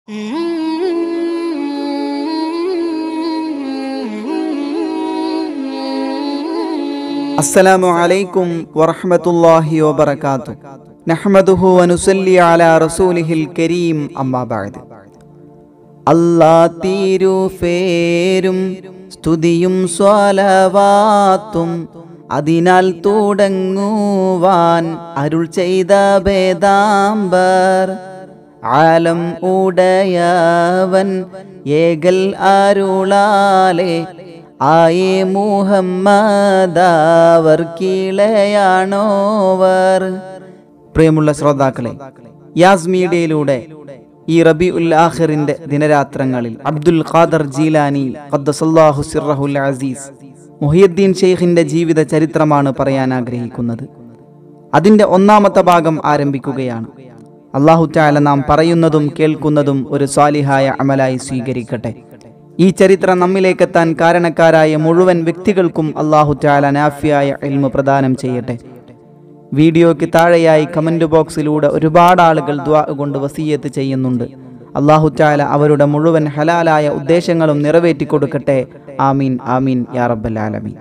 السلام عليكم ورحمة الله وبركاته نحمده ونصلي على رسوله الكريم أما بعد അല്ലാ തിരുഫേരും സ്തുതിയും സ്വലവാത്തും അതിനാൽ തുടങ്ങുവാൻ അരുൾ ചെയ്ത ഭേദാംബർ ആലം ഉടയവൻ ഏകൽ അരുളാലെ ആയേ മുഹമ്മദാവർ കീളയാണോവർ പ്രിയമുള്ള ശ്രോതാക്കളെ യാസ് മീഡിയയിലൂടെ ഈ റബി ഉൽ ആഖിറിന്റെ ദിനരാത്രങ്ങളിൽ അബ്ദുൽ ഖാദർ ജീലാനി ഖദ്ദസല്ലാഹു സിർറഹുൽ അസീസ് മുഹിയുദ്ദീൻ ഷെയ്ഖിന്റെ ജീവിത ചരിത്രമാണ് പറയാൻ ആഗ്രഹിക്കുന്നത് അതിന്റെ ഒന്നാമത്തെ ഭാഗം ആരംഭിക്കുകയാണ് അള്ളാഹു ചാല നാം പറയുന്നതും കേൾക്കുന്നതും ഒരു സ്വാലിഹായ അമലായി സ്വീകരിക്കട്ടെ ഈ ചരിത്രം നമ്മിലേക്കെത്താൻ കാരണക്കാരായ മുഴുവൻ വ്യക്തികൾക്കും അള്ളാഹു ചാല നാഫിയായ എൽമ പ്രദാനം ചെയ്യട്ടെ വീഡിയോയ്ക്ക് താഴെയായി കമന്റ് ബോക്സിലൂടെ ഒരുപാട് ആളുകൾ ദ്വാ കൊണ്ട് വസീയത്ത് ചെയ്യുന്നുണ്ട് അള്ളാഹു ചാല അവരുടെ മുഴുവൻ ഹലാലായ ഉദ്ദേശങ്ങളും നിറവേറ്റി കൊടുക്കട്ടെ ആമീൻ ആമീൻ യാ റബ്ബൽ ആലമീൻ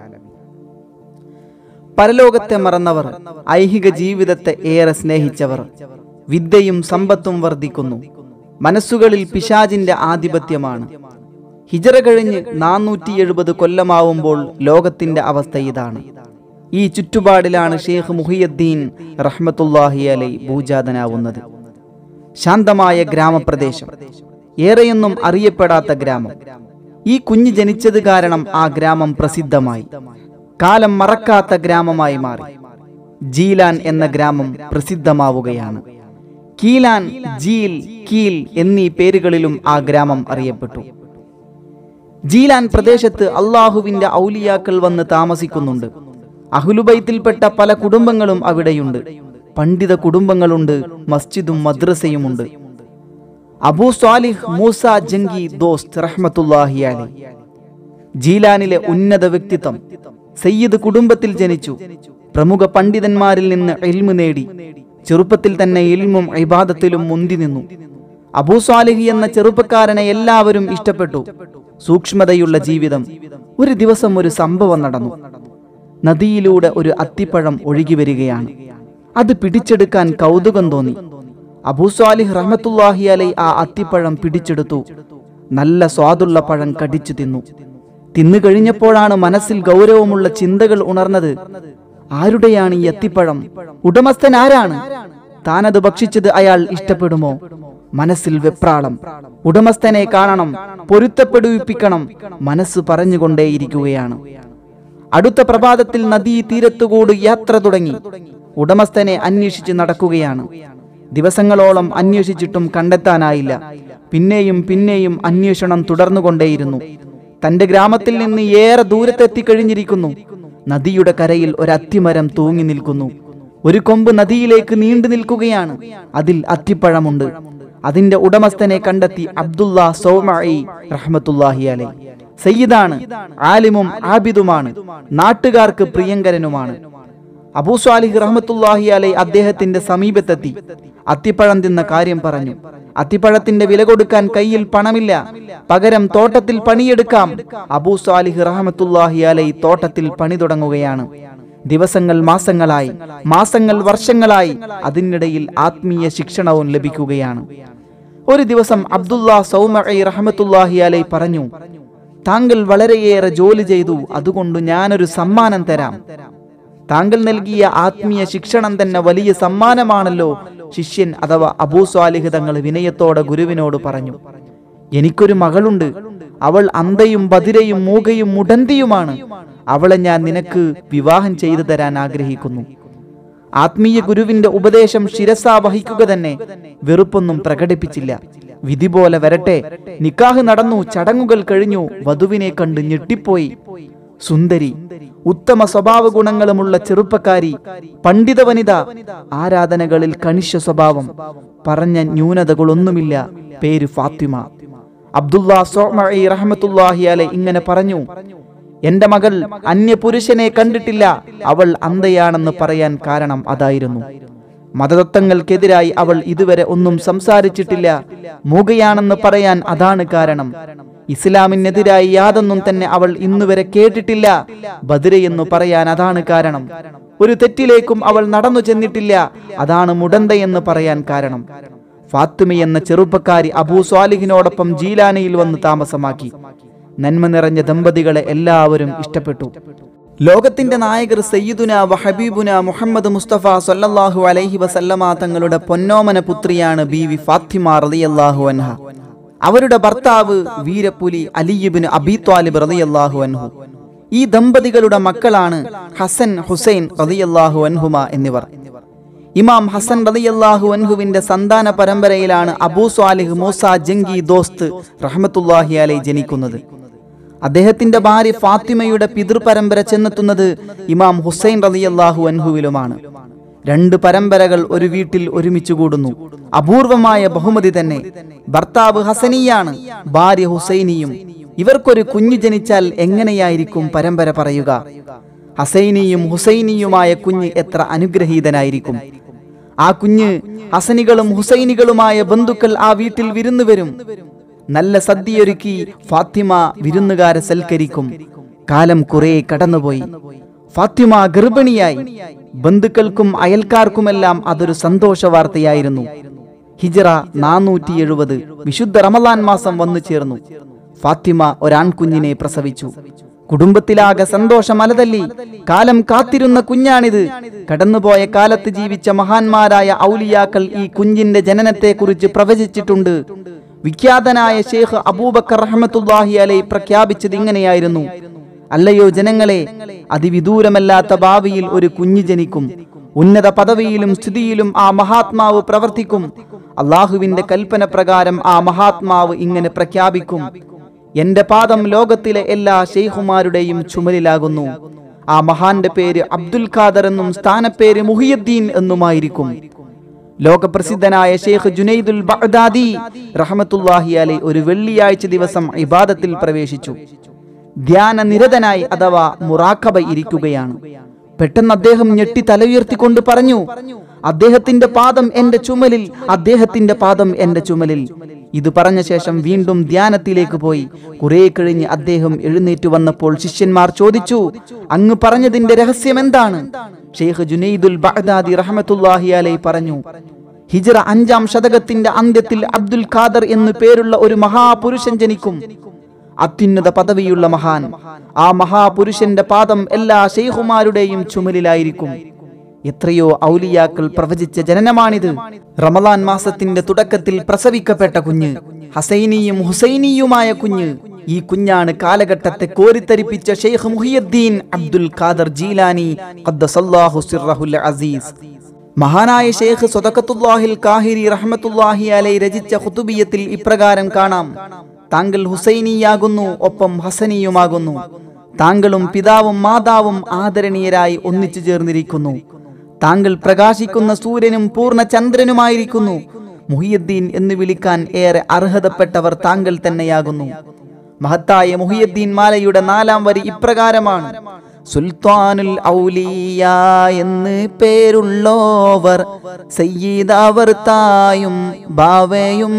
പരലോകത്തെ മറന്നവർ ഐഹിക ജീവിതത്തെ ഏറെ സ്നേഹിച്ചവർ വിദ്യയും സമ്പത്തും വർദ്ധിക്കുന്നു മനസ്സുകളിൽ പിശാജിന്റെ ആധിപത്യമാണ് ഹിജറ കഴിഞ്ഞ് നാനൂറ്റി എഴുപത് കൊല്ലമാവുമ്പോൾ ലോകത്തിന്റെ അവസ്ഥ ഇതാണ് ഈ ചുറ്റുപാടിലാണ് ഷെയ്ഖ് മുഹിയുദ്ദീൻ റഹ്മത്തുല്ലാഹി അലൈ ഭൂജാതനാവുന്നത് ശാന്തമായ ഗ്രാമപ്രദേശം ഏറെയൊന്നും അറിയപ്പെടാത്ത ഗ്രാമം ഈ കുഞ്ഞ് ജനിച്ചത് കാരണം ആ ഗ്രാമം പ്രസിദ്ധമായി കാലം മറക്കാത്ത ഗ്രാമമായി മാറി ജീലാൻ എന്ന ഗ്രാമം പ്രസിദ്ധമാവുകയാണ് കീലാൻ ജീൽ കീൽ എന്നീ പേരുകളിലും ആ ഗ്രാമം അറിയപ്പെട്ടു ജീലാൻ പ്രദേശത്ത് അള്ളാഹുവിന്റെ ഔലിയാക്കൾ വന്ന് താമസിക്കുന്നുണ്ട് അഹുലുബൈത്തിൽപ്പെട്ട പല കുടുംബങ്ങളും അവിടെയുണ്ട് പണ്ഡിത കുടുംബങ്ങളുണ്ട് മസ്ജിദും മദ്രസയുമുണ്ട് അബൂ സ്വാലിഹ് മൂസ ജംഗി ദോസ്ത് റഹ്മത്തുല്ലാഹി അലി ജീലാനിലെ ഉന്നത വ്യക്തിത്വം സയ്യിദ് കുടുംബത്തിൽ ജനിച്ചു പ്രമുഖ പണ്ഡിതന്മാരിൽ നിന്ന് എൽമു നേടി ചെറുപ്പത്തിൽ തന്നെ ഇൽമും ഇബാദത്തിലും മുന്തി നിന്നു അബൂ സ്വാലിഹി എന്ന ചെറുപ്പക്കാരനെ എല്ലാവരും ഇഷ്ടപ്പെട്ടു സൂക്ഷ്മതയുള്ള ജീവിതം ഒരു ദിവസം ഒരു സംഭവം നടന്നു നദിയിലൂടെ ഒരു അത്തിപ്പഴം ഒഴുകി വരികയാണ് അത് പിടിച്ചെടുക്കാൻ കൗതുകം തോന്നി അബൂ സ്വാലിഹ് റഹ്മത്തുല്ലാഹി അലൈ ആ അത്തിപ്പഴം പിടിച്ചെടുത്തു നല്ല സ്വാദുള്ള പഴം കടിച്ചു തിന്നു തിന്നു കഴിഞ്ഞപ്പോഴാണ് മനസ്സിൽ ഗൗരവമുള്ള ചിന്തകൾ ഉണർന്നത് ആരുടെയാണ് ഈ അത്തിപ്പഴം ഉടമസ്ഥൻ ആരാണ് താനത് ഭക്ഷിച്ചത് അയാൾ ഇഷ്ടപ്പെടുമോ മനസ്സിൽ വെപ്രാളം ഉടമസ്ഥനെ കാണണം പൊരുത്തപ്പെടുവിപ്പിക്കണം മനസ്സ് പറഞ്ഞുകൊണ്ടേയിരിക്കുകയാണ് അടുത്ത പ്രഭാതത്തിൽ നദീ തീരത്തുകൂടി യാത്ര തുടങ്ങി ഉടമസ്ഥനെ അന്വേഷിച്ച് നടക്കുകയാണ് ദിവസങ്ങളോളം അന്വേഷിച്ചിട്ടും കണ്ടെത്താനായില്ല പിന്നെയും പിന്നെയും അന്വേഷണം തുടർന്നുകൊണ്ടേയിരുന്നു തന്റെ ഗ്രാമത്തിൽ നിന്ന് ഏറെ ദൂരത്തെത്തിക്കഴിഞ്ഞിരിക്കുന്നു നദിയുടെ കരയിൽ ഒരു അത്തിമരം തൂങ്ങി നിൽക്കുന്നു ഒരു കൊമ്പ് നദിയിലേക്ക് നീണ്ടു നിൽക്കുകയാണ് അതിൽ അത്തിപ്പഴമുണ്ട് അതിന്റെ ഉടമസ്ഥനെ കണ്ടെത്തി അബ്ദുള്ള സൗമഇ റഹ്മത്തുല്ലാഹി അലൈ സയ്യിദാണ് ആലിമും ആബിദുമാണ് നാട്ടുകാർക്ക് പ്രിയങ്കരനുമാണ് അബൂ സ്വാലിഹ് റഹ്മത്തുല്ലാഹി അലൈ അദ്ദേഹത്തിന്റെ സമീപത്തെത്തി അത്തിപ്പഴം തിന്ന കാര്യം പറഞ്ഞു അത്തിപ്പഴത്തിന്റെ വില കൊടുക്കാൻ കയ്യിൽ പണമില്ല പകരം തോട്ടത്തിൽ പണിയെടുക്കാം അബൂ സ്വാലിഹ് റഹ്മത്തുല്ലാഹി അലൈ തോട്ടത്തിൽ പണി തുടങ്ങുകയാണ് ദിവസങ്ങൾ മാസങ്ങളായി മാസങ്ങൾ വർഷങ്ങളായി അതിനിടയിൽ ആത്മീയ ശിക്ഷണവും ലഭിക്കുകയാണ് ഒരു ദിവസം അബ്ദുള്ള സൗമഇ റഹ്മത്തുല്ലാഹി അലൈ പറഞ്ഞു താങ്കൾ വളരെയേറെ ജോലി ചെയ്തു അതുകൊണ്ട് ഞാനൊരു സമ്മാനം തരാം താങ്കൾ നൽകിയ ആത്മീയ ശിക്ഷണം തന്നെ വലിയ സമ്മാനമാണല്ലോ ശിഷ്യൻ അഥവാ അബൂ സ്വാലിഹ് തങ്ങൾ വിനയത്തോടെ ഗുരുവിനോട് പറഞ്ഞു എനിക്കൊരു മകളുണ്ട് അവൾ അന്തയും ബദിരയും മൂകയും മുടന്തിയുമാണ് അവളെ ഞാൻ നിനക്ക് വിവാഹം ചെയ്തു തരാൻ ആഗ്രഹിക്കുന്നു ആത്മീയ ഗുരുവിന്റെ ഉപദേശം ശിരസാ വഹിക്കുക തന്നെ വെറുപ്പൊന്നും പ്രകടിപ്പിച്ചില്ല വിധി പോലെ വരട്ടെ നിക്കാഹ് നടന്നു ചടങ്ങുകൾ കഴിഞ്ഞു വധുവിനെ കണ്ട് ഞെട്ടിപ്പോയി സുന്ദരി ഉത്തമ സ്വഭാവ ഗുണങ്ങളുമുള്ള ചെറുപ്പക്കാരി പണ്ഡിത വനിത ആരാധനകളിൽ കണിശ സ്വഭാവം പറഞ്ഞ ന്യൂനതകളൊന്നുമില്ല പേര് ഫാത്തിമ അബ്ദുല്ലാ സോമഇ റഹ്മത്തുല്ലാഹി അലൈ ഇങ്ങനെ പറഞ്ഞു എന്റെ മകൾ അന്യ പുരുഷനെ കണ്ടിട്ടില്ല അവൾ അന്ധയാണെന്ന് പറയാൻ കാരണം അതായിരുന്നു മതതത്വങ്ങൾക്കെതിരായി അവൾ ഇതുവരെ ഒന്നും സംസാരിച്ചിട്ടില്ല മൂകയാണെന്ന് പറയാൻ അതാണ് കാരണം ഇസ്ലാമിനെതിരായി യാതൊന്നും തന്നെ അവൾ ഇന്നുവരെ കേട്ടിട്ടില്ല ബദ്ര എന്ന് പറയാൻ അതാണ് കാരണം ഒരു തെറ്റിലേക്കും അവൾ നടന്നു ചെന്നിട്ടില്ല അതാണ് മുടന്തയെന്ന് പറയാൻ കാരണം ഫാത്തുമ എന്ന ചെറുപ്പക്കാരി അബൂ സ്വാലിഹിനോടൊപ്പം ജീലാനയിൽ വന്ന് താമസമാക്കി നന്മ നിറഞ്ഞ ദമ്പതികളെ എല്ലാവരും ഇഷ്ടപ്പെട്ടു ലോകത്തിന്റെ നായകർ സയ്യിദുന വഹബീബുന മുഹമ്മദ് മുസ്തഫ സല്ലല്ലാഹു അലൈഹി വസല്ലമ തങ്ങളുടെ പൊന്നോമന പുത്രിയാണ് ബീവി ഫാത്തിമ റളിയല്ലാഹു അൻഹ അവരുടെ ഭർത്താവ് വീരപ്പുലി അലിയുബിന് അബി ത്വാലിബ് റളിയല്ലാഹു അൻഹു ഈ ദമ്പതികളുടെ മക്കളാണ് ഹസൻ ഹുസൈൻ റളിയല്ലാഹു അൻഹുമ എന്നിവർ ഇമാം ഹസൻ റളിയല്ലാഹു അൻഹുവിന്റെ സന്താന പരമ്പരയിലാണ് അബൂ സ്വാലിഹ് മൂസ ജംഗി ദോസ്ത് റഹ്മത്തുല്ലാഹി അലൈ ജനിക്കുന്നത് അദ്ദേഹത്തിന്റെ ഭാര്യ ഫാത്തിമയുടെ പിതൃപരമ്പര ചെന്നെത്തുന്നത് ഇമാം ഹുസൈൻ റളിയല്ലാഹു അൻഹുവിലുമാണ് രണ്ട് പരമ്പരകൾ ഒരു വീട്ടിൽ ഒരുമിച്ച് കൂടുന്നു അപൂർവമായ ബഹുമതി തന്നെ ഭർത്താവ് ഹസനിയാണ് ഭാര്യ ഹുസൈനിയും ഇവർക്കൊരു കുഞ്ഞു ജനിച്ചാൽ എങ്ങനെയായിരിക്കും പരമ്പര പറയുക ഹസൈനിയും ഹുസൈനിയുമായ കുഞ്ഞ് എത്ര അനുഗ്രഹീതനായിരിക്കും ആ കുഞ്ഞ് ഹസനികളും ഹുസൈനികളുമായ ബന്ധുക്കൾ ആ വീട്ടിൽ വിരുന്നു വരും നല്ല സദ്യയൊരുക്കി ഫാത്തിമ വിരുന്നുകാരെ സൽക്കരിക്കും കാലം കുറെ കടന്നുപോയി ഫാത്തിമ ഗർഭിണിയായി ബന്ധുക്കൾക്കും അയൽക്കാർക്കുമെല്ലാം അതൊരു സന്തോഷ വാർത്തയായിരുന്നു ഹിജറ നാനൂറ്റി എഴുപത് വിശുദ്ധ റമലാൻ മാസം വന്നു ചേർന്നു ഫാത്തിമ ഒരാൺകുഞ്ഞിനെ പ്രസവിച്ചു കുടുംബത്തിലാകെ സന്തോഷം അലതല്ലി കാലം കാത്തിരുന്ന കുഞ്ഞാണിത് കടന്നുപോയ കാലത്ത് ജീവിച്ച മഹാന്മാരായ ഔലിയാക്കൾ ഈ കുഞ്ഞിന്റെ ജനനത്തെക്കുറിച്ച് പ്രവചിച്ചിട്ടുണ്ട് വിഖ്യാതനായ ഷേഖ് അബൂബക്കർ റഹ്മത്തുല്ലാഹി അലൈ പ്രഖ്യാപിച്ചത് ഇങ്ങനെയായിരുന്നു അല്ലയോ ജനങ്ങളെ അതിവിദൂരമല്ലാത്ത ഭാവിയിൽ ഒരു കുഞ്ഞ് ജനിക്കും ഉന്നത പദവിയിലും സ്ഥിതിയിലും ആ മഹാത്മാവ് പ്രവർത്തിക്കും അള്ളാഹുവിന്റെ കൽപ്പന പ്രകാരം ആ മഹാത്മാവ് ഇങ്ങനെ പ്രഖ്യാപിക്കും എന്റെ പാദം ലോകത്തിലെ എല്ലാ ഷെയ്ഖുമാരുടെയും ചുമലിലാകുന്നു ആ മഹാന്റെ പേര് അബ്ദുൽ ഖാദർ എന്നും സ്ഥാനപ്പേര് മുഹിയുദ്ദീൻ എന്നുമായിരിക്കും ലോകപ്രസിദ്ധനായ ഷെയ്ഖ് ജുനൈദുൽ ബഗ്ദാദി റഹമത്തുല്ലാഹി അലൈ ഒരു വെള്ളിയാഴ്ച ദിവസം ഇബാദത്തിൽ പ്രവേശിച്ചു ധ്യാന നിരതനായി അഥവാ മുറാക്കബ ഇരിക്കുകയാണ് പെട്ടെന്ന് അദ്ദേഹം ഞെട്ടി തല ഉയർത്തിക്കൊണ്ട് പറഞ്ഞു അദ്ദേഹത്തിന്റെ പാദം എന്റെ ചുമലിൽ അദ്ദേഹത്തിന്റെ പാദം എന്റെ ചുമലിൽ ഇത് പറഞ്ഞ ശേഷം വീണ്ടും ധ്യാനത്തിലേക്ക് പോയി കുറെ കഴിഞ്ഞ് അദ്ദേഹം എഴുന്നേറ്റ് വന്നപ്പോൾ ശിഷ്യന്മാർ ചോദിച്ചു അങ്ങ് പറഞ്ഞതിന്റെ രഹസ്യം എന്താണ് ഷെയ്ഖ് ജുനൈദുൽ ബഗ്ദാദി റഹമത്തുല്ലാഹി അലൈ പറഞ്ഞു ഹിജ്റ അഞ്ചാം ശതകത്തിന്റെ അന്ത്യത്തിൽ അബ്ദുൽ ഖാദർ എന്നു പേരുള്ള ഒരു മഹാപുരുഷൻ ജനിക്കും അത്യുന്നത പദവിയുള്ള മഹാൻ ആ മഹാപുരുഷന്റെ പാദം എല്ലാ ഷെയ്ഖുമാരുടെയും ചുമലിലായിരിക്കും എത്രയോ ഔലിയാക്കൾ പ്രവചിച്ച ജനനമാണിത് റമലാൻ മാസത്തിന്റെ തുടക്കത്തിൽ പ്രസവിക്കപ്പെട്ട കുഞ്ഞ് ഹസൈനിയും ഹുസൈനിയുമായ കുഞ്ഞ് ഈ കുഞ്ഞാണ് കാലഘട്ടത്തെ കോരിത്തരിപ്പിച്ച ഷെയ്ഖ് മുഹിയുദ്ദീൻ അബ്ദുൽ ഖാദർ ജീലാനി ഖദ്ദസല്ലാഹു സിർറഹുൽ അസീസ് മഹാനായ ഷെയ്ഖ് സ്വതക്കത്തുല്ലാഹിൽ കാഹിരി റഹ്മത്തുല്ലാഹി അലൈ രചിച്ച ഖുതുബിയത്തിൽ ഇപ്രകാരം കാണാം താങ്കൾ ഹുസൈനിയാകുന്നു ഒപ്പം ഹസനിയുമാകുന്നു താങ്കളും പിതാവും മാതാവും ആദരണീയരായി ഒന്നിച്ചു ചേർന്നിരിക്കുന്നു താങ്കൾ പ്രകാശിക്കുന്ന സൂര്യനും പൂർണ്ണ ചന്ദ്രനുമായിരിക്കുന്നു മുഹിയുദ്ദീൻ എന്ന് വിളിക്കാൻ ഏറെ അർഹതപ്പെട്ടവർ താങ്കൾ തന്നെയാകുന്നു മഹത്തായ മുഹിയുദ്ദീൻ മാലയുടെ നാലാം വരി ഇപ്രകാരമാണ് സുൽത്താനുൽ ഔലിയ എന്ന് പേരുള്ളോവർ സയ്യിദാവർ തായും ബാവയും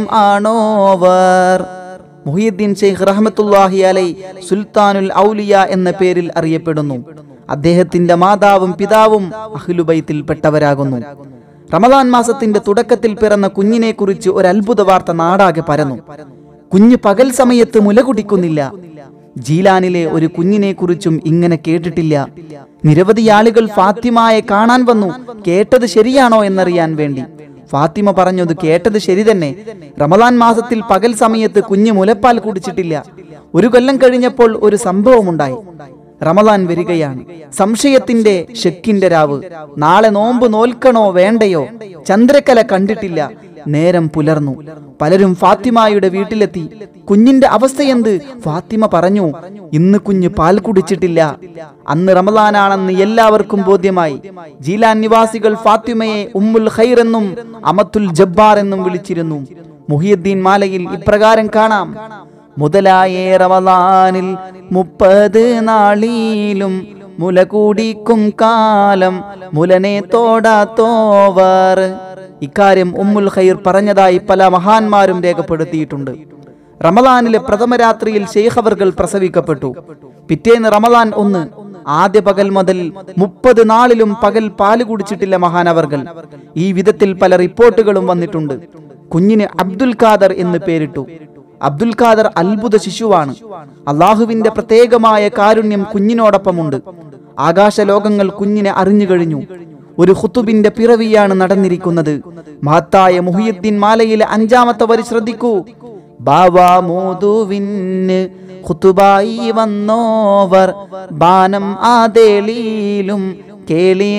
ആണോവർ മുഹിയുദ്ദീൻ ഷെയ്ഖ് റഹ്മത്തുല്ലാഹി അലൈ സുൽത്താനുൽ ഔലിയ എന്ന പേരിൽ അറിയപ്പെടുന്നു അദ്ദേഹത്തിന്റെ മാതാവും പിതാവും അഹ്ലുബൈത്തിൽപ്പെട്ടവരാകുന്നു റമദാൻ മാസത്തിന്റെ തുടക്കത്തിൽ പിറന്ന കുഞ്ഞിനെ കുറിച്ച് ഒരു അത്ഭുത വാർത്ത നാടാകെ പരന്നു കുഞ്ഞ് പകൽ സമയത്ത് മുല കുടിക്കുന്നില്ല ജീലാനിലെ ഒരു കുഞ്ഞിനെ കുറിച്ചും ഇങ്ങനെ കേട്ടിട്ടില്ല നിരവധി ആളുകൾ ഫാത്തിമയെ കാണാൻ വന്നു കേട്ടത് ശരിയാണോ എന്നറിയാൻ വേണ്ടി ഫാത്തിമ പറഞ്ഞത് കേട്ടത് ശരി തന്നെ റമദാൻ മാസത്തിൽ പകൽ സമയത്ത് കുഞ്ഞ് മുലപ്പാൽ കുടിച്ചിട്ടില്ല ഒരു കൊല്ലം കഴിഞ്ഞപ്പോൾ ഒരു സംഭവമുണ്ടായി റമദാൻ വരികയാണ് സംശയത്തിന്റെ ഷെക്കിന്റെ രാവ് നാളെ നോമ്പ് നോൽക്കണോ വേണ്ടയോ ചന്ദ്രക്കല കണ്ടിട്ടില്ല നേരം പുലർന്നു പലരും ഫാത്തിമയുടെ വീട്ടിലെത്തി കുഞ്ഞിന്റെ അവസ്ഥയെന്ത് ഫാത്തിമ പറഞ്ഞു ഇന്ന് കുഞ്ഞ് പാൽ കുടിച്ചിട്ടില്ല അന്ന് റമദാനാണെന്ന് എല്ലാവർക്കും ബോധ്യമായി ജീലാൻ നിവാസികൾ ഫാത്തിമയെ ഉമ്മുൽ ഖൈർ എന്നും അമത്തുൽ ജബ്ബാർ എന്നും വിളിച്ചിരുന്നു മുഹിയുദ്ദീൻ മാലയിൽ ഇപ്രകാരം കാണാം മുതലായ റമദാനിൽ മുപ്പത് നാളിലും മുല കൂടിക്കും കാലം മുലനെ തോടാത്തോവർ ഇക്കാര്യം ഉമ്മുൽ ഖൈർ പറഞ്ഞതായി പല മഹാന്മാരും രേഖപ്പെടുത്തിയിട്ടുണ്ട് റമദാനിലെ പ്രഥമ രാത്രിയിൽ ശൈഖവർകൾ പ്രസവിക്കപ്പെട്ടു പിറ്റേന്ന് റമദാൻ ഒന്ന് ആദ്യ പകൽ മുതൽ മുപ്പത് നാളിലും പകൽ പാല് കുടിച്ചിട്ടില്ല മഹാനവർകൾ ഈ വിധത്തിൽ പല റിപ്പോർട്ടുകളും വന്നിട്ടുണ്ട് കുഞ്ഞിന് അബ്ദുൽ ഖാദർ എന്ന് പേരിട്ടു അബ്ദുൽ ഖാദർ അത്ഭുത ശിശുവാണ് അള്ളാഹുവിന്റെ പ്രത്യേകമായ കാരുണ്യം കുഞ്ഞിനോടൊപ്പമുണ്ട് ആകാശ ലോകങ്ങൾ കുഞ്ഞിനെ അറിഞ്ഞു കഴിഞ്ഞു ഒരു ഖുത്തുബിന്റെ പിറവിയാണ് നടന്നിരിക്കുന്നത് മഹത്തായ മുഹിയുദ്ദീൻ മാലയിലെ അഞ്ചാമത്തെ വരി ശ്രദ്ധിക്കൂ ബാവാ മോതുവിന് ഖുത്തുബായി വന്നോവർ ബാനം ആദേളിയിലും കേളി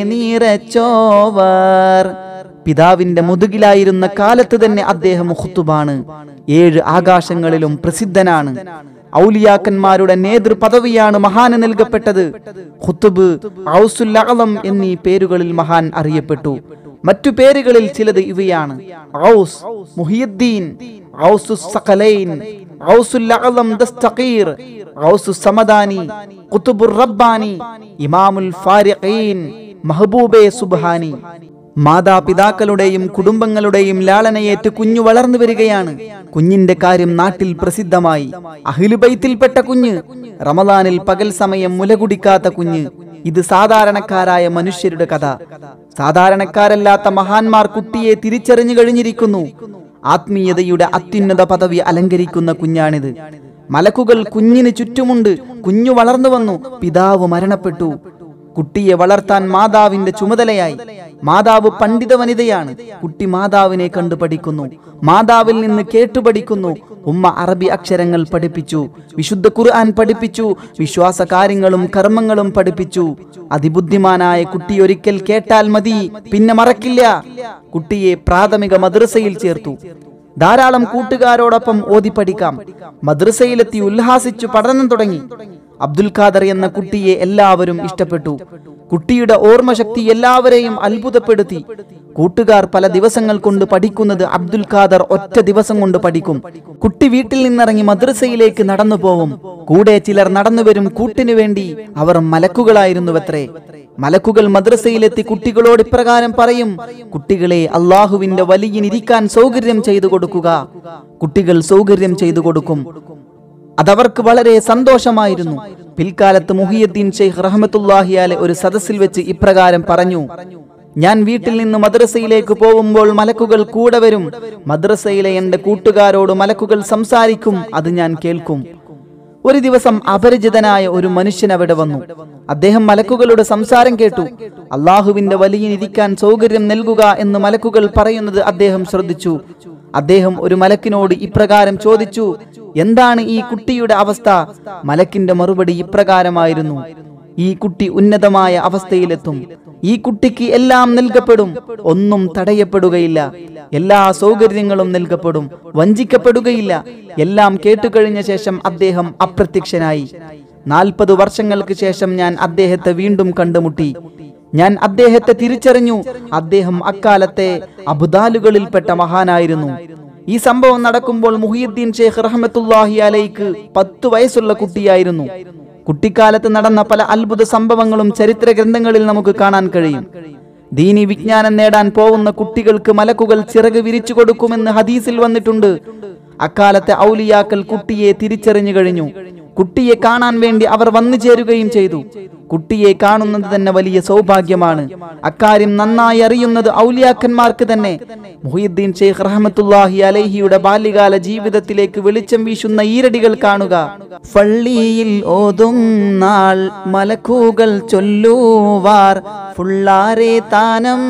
നീറച്ചോവർ പിതാവിന്റെ മുതുകിലായിരുന്ന കാലത്ത് തന്നെ അദ്ദേഹം ഖുത്തുബാണ് ഏഴ് ആകാശങ്ങളിലും പ്രസിദ്ധനാണ് ഔലിയാക്കന്മാരുടെ നേതൃ പദവിയാണ് മഹാന് നൽകപ്പെട്ടത് ഖുത്തുബ് ഔസുൽ അഅളം എന്നീ പേരുകളിൽ മഹാൻ അറിയപ്പെട്ടു മറ്റു പേരുകളിൽ ചിലത് ഇവയാണ് ഔസ് മുഹിയുദ്ദീൻ ഔസുസ് സഖലൈൻ ഔസുൽ അഅളം ദസ്തഖീർ ഔസുസ് സമദാനി ഖുതുബുർ റബ്ബാനി ഇമാമുൽ ഫാരിഖീൻ മഹബൂബെ സുബ്ഹാനി മാതാപിതാക്കളുടെയും കുടുംബങ്ങളുടെയും ലാളനയേറ്റ് കുഞ്ഞു വളർന്നു വരികയാണ് കുഞ്ഞിന്റെ കാര്യം നാട്ടിൽ പ്രസിദ്ധമായി അഹിലുബൈത്തിൽപ്പെട്ട കുഞ്ഞ് റമദാനിൽ പകൽ സമയം മുല കുടിക്കാത്ത കുഞ്ഞ് ഇത് സാധാരണക്കാരായ മനുഷ്യരുടെ കഥ സാധാരണക്കാരല്ലാത്ത മഹാന്മാർ കുട്ടിയെ തിരിച്ചറിഞ്ഞു കഴിഞ്ഞിരിക്കുന്നു ആത്മീയതയുടെ അത്യുന്നത പദവി അലങ്കരിക്കുന്ന കുഞ്ഞാണിത് മലക്കുകൾ കുഞ്ഞിന് ചുറ്റുമുണ്ട് കുഞ്ഞു വളർന്നു വന്നു പിതാവ് മരണപ്പെട്ടു കുട്ടിയെ വളർത്താൻ മാതാവിന്റെ ചുമതലയായി മാതാവ് പണ്ഡിത വനിതയാണ് കുട്ടി മാതാവിനെ കണ്ടു പഠിക്കുന്നു മാതാവിൽ നിന്ന് കേട്ടു പഠിക്കുന്നു ഉമ്മ അറബി അക്ഷരങ്ങൾ പഠിപ്പിച്ചു വിശുദ്ധ ഖുർആൻ പഠിപ്പിച്ചു വിശ്വാസ കാര്യങ്ങളും കർമ്മങ്ങളും പഠിപ്പിച്ചു അതിബുദ്ധിമാനായ കുട്ടി ഒരിക്കൽ കേട്ടാൽ മതി പിന്നെ മറക്കില്ല കുട്ടിയെ പ്രാഥമിക മദ്രസയിൽ ചേർത്തു ധാരാളം കൂട്ടുകാരോടൊപ്പം ഓതി പഠിക്കാം മദ്രസയിലെത്തി ഉല്ലാസിച്ചു പഠനം തുടങ്ങി അബ്ദുൽ ഖാദർ എന്ന കുട്ടിയെ എല്ലാവരും ഇഷ്ടപ്പെട്ടു കുട്ടിയുടെ ഓർമ്മശക്തി എല്ലാവരെയും അത്ഭുതപ്പെടുത്തി കൂട്ടുകാർ പല ദിവസങ്ങൾ കൊണ്ട് പഠിക്കുന്നത് അബ്ദുൽ ഖാദർ ഒറ്റ ദിവസം കൊണ്ട് പഠിക്കും കുട്ടി വീട്ടിൽ നിന്നിറങ്ങി മദ്രസയിലേക്ക് നടന്നു പോവും കൂടെ ചിലർ നടന്നു വരും കൂട്ടിനു വേണ്ടി അവർ മലക്കുകളായിരുന്നുവത്രേ മലക്കുകൾ മദ്രസയിലെത്തി കുട്ടികളോട് ഇപ്രകാരം പറയും കുട്ടികളെ അള്ളാഹുവിന്റെ വലിയനിരിക്കാൻ സൗകര്യം ചെയ്തു കൊടുക്കുക കുട്ടികൾ സൗകര്യം ചെയ്തു കൊടുക്കും അതവർക്ക് വളരെ സന്തോഷമായിരുന്നു പിൽക്കാലത്ത് മുഹിയുദ്ദീൻ ഷെയ്ഖ് റഹ്മത്തുല്ലാഹിയാലെ ഒരു സദസ്സിൽ വെച്ച് ഇപ്രകാരം പറഞ്ഞു ഞാൻ വീട്ടിൽ നിന്ന് മദ്രസയിലേക്ക് പോകുമ്പോൾ മലക്കുകൾ കൂടെ വരും മദ്രസയിലെ എന്റെ കൂട്ടുകാരോട് മലക്കുകൾ സംസാരിക്കും അത് ഞാൻ കേൾക്കും ഒരു ദിവസം അപരിചിതനായ ഒരു മനുഷ്യൻ അവിടെ വന്നു അദ്ദേഹം മലക്കുകളുടെ സംസാരം കേട്ടു അള്ളാഹുവിന്റെ വലിയനിരിക്കാൻ സൗകര്യം നൽകുക എന്ന് മലക്കുകൾ പറയുന്നത് അദ്ദേഹം ശ്രദ്ധിച്ചു അദ്ദേഹം ഒരു മലക്കിനോട് ഇപ്രകാരം ചോദിച്ചു എന്താണ് ഈ കുട്ടിയുടെ അവസ്ഥ മലക്കിന്റെ മറുപടി ഇപ്രകാരമായിരുന്നു ഈ കുട്ടി ഉന്നതമായ അവസ്ഥയിലെത്തും ഈ കുട്ടിക്ക് എല്ലാം നൽകപ്പെടും ഒന്നും തടയപ്പെടുകയില്ല എല്ലാ സൗകര്യങ്ങളും നൽകപ്പെടും വഞ്ചിക്കപ്പെടുകയില്ല എല്ലാം കേട്ടുകഴിഞ്ഞ ശേഷം അദ്ദേഹം അപ്രത്യക്ഷനായി നാൽപ്പത് വർഷങ്ങൾക്ക് ശേഷം ഞാൻ അദ്ദേഹത്തെ വീണ്ടും കണ്ടുമുട്ടി ഞാൻ അദ്ദേഹത്തെ തിരിച്ചറിഞ്ഞു അദ്ദേഹം അക്കാലത്തെ അബുദാലുകളിൽപ്പെട്ട മഹാനായിരുന്നു ഈ സംഭവം നടക്കുമ്പോൾ മുഹിയുദ്ദീൻ ഷെയ്ഖ് റഹ്മത്തുല്ലാഹി അലൈക്ക് പത്തു വയസ്സുള്ള കുട്ടിയായിരുന്നു കുട്ടിക്കാലത്ത് നടന്ന പല അത്ഭുത സംഭവങ്ങളും ചരിത്ര ഗ്രന്ഥങ്ങളിൽ നമുക്ക് കാണാൻ കഴിയും ദീനി വിജ്ഞാനം നേടാൻ പോകുന്ന കുട്ടികൾക്ക് മലക്കുകൾ ചിറക് വിരിച്ചു കൊടുക്കുമെന്ന് ഹദീസിൽ വന്നിട്ടുണ്ട് അക്കാലത്തെ ഔലിയാക്കൾ കുട്ടിയെ തിരിച്ചറിഞ്ഞു കഴിഞ്ഞു കുട്ടിയെ കാണാൻ വേണ്ടി അവർ വന്നു ചേരുകയും ചെയ്തു കുട്ടിയെ കാണുന്നത് തന്നെ വലിയ സൗഭാഗ്യമാണ് അക്കാര്യം നന്നായി അറിയുന്നത് ഔലിയാക്കന്മാർക്ക് തന്നെ മുഹിയുദ്ദീൻ ഷെയ്ഖ് റഹ്മത്തുല്ലാഹി അലൈഹിയുടെ ബാല്യകാല ജീവിതത്തിലേക്ക് വെളിച്ചം വീശുന്ന ഈരടികൾ കാണുക പള്ളിയിൽ ഓതും നാൾ മലക്കൂകൾ ചൊല്ലുവാർ ഫുള്ളാരെ താനം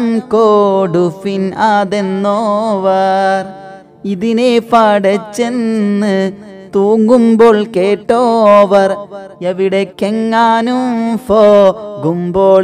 കോടുഫിൻ അതെന്നോവർ ഇതിനെ പടച്ചെന്ന് തൂങ്ങുമ്പോൾ കേട്ടോവർ എവിടേക്കെങ്ങാനും പോകുമ്പോൾ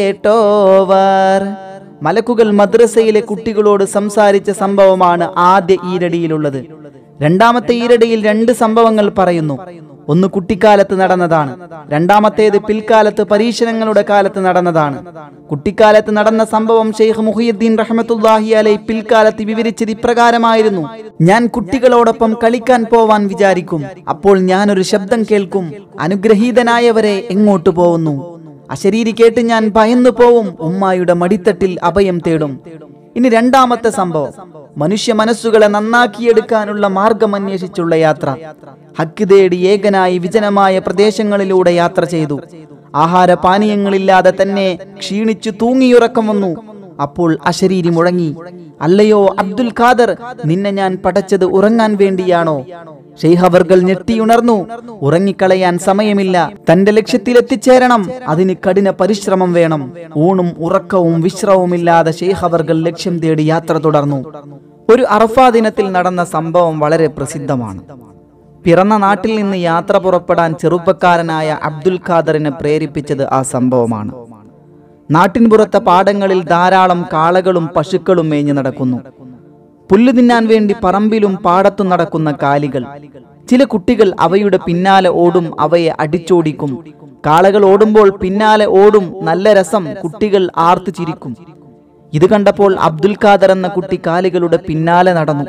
കേട്ടോവർ മലക്കുകൾ മദ്രസയിലെ കുട്ടികളോട് സംസാരിച്ച സംഭവമാണ് ആദ്യ ഈരടിയിലുള്ളത് രണ്ടാമത്തെ ഈരടിയിൽ രണ്ട് സംഭവങ്ങൾ പറയുന്നു ഒന്ന് കുട്ടിക്കാലത്ത് നടന്നതാണ് രണ്ടാമത്തേത് പിൽക്കാലത്ത് പരീക്ഷണങ്ങളുടെ കാലത്ത് നടന്നതാണ് കുട്ടിക്കാലത്ത് നടന്ന സംഭവം ഷെയ്ഖ് മുഹിയുദ്ദീൻ റഹ്മത്തുല്ലാഹി അലൈ പിൽക്കാലത്ത് വിവരിച്ചത് ഇപ്രകാരമായിരുന്നു ഞാൻ കുട്ടികളോടൊപ്പം കളിക്കാൻ പോവാൻ വിചാരിക്കും അപ്പോൾ ഞാനൊരു ശബ്ദം കേൾക്കും അനുഗ്രഹീതനായവരെ എങ്ങോട്ട് പോകുന്നു അശരീരി കേട്ട് ഞാൻ ഭയന്നു പോവും ഉമ്മായുടെ മടിത്തട്ടിൽ അഭയം തേടും ഇനി രണ്ടാമത്തെ സംഭവം മനുഷ്യ മനസ്സുകളെ നന്നാക്കിയെടുക്കാനുള്ള മാർഗം അന്വേഷിച്ചുള്ള യാത്ര ഹക്ക് തേടി ഏകനായി വിജനമായ പ്രദേശങ്ങളിലൂടെ യാത്ര ചെയ്തു ആഹാര പാനീയങ്ങളില്ലാതെ തന്നെ ക്ഷീണിച്ചു തൂങ്ങിയുറക്കം വന്നു അപ്പോൾ അശരീരി മുഴങ്ങി അല്ലയോ അബ്ദുൽ ഖാദർ നിന്നെ ഞാൻ പടച്ചത് ഉറങ്ങാൻ വേണ്ടിയാണോ ഷെയ്ഹവർകൾ ഞെട്ടിയുണർന്നു ഉറങ്ങിക്കളയാൻ സമയമില്ല തന്റെ ലക്ഷ്യത്തിലെത്തിച്ചേരണം അതിന് കഠിന പരിശ്രമം വേണം ഊണും ഉറക്കവും വിശ്രമവുമില്ലാതെ ഷെയ്ഹവർകൾ ലക്ഷ്യം തേടി യാത്ര തുടർന്നു ഒരു അറഫാ ദിനത്തിൽ നടന്ന സംഭവം വളരെ പ്രസിദ്ധമാണ് പിറന്ന നാട്ടിൽ നിന്ന് യാത്ര പുറപ്പെടാൻ ചെറുപ്പക്കാരനായ അബ്ദുൽ ഖാദറിനെ പ്രേരിപ്പിച്ചത് ആ സംഭവമാണ് നാട്ടിൻപുറത്തെ പാടങ്ങളിൽ ധാരാളം കാളകളും പശുക്കളും മേഞ്ഞു നടക്കുന്നു പുല്ല് തിന്നാൻ വേണ്ടി പറമ്പിലും പാടത്തും നടക്കുന്ന കാലികൾ ചില കുട്ടികൾ അവയുടെ പിന്നാലെ ഓടും അവയെ അടിച്ചോടിക്കും കാളകൾ ഓടുമ്പോൾ പിന്നാലെ ഓടും നല്ല രസം കുട്ടികൾ ആർത്തു ചിരിക്കും ഇത് കണ്ടപ്പോൾ അബ്ദുൽ ഖാദർ എന്ന കുട്ടി കാലികളുടെ പിന്നാലെ നടന്നു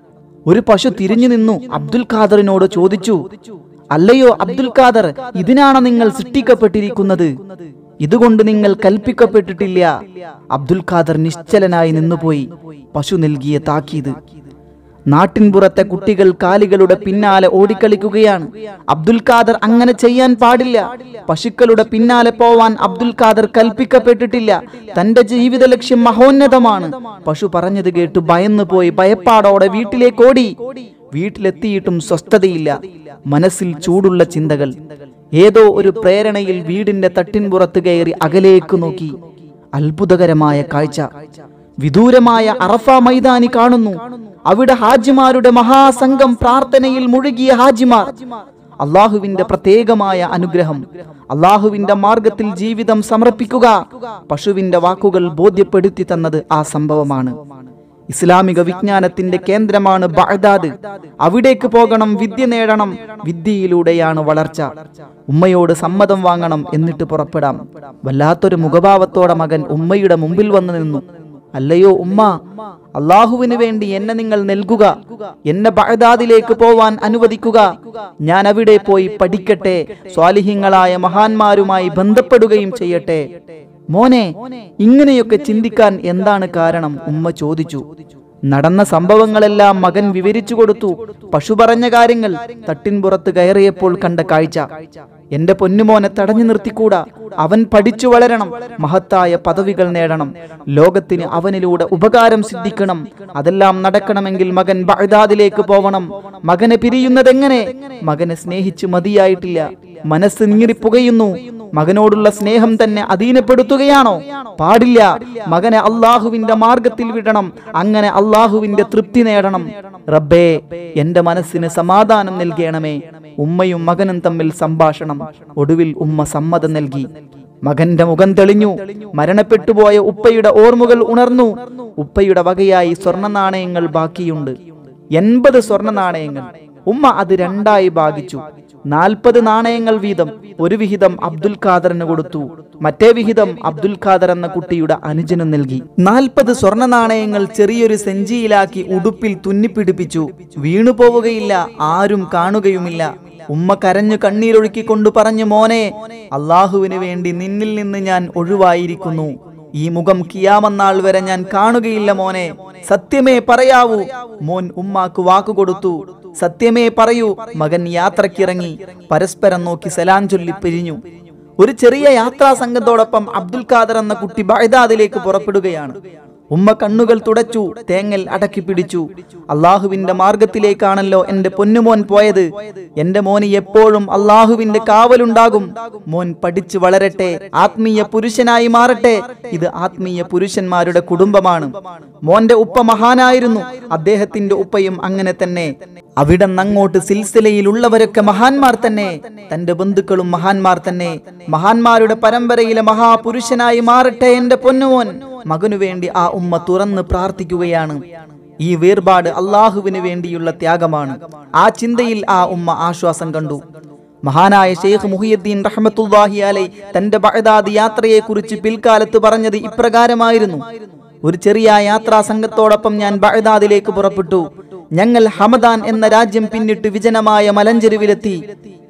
ഒരു പശു തിരിഞ്ഞു നിന്നു അബ്ദുൽ ഖാദറിനോട് ചോദിച്ചു അല്ലയോ അബ്ദുൽ ഖാദർ ഇതിനാണ് നിങ്ങൾ സൃഷ്ടിക്കപ്പെട്ടിരിക്കുന്നത് ഇതുകൊണ്ട് നിങ്ങൾ കൽപ്പിക്കപ്പെട്ടിട്ടില്ല അബ്ദുൽ ഖാദർ നിശ്ചലനായി നിന്നുപോയി പശു നൽകിയ താക്കീത് നാട്ടിൻപുറത്തെ കുട്ടികൾ കാലികളുടെ പിന്നാലെ ഓടിക്കളിക്കുകയാണ് അബ്ദുൽ ഖാദർ അങ്ങനെ ചെയ്യാൻ പാടില്ല പശുക്കളുടെ പിന്നാലെ പോവാൻ അബ്ദുൽ ഖാദർ കൽപ്പിക്കപ്പെട്ടിട്ടില്ല തന്റെ ജീവിത ലക്ഷ്യം മഹോന്നതമാണ് പശു പറഞ്ഞത് കേട്ട് ഭയന്നു പോയി ഭയപ്പാടോടെ വീട്ടിലേക്ക് ഓടി വീട്ടിലെത്തിയിട്ടും സ്വസ്ഥതയില്ല മനസ്സിൽ ചൂടുള്ള ചിന്തകൾ ഏതോ ഒരു പ്രേരണയിൽ വീടിന്റെ തട്ടിൻപുറത്ത് കയറി അകലേക്ക് നോക്കി അത്ഭുതകരമായ കാഴ്ച വിദൂരമായ അറഫ മൈതാനി കാണുന്നു അവിടെ ഹാജിമാരുടെ മഹാസംഘം പ്രാർത്ഥനയിൽ മുഴുകിയ ഹാജിമാർ അള്ളാഹുവിന്റെ പ്രത്യേകമായ അനുഗ്രഹം അള്ളാഹുവിന്റെ മാർഗത്തിൽ ജീവിതം സമർപ്പിക്കുക പശുവിന്റെ വാക്കുകൾ ബോധ്യപ്പെടുത്തി തന്നത് ആ സംഭവമാണ് ഇസ്ലാമിക വിജ്ഞാനത്തിന്റെ കേന്ദ്രമാണ് ബഗ്ദാദ് അവിടേക്ക് പോകണം വിദ്യ നേടണം വിദ്യയിലൂടെയാണ് വളർച്ച ഉമ്മയോട് സമ്മതം വാങ്ങണം എന്നിട്ട് പുറപ്പെടാം വല്ലാത്തൊരു മുഖഭാവത്തോടെ മകൻ ഉമ്മയുടെ മുമ്പിൽ വന്നു നിന്നു അല്ലയോ ഉമ്മ അള്ളാഹുവിന് വേണ്ടി എന്നെ നിങ്ങൾ നൽകുക എന്നെ ബഗ്ദാദിലേക്ക് പോവാൻ അനുവദിക്കുക ഞാൻ അവിടെ പോയി പഠിക്കട്ടെ സ്വാലിഹ്യങ്ങളായ മഹാന്മാരുമായി ബന്ധപ്പെടുകയും ചെയ്യട്ടെ മോനെ ഇങ്ങനെയൊക്കെ ചിന്തിക്കാൻ എന്താണ് കാരണം ഉമ്മ ചോദിച്ചു നടന്ന സംഭവങ്ങളെല്ലാം മകൻ വിവരിച്ചു കൊടുത്തു പശു പറഞ്ഞ കാര്യങ്ങൾ തട്ടിൻപുറത്ത് കയറിയപ്പോൾ കണ്ട കാഴ്ച എന്റെ പൊന്നുമോനെ തടഞ്ഞു നിർത്തിക്കൂടാ അവൻ പഠിച്ചു വളരണം മഹത്തായ പദവികൾ നേടണം ലോകത്തിന് അവനിലൂടെ ഉപകാരം സിദ്ധിക്കണം അതെല്ലാം നടക്കണമെങ്കിൽ മകൻ ബഗ്ദാദിലേക്ക് പോവണം മകനെ പിരിയുന്നതെങ്ങനെ മകനെ സ്നേഹിച്ചു മതിയായിട്ടില്ല മനസ്സ് നീറിപ്പുകയുന്നു മകനോടുള്ള സ്നേഹം തന്നെ അധീനപ്പെടുത്തുകയാണോ പാടില്ല മകനെ അള്ളാഹുവിന്റെ മാർഗത്തിൽ വിടണം അങ്ങനെ അള്ളാഹുവിന്റെ തൃപ്തി നേടണം റബ്ബേ എന്റെ മനസ്സിന് സമാധാനം നൽകണമേ ഉമ്മയും മകനും തമ്മിൽ സംഭാഷണം ഒടുവിൽ ഉമ്മ സമ്മതം നൽകി മകന്റെ മുഖം തെളിഞ്ഞു മരണപ്പെട്ടുപോയ ഉപ്പയുടെ ഓർമ്മകൾ ഉണർന്നു ഉപ്പയുടെ വകയായി സ്വർണ്ണ നാണയങ്ങൾ ബാക്കിയുണ്ട് എൺപത് സ്വർണ്ണ നാണയങ്ങൾ ഉമ്മ അത് രണ്ടായി ഭാഗിച്ചു നാൽപ്പത് നാണയങ്ങൾ വീതം ഒരു വിഹിതം അബ്ദുൽ ഖാദറിന് കൊടുത്തു മറ്റേ വിഹിതം അബ്ദുൽ ഖാദർ എന്ന കുട്ടിയുടെ അനുജന് നൽകി നാൽപ്പത് സ്വർണ്ണ നാണയങ്ങൾ ചെറിയൊരു സെഞ്ചിയിലാക്കി ഉടുപ്പിൽ തുന്നിപ്പിടിപ്പിച്ചു വീണു പോവുകയില്ല ആരും കാണുകയുമില്ല ഉമ്മ കരഞ്ഞു കണ്ണീരൊഴുക്കിക്കൊണ്ട് പറഞ്ഞു മോനെ അള്ളാഹുവിന് വേണ്ടി നിന്നിൽ നിന്ന് ഞാൻ ഒഴിവായിരിക്കുന്നു ഈ മുഖം കിയാമന്നാൾ വരെ ഞാൻ കാണുകയില്ല മോനെ സത്യമേ പറയാവൂ മോൻ ഉമ്മാക്ക് വാക്കു കൊടുത്തു സത്യമേ പറയൂ മകൻ യാത്രക്കിറങ്ങി പരസ്പരം നോക്കി സലാം ചൊല്ലി പിരിഞ്ഞു ഒരു ചെറിയ യാത്രാ സംഘത്തോടൊപ്പം അബ്ദുൽ ഖാദർ എന്ന കുട്ടി ബഗ്ദാദിലേക്ക് പുറപ്പെടുകയാണ് ഉമ്മ കണ്ണുകൾ തുടച്ചു തേങ്ങൽ അടക്കി പിടിച്ചു അള്ളാഹുവിന്റെ മാർഗത്തിലേക്കാണല്ലോ എന്റെ പൊന്നുമോൻ പോയത് എന്റെ മോന് എപ്പോഴും അള്ളാഹുവിന്റെ കാവലുണ്ടാകും മോൻ പഠിച്ചു വളരട്ടെ ആത്മീയ പുരുഷനായി മാറട്ടെ ഇത് ആത്മീയ പുരുഷന്മാരുടെ കുടുംബമാണ് മോന്റെ ഉപ്പ മഹാനായിരുന്നു അദ്ദേഹത്തിന്റെ ഉപ്പയും അങ്ങനെ തന്നെ അവിടെ അങ്ങോട്ട് സിൽസിലയിലുള്ളവരൊക്കെ മഹാന്മാർ തന്നെ തന്റെ ബന്ധുക്കളും മഹാന്മാർ തന്നെ മഹാന്മാരുടെ പരമ്പരയിലെ മഹാപുരുഷനായി മാറട്ടെ എന്റെ പൊന്നുമോൻ മകനു വേണ്ടി ആ ഉമ്മ തുറന്ന് പ്രാർത്ഥിക്കുകയാണ് ഈ വേർപാട് അള്ളാഹുവിന് വേണ്ടിയുള്ള ത്യാഗമാണ് ആ ചിന്തയിൽ ആ ഉമ്മ ആശ്വാസം കണ്ടു മഹാനായ ഷെയ്ഖ് മുഹിയുദ്ദീൻ റഹ്മത്തുല്ലാഹി അലൈ തന്റെ ബഗ്ദാദ് യാത്രയെക്കുറിച്ച് പിൽക്കാലത്ത് പറഞ്ഞത് ഇപ്രകാരമായിരുന്നു ഒരു ചെറിയ യാത്രാ സംഘത്തോടൊപ്പം ഞാൻ ബഗ്ദാദിലേക്ക് പുറപ്പെട്ടു ഞങ്ങൾ ഹമദാൻ എന്ന രാജ്യം പിന്നിട്ട് വിജനമായ മലഞ്ചെരുവിലെത്തി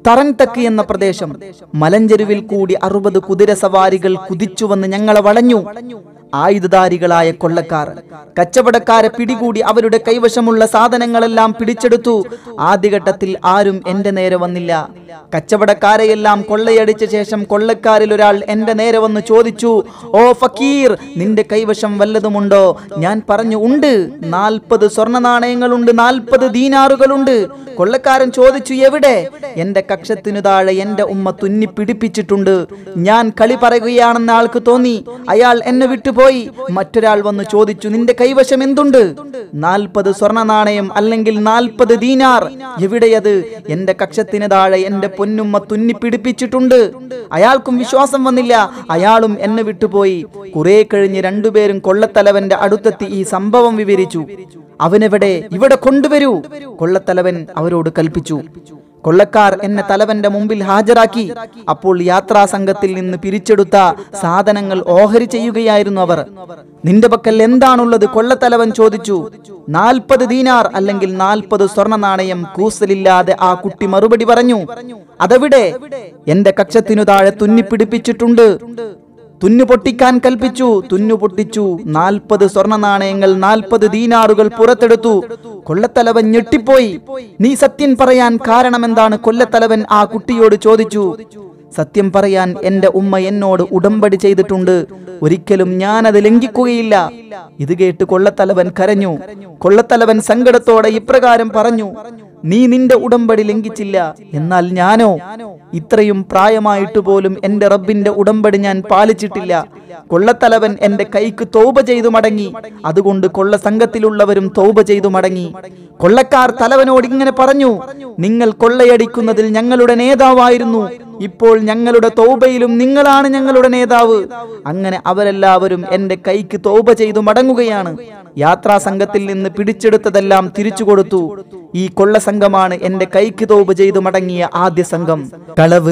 തറൻതക്ക് എന്ന പ്രദേശം മലഞ്ചെരുവിൽ കൂടി അറുപത് കുതിര സവാരികൾ കുതിച്ചുവന്ന് ഞങ്ങളെ വളഞ്ഞു ആയുധധാരികളായ കൊള്ളക്കാർ കച്ചവടക്കാരെ പിടികൂടി അവരുടെ കൈവശമുള്ള സാധനങ്ങളെല്ലാം പിടിച്ചെടുത്തു ആദ്യഘട്ടത്തിൽ ആരും എന്റെ നേരെ വന്നില്ല കച്ചവടക്കാരെയെല്ലാം കൊള്ളയടിച്ച ശേഷം കൊള്ളക്കാരിൽ ഒരാൾ എന്റെ നേരെ വന്ന് ചോദിച്ചു ഓ ഫക്കീർ നിന്റെ കൈവശം വല്ലതുമുണ്ടോ ഞാൻ പറഞ്ഞു ഉണ്ട് നാൽപ്പത് സ്വർണ്ണ നാണയങ്ങളുണ്ട് നാൽപ്പത് ദീനാറുകളുണ്ട് കൊള്ളക്കാരൻ ചോദിച്ചു എവിടെ എന്റെ കക്ഷത്തിനു താഴെ എന്റെ ഉമ്മ തുന്നി പിടിപ്പിച്ചിട്ടുണ്ട് ഞാൻ കളി പറയുകയാണെന്ന് ആൾക്ക് തോന്നി അയാൾ എന്നെ വിട്ടുപോയി മറ്റൊരാൾ വന്ന് ചോദിച്ചു നിന്റെ കൈവശം എന്തുണ്ട് നാൽപ്പത് സ്വർണ്ണ നാണയം അല്ലെങ്കിൽ നാൽപ്പത് ദീനാർ എവിടെയത് എന്റെ കക്ഷത്തിന് താഴെ എന്റെ പൊന്നുമ്മ തുന്നി പിടിപ്പിച്ചിട്ടുണ്ട് അയാൾക്കും വിശ്വാസം വന്നില്ല അയാളും എന്നെ വിട്ടുപോയി കുറെ കഴിഞ്ഞ് രണ്ടുപേരും കൊള്ളത്തലവന്റെ അടുത്തെത്തി ഈ സംഭവം വിവരിച്ചു അവനെവിടെ ഇവിടെ കൊണ്ടുവരൂ കൊള്ളത്തലവൻ അവരോട് കൽപ്പിച്ചു കൊള്ളക്കാർ എന്നെ തലവന്റെ മുമ്പിൽ ഹാജരാക്കി അപ്പോൾ യാത്രാ സംഘത്തിൽ നിന്ന് പിരിച്ചെടുത്ത സാധനങ്ങൾ ഓഹരി ചെയ്യുകയായിരുന്നു അവർ നിന്റെ പക്കൽ എന്താണുള്ളത് കൊള്ളത്തലവൻ ചോദിച്ചു നാൽപ്പത് ദീനാർ അല്ലെങ്കിൽ നാൽപ്പത് സ്വർണ്ണ നാണയം കൂസലില്ലാതെ ആ കുട്ടി മറുപടി പറഞ്ഞു അതെവിടെ എന്റെ കക്ഷത്തിനു താഴെ തുന്നിപ്പിടിപ്പിച്ചിട്ടുണ്ട് തുന്നു പൊട്ടിക്കാൻ കൽപ്പിച്ചു തുന്നു പൊട്ടിച്ചു നാൽപ്പത് സ്വർണ്ണ നാണയങ്ങൾ നാൽപ്പത് ദീനാറുകൾ പുറത്തെടുത്തു കൊല്ലത്തലവൻ ഞെട്ടിപ്പോയി നീ സത്യം പറയാൻ കാരണമെന്താണ് കൊല്ലത്തലവൻ ആ കുട്ടിയോട് ചോദിച്ചു സത്യം പറയാൻ എന്റെ ഉമ്മ എന്നോട് ഉടമ്പടി ചെയ്തിട്ടുണ്ട് ഒരിക്കലും ഞാനത് ലംഘിക്കുകയില്ല ഇത് കേട്ട് കൊള്ളത്തലവൻ കരഞ്ഞു കൊള്ളത്തലവൻ സങ്കടത്തോടെ ഇപ്രകാരം പറഞ്ഞു നീ നിന്റെ ഉടമ്പടി ലംഘിച്ചില്ല എന്നാൽ ഞാനോ ഇത്രയും പ്രായമായിട്ട് പോലും എന്റെ റബ്ബിന്റെ ഉടമ്പടി ഞാൻ പാലിച്ചിട്ടില്ല കൊള്ളത്തലവൻ എന്റെ കൈക്ക് തൗബ ചെയ്തു മടങ്ങി അതുകൊണ്ട് കൊള്ള സംഘത്തിലുള്ളവരും തൗബ ചെയ്തു മടങ്ങി കൊള്ളക്കാർ തലവനോട് ഇങ്ങനെ പറഞ്ഞു നിങ്ങൾ കൊള്ളയടിക്കുന്നതിൽ ഞങ്ങളുടെ നേതാവായിരുന്നു ഇപ്പോൾ ഞങ്ങളുടെ തൗബയിലും നിങ്ങളാണ് ഞങ്ങളുടെ നേതാവ് അങ്ങനെ അവരെല്ലാവരും എന്റെ കൈക്ക് തൗബ ചെയ്തു മടങ്ങുകയാണ് യാത്രാ സംഘത്തിൽ നിന്ന് പിടിച്ചെടുത്തതെല്ലാം തിരിച്ചു കൊടുത്തു ഈ കൊള്ള സംഘമാണ് എന്റെ കൈക്ക് തോപ് ചെയ്തു മടങ്ങിയ ആദ്യ സംഘം കളവ്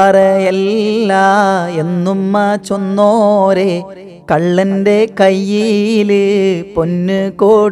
പാറയല്ല എന്നുമ്മ ചൊന്നോരെ കള്ളന്റെ കയ്യില് പൊന്ന്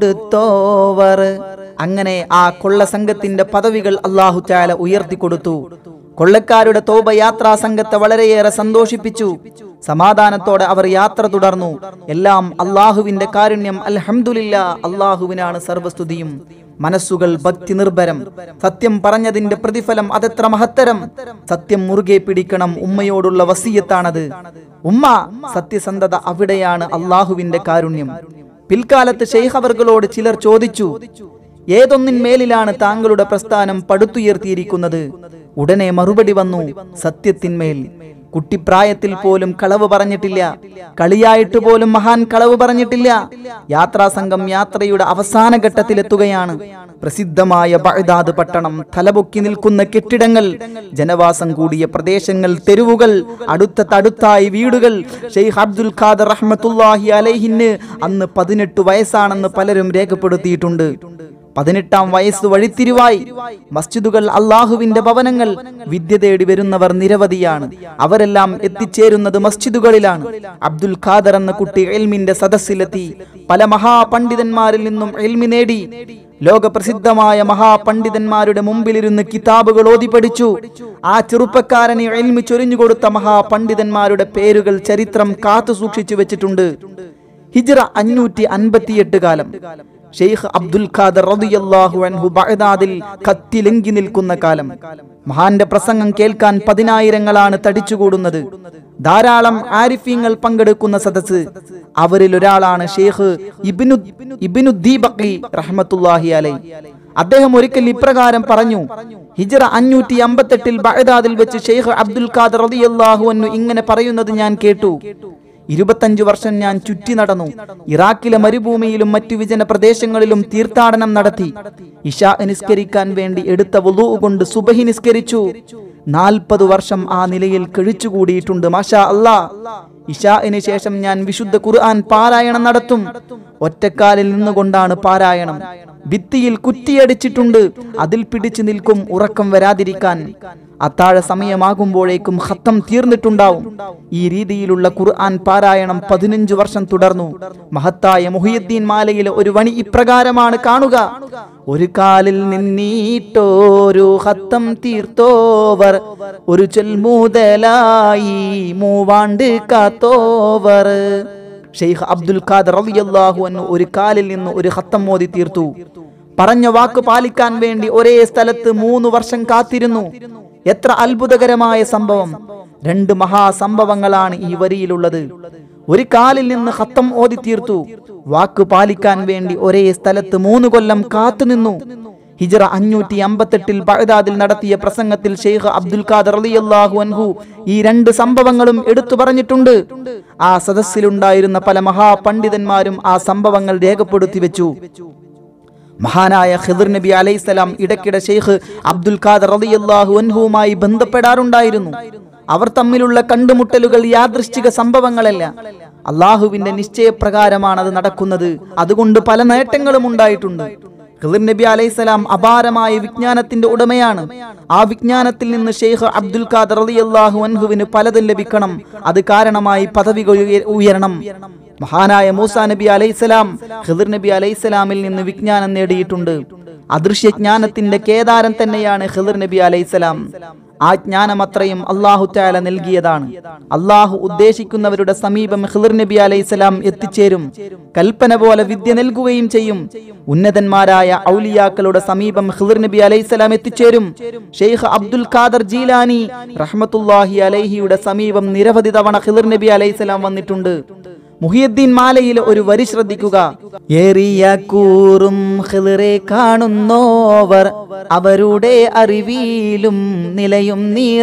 കൊടുത്തോവർ അങ്ങനെ ആ കൊള്ള സംഘത്തിന്റെ പദവികൾ അള്ളാഹു ചാല ഉയർത്തി കൊടുത്തു കൊള്ളക്കാരുടെ തോപ യാത്രാ സംഘത്തെ വളരെയേറെ സന്തോഷിപ്പിച്ചു സമാധാനത്തോടെ അവർ യാത്ര തുടർന്നു എല്ലാം അള്ളാഹുവിന്റെ കാരുണ്യം അൽഹംദുലില്ല അള്ളാഹുവിനാണ് സർവസ്തുതിയും മനസ്സുകൾ ഭക്തി നിർഭരം സത്യം പറഞ്ഞതിന്റെ പ്രതിഫലം അതെത്ര മഹത്തരം സത്യം മുറുകെ പിടിക്കണം ഉമ്മയോടുള്ള വസീയത്താണത് ഉമ്മ സത്യസന്ധത അവിടെയാണ് അള്ളാഹുവിന്റെ കാരുണ്യം പിൽക്കാലത്ത് ഷെയ്ഖ് അവർകളോട് ചിലർ ചോദിച്ചു ഏതൊന്നിന്മേലിലാണ് താങ്കളുടെ പ്രസ്ഥാനം പടുത്തുയർത്തിയിരിക്കുന്നത് ഉടനെ മറുപടി വന്നു സത്യത്തിന്മേൽ കുട്ടിപ്രായത്തിൽ പോലും കളവ് പറഞ്ഞിട്ടില്ല കളിയായിട്ട് പോലും മഹാൻ കളവ് പറഞ്ഞിട്ടില്ല യാത്രാ സംഘം യാത്രയുടെ അവസാന ഘട്ടത്തിലെത്തുകയാണ് പ്രസിദ്ധമായ ബഗ്ദാദ് പട്ടണം തലപൊക്കി നിൽക്കുന്ന കെട്ടിടങ്ങൾ ജനവാസം കൂടിയ പ്രദേശങ്ങൾ തെരുവുകൾ അടുത്ത തടുത്തായി വീടുകൾ ഷെയ്ഖ് അബ്ദുൽ ഖാദർ റഹ്മത്തുല്ലാഹി അലൈഹിന് അന്ന് പതിനെട്ട് വയസ്സാണെന്ന് പലരും രേഖപ്പെടുത്തിയിട്ടുണ്ട് പതിനെട്ടാം വയസ്സ് വഴിത്തിരിവായി മസ്ജിദുകൾ അള്ളാഹുവിന്റെ ഭവനങ്ങൾ വിദ്യ തേടി വരുന്നവർ നിരവധിയാണ് അവരെല്ലാം എത്തിച്ചേരുന്നത് മസ്ജിദുകളിലാണ് അബ്ദുൽ ഖാദർ എന്ന കുട്ടി എൽമിന്റെ സദസ്സിലെത്തി പല മഹാപണ്ഡിതന്മാരിൽ നിന്നും എൽമി നേടി ലോകപ്രസിദ്ധമായ മഹാപണ്ഡിതന്മാരുടെ മുമ്പിലിരുന്ന് കിതാബുകൾ ഓതി പഠിച്ചു ആ ചെറുപ്പക്കാരന് എൽമി ചൊരിഞ്ഞുകൊടുത്ത മഹാപണ്ഡിതന്മാരുടെ പേരുകൾ ചരിത്രം കാത്തു സൂക്ഷിച്ചു വെച്ചിട്ടുണ്ട് ഹിജ്റ അഞ്ഞൂറ്റി അൻപത്തിയെട്ട് കാലം ഷെയ്ഖ് അബ്ദുൽ ഖാദർ റളിയല്ലാഹു അൻഹു ബഗ്ദാദിൽ കത്തിലെങ്കി നിൽക്കുന്ന കാലം മഹാന്റെ പ്രസംഗം കേൾക്കാൻ പതിനായിരങ്ങളാണ് തടിച്ചുകൂടുന്നത് ധാരാളം ആരിഫീങ്ങൾ പങ്കെടുക്കുന്ന സദസ്സ് അവരിൽ ഒരാളാണ് ഷെയ്ഖ് ഇബ്നു ഇബ്നു ദീബഖി റഹ്മത്തുള്ളാഹി അലൈ അദ്ദേഹം ഒരിക്കൽ ഇപ്രകാരം പറഞ്ഞു ഹിജ്റ അഞ്ഞൂറ്റി അമ്പത്തെട്ടിൽ ബഗ്ദാദിൽ വെച്ച് ഷെയ്ഖ് അബ്ദുൽ ഖാദർ റളിയല്ലാഹു അൻഹു ഇങ്ങനെ പറയുന്നത് ഞാൻ കേട്ടു ഇരുപത്തഞ്ചു വർഷം ഞാൻ ചുറ്റി നടന്നു ഇറാഖിലെ മരുഭൂമിയിലും മറ്റു വിജന പ്രദേശങ്ങളിലും തീർത്ഥാടനം നടത്തി ഇഷ നിസ്കരിക്കാൻ വേണ്ടി എടുത്ത വുളു കൊണ്ട് സുബഹി നിസ്കരിച്ചു നാൽപ്പത് വർഷം ആ നിലയിൽ കഴിച്ചുകൂടിയിട്ടുണ്ട് മാഷാ അല്ലാ ഇഷാഇന് ശേഷം ഞാൻ വിശുദ്ധ ഖുർആൻ പാരായണം നടത്തും ഒറ്റക്കാലിൽ നിന്നുകൊണ്ടാണ് പാരായണം ഭിത്തിയിൽ കുറ്റിയടിച്ചിട്ടുണ്ട് അതിൽ പിടിച്ചു നിൽക്കും ഉറക്കം വരാതിരിക്കാൻ അത്താഴ സമയമാകുമ്പോഴേക്കും ഖത്തം തീർന്നിട്ടുണ്ടാവും ഈ രീതിയിലുള്ള ഖുർആൻ പാരായണം പതിനഞ്ചു വർഷം തുടർന്നു മഹത്തായ മുഹിയുദ്ദീൻ മാലയിലെ ഒരു വണി ഇപ്രകാരമാണ് കാണുക ഒരു കാലിൽ നിന്നീട്ടോരു ഹത്തം തീർത്തോവർ ഒരു ചൊൽമൂതലായി മൂവാണ്ട് കാത്തോവർ ഷെയ്ഖ് അബ്ദുൽ ഖാദർ റളിയല്ലാഹു അൻഹു ഒരു കാലിൽ നിന്ന് ഒരു ഹത്തം മോദി തീർത്തു പറഞ്ഞ വാക്ക് പാലിക്കാൻ വേണ്ടി ഒരേ സ്ഥലത്ത് മൂന്ന് വർഷം കാത്തിരുന്നു എത്ര അത്ഭുതകരമായ സംഭവം രണ്ട് മഹാസംഭവങ്ങളാണ് ഈ വരിയിലുള്ളത് ഒരു കാലിൽ നിന്ന് ഹത്തം ഓതി തീർത്തു വാക്ക് പാലിക്കാൻ വേണ്ടി ഒരേ സ്ഥലത്ത് മൂന്ന് കൊല്ലം കാത്തുനിന്നു ഹിജറ അഞ്ഞൂറ്റി അമ്പത്തെട്ടിൽ ബഗ്ദാദിൽ നടത്തിയ പ്രസംഗത്തിൽ ഷെയ്ഖ് അബ്ദുൽ ഖാദർ റളിയല്ലാഹു അൻഹു ഈ രണ്ട് സംഭവങ്ങളും എടുത്തു പറഞ്ഞിട്ടുണ്ട് ആ സദസ്സിലുണ്ടായിരുന്ന പല മഹാപണ്ഡിതന്മാരും ആ സംഭവങ്ങൾ രേഖപ്പെടുത്തി വെച്ചു മഹാനായ ഖിദർ നബി അലൈഹിസ്സലാം ഇടയ്ക്കിടെ ഷെയ്ഖ് അബ്ദുൽ ഖാദർ റളിയല്ലാഹു അൻഹുവുമായി ബന്ധപ്പെടാറുണ്ടായിരുന്നു അവർ തമ്മിലുള്ള കണ്ടുമുട്ടലുകൾ യാദൃശ്ചിക സംഭവങ്ങളല്ല അള്ളാഹുവിന്റെ നിശ്ചയപ്രകാരമാണ് അത് നടക്കുന്നത് അതുകൊണ്ട് പല നേട്ടങ്ങളും ഉണ്ടായിട്ടുണ്ട് ഖിദർ നബി അലൈഹിസ്സലാം അപാരമായ വിജ്ഞാനത്തിന്റെ ഉടമയാണ് ആ വിജ്ഞാനത്തിൽ നിന്ന് ഷെയ്ഖ് അബ്ദുൽ ഖാദർ റളിയല്ലാഹു അൻഹുവിന് പലതും ലഭിക്കണം അത് കാരണമായി പദവികൾ ഉയ- ഉയരണം മഹാനായ മൂസ നബി അലൈഹിസ്സലാം ഖിദർ നബി അലൈഹിസ്സലാമിൽ നിന്ന് വിജ്ഞാനം നേടിയിട്ടുണ്ട് അദൃശ്യ ജ്ഞാനത്തിന്റെ കേദാരം തന്നെയാണ് ഖിദർ നബി അലൈഹിസ്സലാം ആ ജ്ഞാനം അത്രയും അള്ളാഹു താല നൽകിയതാണ് അള്ളാഹു ഉദ്ദേശിക്കുന്നവരുടെ സമീപം ഖിദർ നബി അലൈഹിസ്സലാം എത്തിച്ചേരും കൽപ്പന പോലെ വിദ്യ നൽകുകയും ചെയ്യും ഉന്നതന്മാരായ ഔലിയാക്കളുടെ സമീപം ഖിദർ നബി അലൈഹിസ്സലാം എത്തിച്ചേരും ഷെയ്ഖ് അബ്ദുൽ ഖാദർ ജീലാനി റഹ്മത്തുല്ലാഹി അലൈഹിയുടെ സമീപം നിരവധി തവണ ഖിദർ നബി അലൈഹിസ്സലാം വന്നിട്ടുണ്ട് മുഹിയുദ്ദീൻ മാലയിലെ ഒരു വരി ശ്രദ്ധിക്കുക ഏറിയ കൂറും ഖിളിറെ കാണുന്നോവർ അവരുടെ അറിവിലും നിലയും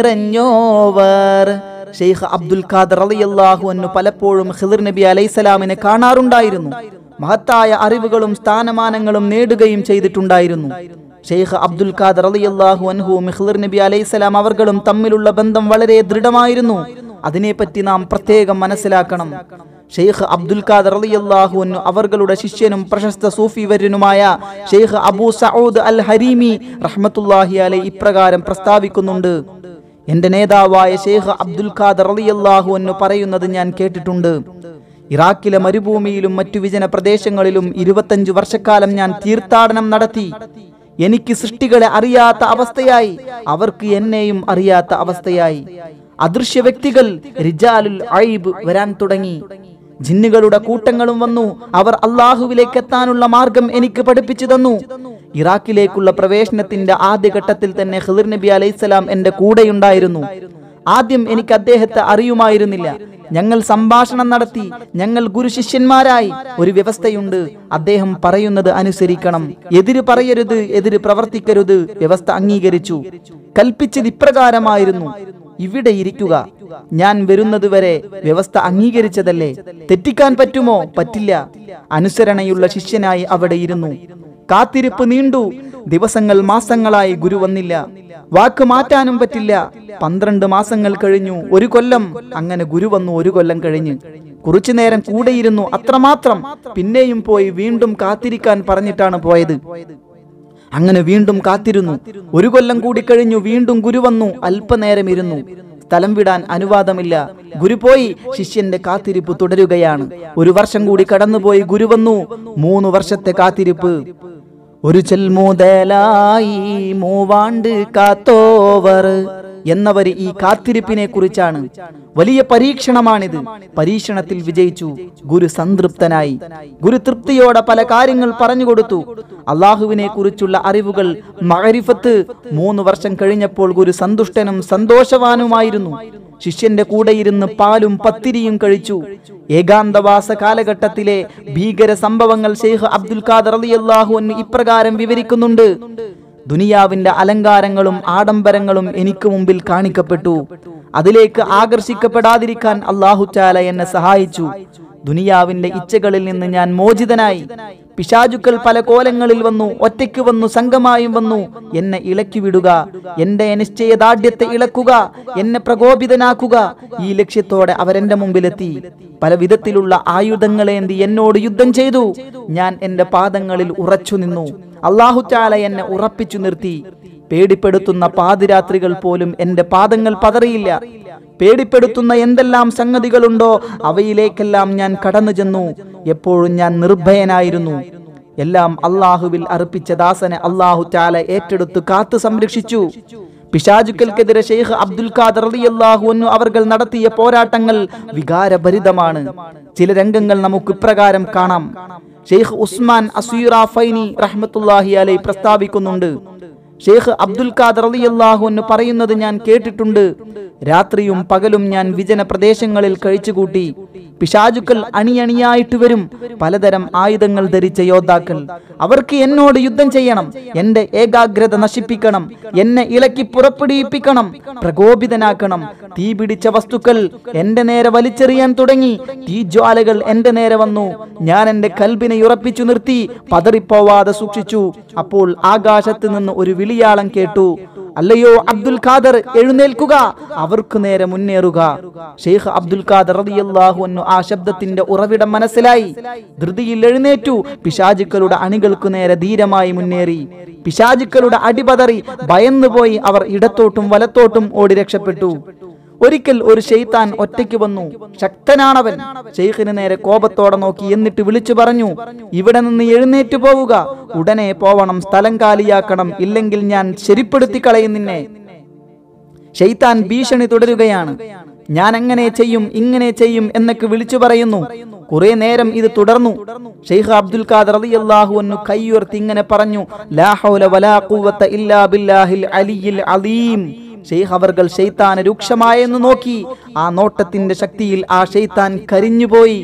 നിറഞ്ഞോവർ ഷെയ്ഖ് അബ്ദുൽ ഖാദർ റളിയല്ലാഹു അൻഹു പലപ്പോഴും ഖിളിർ നബി അലൈഹിസ്സലാമിനെ കാണാറുണ്ടായിരുന്നു മഹത്തായ അറിവുകളും സ്ഥാനമാനങ്ങളും നേടുകയും ചെയ്തിട്ടുണ്ടായിരുന്നു ഷെയ്ഖ് അബ്ദുൽ ഖാദർ റളിയല്ലാഹു അൻഹുവും ഖിളിർ നബി അലൈഹിസ്സലാം അവർകളും തമ്മിലുള്ള ബന്ധം വളരെ ദൃഢമായിരുന്നു അതിനെപ്പറ്റി നാം പ്രത്യേകം മനസ്സിലാക്കണം ഷെയ്ഖ് അബ്ദുൽ ഖാദർ റളിയല്ലാഹു അൻഹു അവർകളുടെ ശിഷ്യനും പ്രശസ്ത സൂഫി വര്യനുമായ Sheikh Abu Saud al Harimi റഹ്മത്തുല്ലാഹി അലൈ ഇപ്രകാരം പ്രസ്താവിക്കുന്നുണ്ട് എന്റെ നേതാവായ ഷെയ്ഖ് അബ്ദുൽ ഖാദർ റളിയല്ലാഹു അൻഹു പറയുന്നത് ഞാൻ കേട്ടിട്ടുണ്ട് ഇറാഖിലെ മരുഭൂമിയിലും മറ്റു വിജന പ്രദേശങ്ങളിലും ഇരുപത്തഞ്ചു വർഷക്കാലം ഞാൻ തീർത്ഥാടനം നടത്തി എനിക്ക് സൃഷ്ടികളെ അറിയാത്ത അവസ്ഥയായി അവർക്ക് എന്നെയും അറിയാത്ത അവസ്ഥയായി അദൃശ്യ വ്യക്തികൾ റിജാലുൽ ഐബ് വരാൻ തുടങ്ങി ജിന്നുകളുടെ കൂട്ടങ്ങളും വന്നു അവർ അള്ളാഹുവിലേക്ക് എത്താനുള്ള മാർഗം എനിക്ക് പഠിപ്പിച്ചു തന്നു ഇറാഖിലേക്കുള്ള പ്രവേശനത്തിന്റെ ആദ്യഘട്ടത്തിൽ തന്നെ ഖിദിർ നബി അലൈഹിസ്സലാം എന്റെ കൂടെയുണ്ടായിരുന്നു ആദ്യം എനിക്ക് അദ്ദേഹത്തെ അറിയുമായിരുന്നില്ല ഞങ്ങൾ സംഭാഷണം നടത്തി ഞങ്ങൾ ഗുരു ശിഷ്യന്മാരായി ഒരു വ്യവസ്ഥയുണ്ട് അദ്ദേഹം പറയുന്നത് അനുസരിക്കണം എതിര് പറയരുത് എതിര് പ്രവർത്തിക്കരുത് വ്യവസ്ഥ അംഗീകരിച്ചു കൽപ്പിച്ചത് ഇപ്രകാരമായിരുന്നു ഇവിടെ ഇരിക്കുക ഞാൻ വരുന്നതുവരെ വ്യവസ്ഥ അംഗീകരിച്ചതല്ലേ തെറ്റിക്കാൻ പറ്റുമോ പറ്റില്ല അനുസരണയുള്ള ശിഷ്യനായി അവിടെ ഇരുന്നു കാത്തിരിപ്പ് നീണ്ടു ദിവസങ്ങൾ മാസങ്ങളായി ഗുരു വന്നില്ല വാക്ക് മാറ്റാനും പറ്റില്ല പന്ത്രണ്ട് മാസങ്ങൾ കഴിഞ്ഞു ഒരു കൊല്ലം അങ്ങനെ ഗുരു വന്നു ഒരു കൊല്ലം കഴിഞ്ഞ് കുറച്ചു നേരം കൂടെയിരുന്നു അത്രമാത്രം പിന്നെയും പോയി വീണ്ടും കാത്തിരിക്കാൻ പറഞ്ഞിട്ടാണ് പോയത് അങ്ങനെ വീണ്ടും കാത്തിരുന്നു ഒരു കൊല്ലം കൂടി കഴിഞ്ഞു വീണ്ടും ഗുരു വന്നു അല്പനേരം ഇരുന്നു സ്ഥലം വിടാൻ അനുവാദമില്ല ഗുരു പോയി ശിഷ്യന്റെ കാത്തിരിപ്പ് തുടരുകയാണ് ഒരു വർഷം കൂടി കടന്നുപോയി ഗുരു വന്നു മൂന്ന് വർഷത്തെ കാത്തിരിപ്പ് ഒരു ചെൽമുതലായി മൂവാണ്ട് കാത്തോവർ എന്നവർ ഈ കാത്തിരിപ്പിനെ കുറിച്ചാണ് വലിയ പരീക്ഷണമാണിത് പരീക്ഷണത്തിൽ വിജയിച്ചു ഗുരു സംതൃപ്തനായി ഗുരു തൃപ്തിയോടെ പല കാര്യങ്ങൾ പറഞ്ഞു കൊടുത്തു അള്ളാഹുവിനെ കുറിച്ചുള്ള അറിവുകൾ മകരിഫത്ത് മൂന്ന് വർഷം കഴിഞ്ഞപ്പോൾ ഗുരു സന്തുഷ്ടനും സന്തോഷവാനുമായിരുന്നു ശിഷ്യന്റെ കൂടെ ഇരുന്ന് പാലും പത്തിരിയും കഴിച്ചു ഏകാന്തവാസ കാലഘട്ടത്തിലെ ഭീകര സംഭവങ്ങൾ ഷെയ്ഖ് അബ്ദുൽ ഖാദർ അലിയല്ലാഹു അൻഹു ഇപ്രകാരം വിവരിക്കുന്നുണ്ട് ദുനിയാവിന്റെ അലങ്കാരങ്ങളും ആഡംബരങ്ങളും എനിക്ക് മുമ്പിൽ കാണിക്കപ്പെട്ടു അതിലേക്ക് ആകർഷിക്കപ്പെടാതിരിക്കാൻ അള്ളാഹു ചാല എന്നെ സഹായിച്ചു ദുനിയാവിന്റെ ഇച്ഛകളിൽ നിന്ന് ഞാൻ മോചിതനായി പിശാചുക്കൾ പല കോലങ്ങളിൽ വന്നു ഒറ്റയ്ക്ക് വന്നു സംഘമായും വന്നു എന്നെ ഇളക്കി വിടുക എന്റെ നിശ്ചയദാർഢ്യത്തെ ഇളക്കുക എന്നെ പ്രകോപിതനാക്കുക ഈ ലക്ഷ്യത്തോടെ അവരെന്റെ മുമ്പിലെത്തി പല വിധത്തിലുള്ള ആയുധങ്ങളേന്തി എന്നോട് യുദ്ധം ചെയ്തു ഞാൻ എന്റെ പാദങ്ങളിൽ ഉറച്ചു നിന്നു അള്ളാഹു ചാല എന്നെ ഉറപ്പിച്ചു നിർത്തി പേടിപ്പെടുത്തുന്ന പാതിരാത്രികൾ പോലും എന്റെ പാദങ്ങൾ പതറിയില്ല പേടിപ്പെടുത്തുന്ന എന്തെല്ലാം സംഗതികളുണ്ടോ അവയിലേക്കെല്ലാം ഞാൻ കടന്നു ചെന്നു എപ്പോഴും ഞാൻ നിർഭയനായിരുന്നു എല്ലാം അള്ളാഹുവിൽ അർപ്പിച്ച ദാസനെ അള്ളാഹു ചാല ഏറ്റെടുത്ത് കാത്തു സംരക്ഷിച്ചു പിശാചുക്കൽക്കെതിരെ ഷെയ്ഖ് അബ്ദുൽ ഖാദർ റളിയല്ലാഹു അൻഹു അവർകൾ നടത്തിയ പോരാട്ടങ്ങൾ വികാരഭരിതമാണ് ചില രംഗങ്ങൾ നമുക്ക് ഇപ്രകാരം കാണാം ഷെയ്ഖ് ഉസ്മാൻ അസീറ ഫൈനി റഹ്മത്തുല്ലാഹി അലൈ പ്രസ്താവിക്കുന്നുണ്ട് ഷെയ്ഖ് അബ്ദുൽ ഖാദർ റളിയല്ലാഹു അൻഹു പറയുന്നത് ഞാൻ കേട്ടിട്ടുണ്ട് രാത്രിയും പകലും ഞാൻ വിജന പ്രദേശങ്ങളിൽ കഴിച്ചുകൂട്ടി പിശാചുക്കൾ അണിയണിയായിട്ട് വരും പലതരം ആയുധങ്ങൾ ധരിച്ച യോദ്ധാക്കൾ അവർക്ക് എന്നോട് യുദ്ധം ചെയ്യണം എന്റെ ഏകാഗ്രത നശിപ്പിക്കണം എന്നെ ഇളക്കി പുറപ്പെടുവിപ്പിക്കണം പ്രകോപിതനാക്കണം തീ പിടിച്ച വസ്തുക്കൾ എന്റെ നേരെ വലിച്ചെറിയാൻ തുടങ്ങി തീജ്വാലകൾ എന്റെ നേരെ വന്നു ഞാൻ എന്റെ കൽബിനെ ഉറപ്പിച്ചു നിർത്തി പതറിപ്പോവാതെ സൂക്ഷിച്ചു അപ്പോൾ ആകാശത്ത് നിന്ന് ഒരു വിളിയാളം കേട്ടു അല്ലയോ അബ്ദുൽ ഖാദർ എഴുന്നേൽക്കുക അവർക്ക് നേരെ മുന്നേറുക ഷെയ്ഖ് അബ്ദുൽ ഖാദർ റളിയല്ലാഹു അൻഹു ആ ശബ്ദത്തിന്റെ ഉറവിടം മനസ്സിലായി ധൃതിയിൽ എഴുന്നേറ്റു പിശാചുക്കളുടെ അണികൾക്കു നേരെ ധീരമായി മുന്നേറി പിശാചുക്കളുടെ അടിപതറി ഭയന്നുപോയി അവർ ഇടത്തോട്ടും വലത്തോട്ടും ഓടി രക്ഷപ്പെട്ടു ഒരിക്കൽ ഒരു ഷെയ്ത്താൻ ഒറ്റയ്ക്ക് വന്നു ശക്തനാണവൻ ഷെയ്ഖിന് നേരെ കോപത്തോടെ നോക്കി എന്നിട്ട് വിളിച്ചു പറഞ്ഞു ഇവിടെ നിന്ന് എഴുന്നേറ്റ് പോവുക ഉടനെ പോവണം സ്ഥലം കാലിയാക്കണം ഇല്ലെങ്കിൽ ഞാൻ ശരിപ്പെടുത്തി കളയും നിന്നെ ഷെയ്ത്താൻ ഭീഷണി തുടരുകയാണ് ഞാൻ എങ്ങനെ ചെയ്യും ഇങ്ങനെ ചെയ്യും എന്നൊക്കെ വിളിച്ചു പറയുന്നു കുറെ നേരം ഇത് തുടർന്നു ഷെയ്ഖ് അബ്ദുൽ ഖാദർ റളിയല്ലാഹു അൻഹു കൈയുയർത്തി ഇങ്ങനെ പറഞ്ഞു ലാ ഹൗല വലാ ഖുവത ഇല്ലാ ബില്ലാഹിൽ അലിയിൽ അലീം ഷെയ്ഖ് അവർകൾ ഷെയ്ത്താൻ രൂക്ഷമായെന്ന് നോക്കി ആ നോട്ടത്തിന്റെ ശക്തിയിൽ ആ ഷെയ്ത്താൻ കരിഞ്ഞുപോയി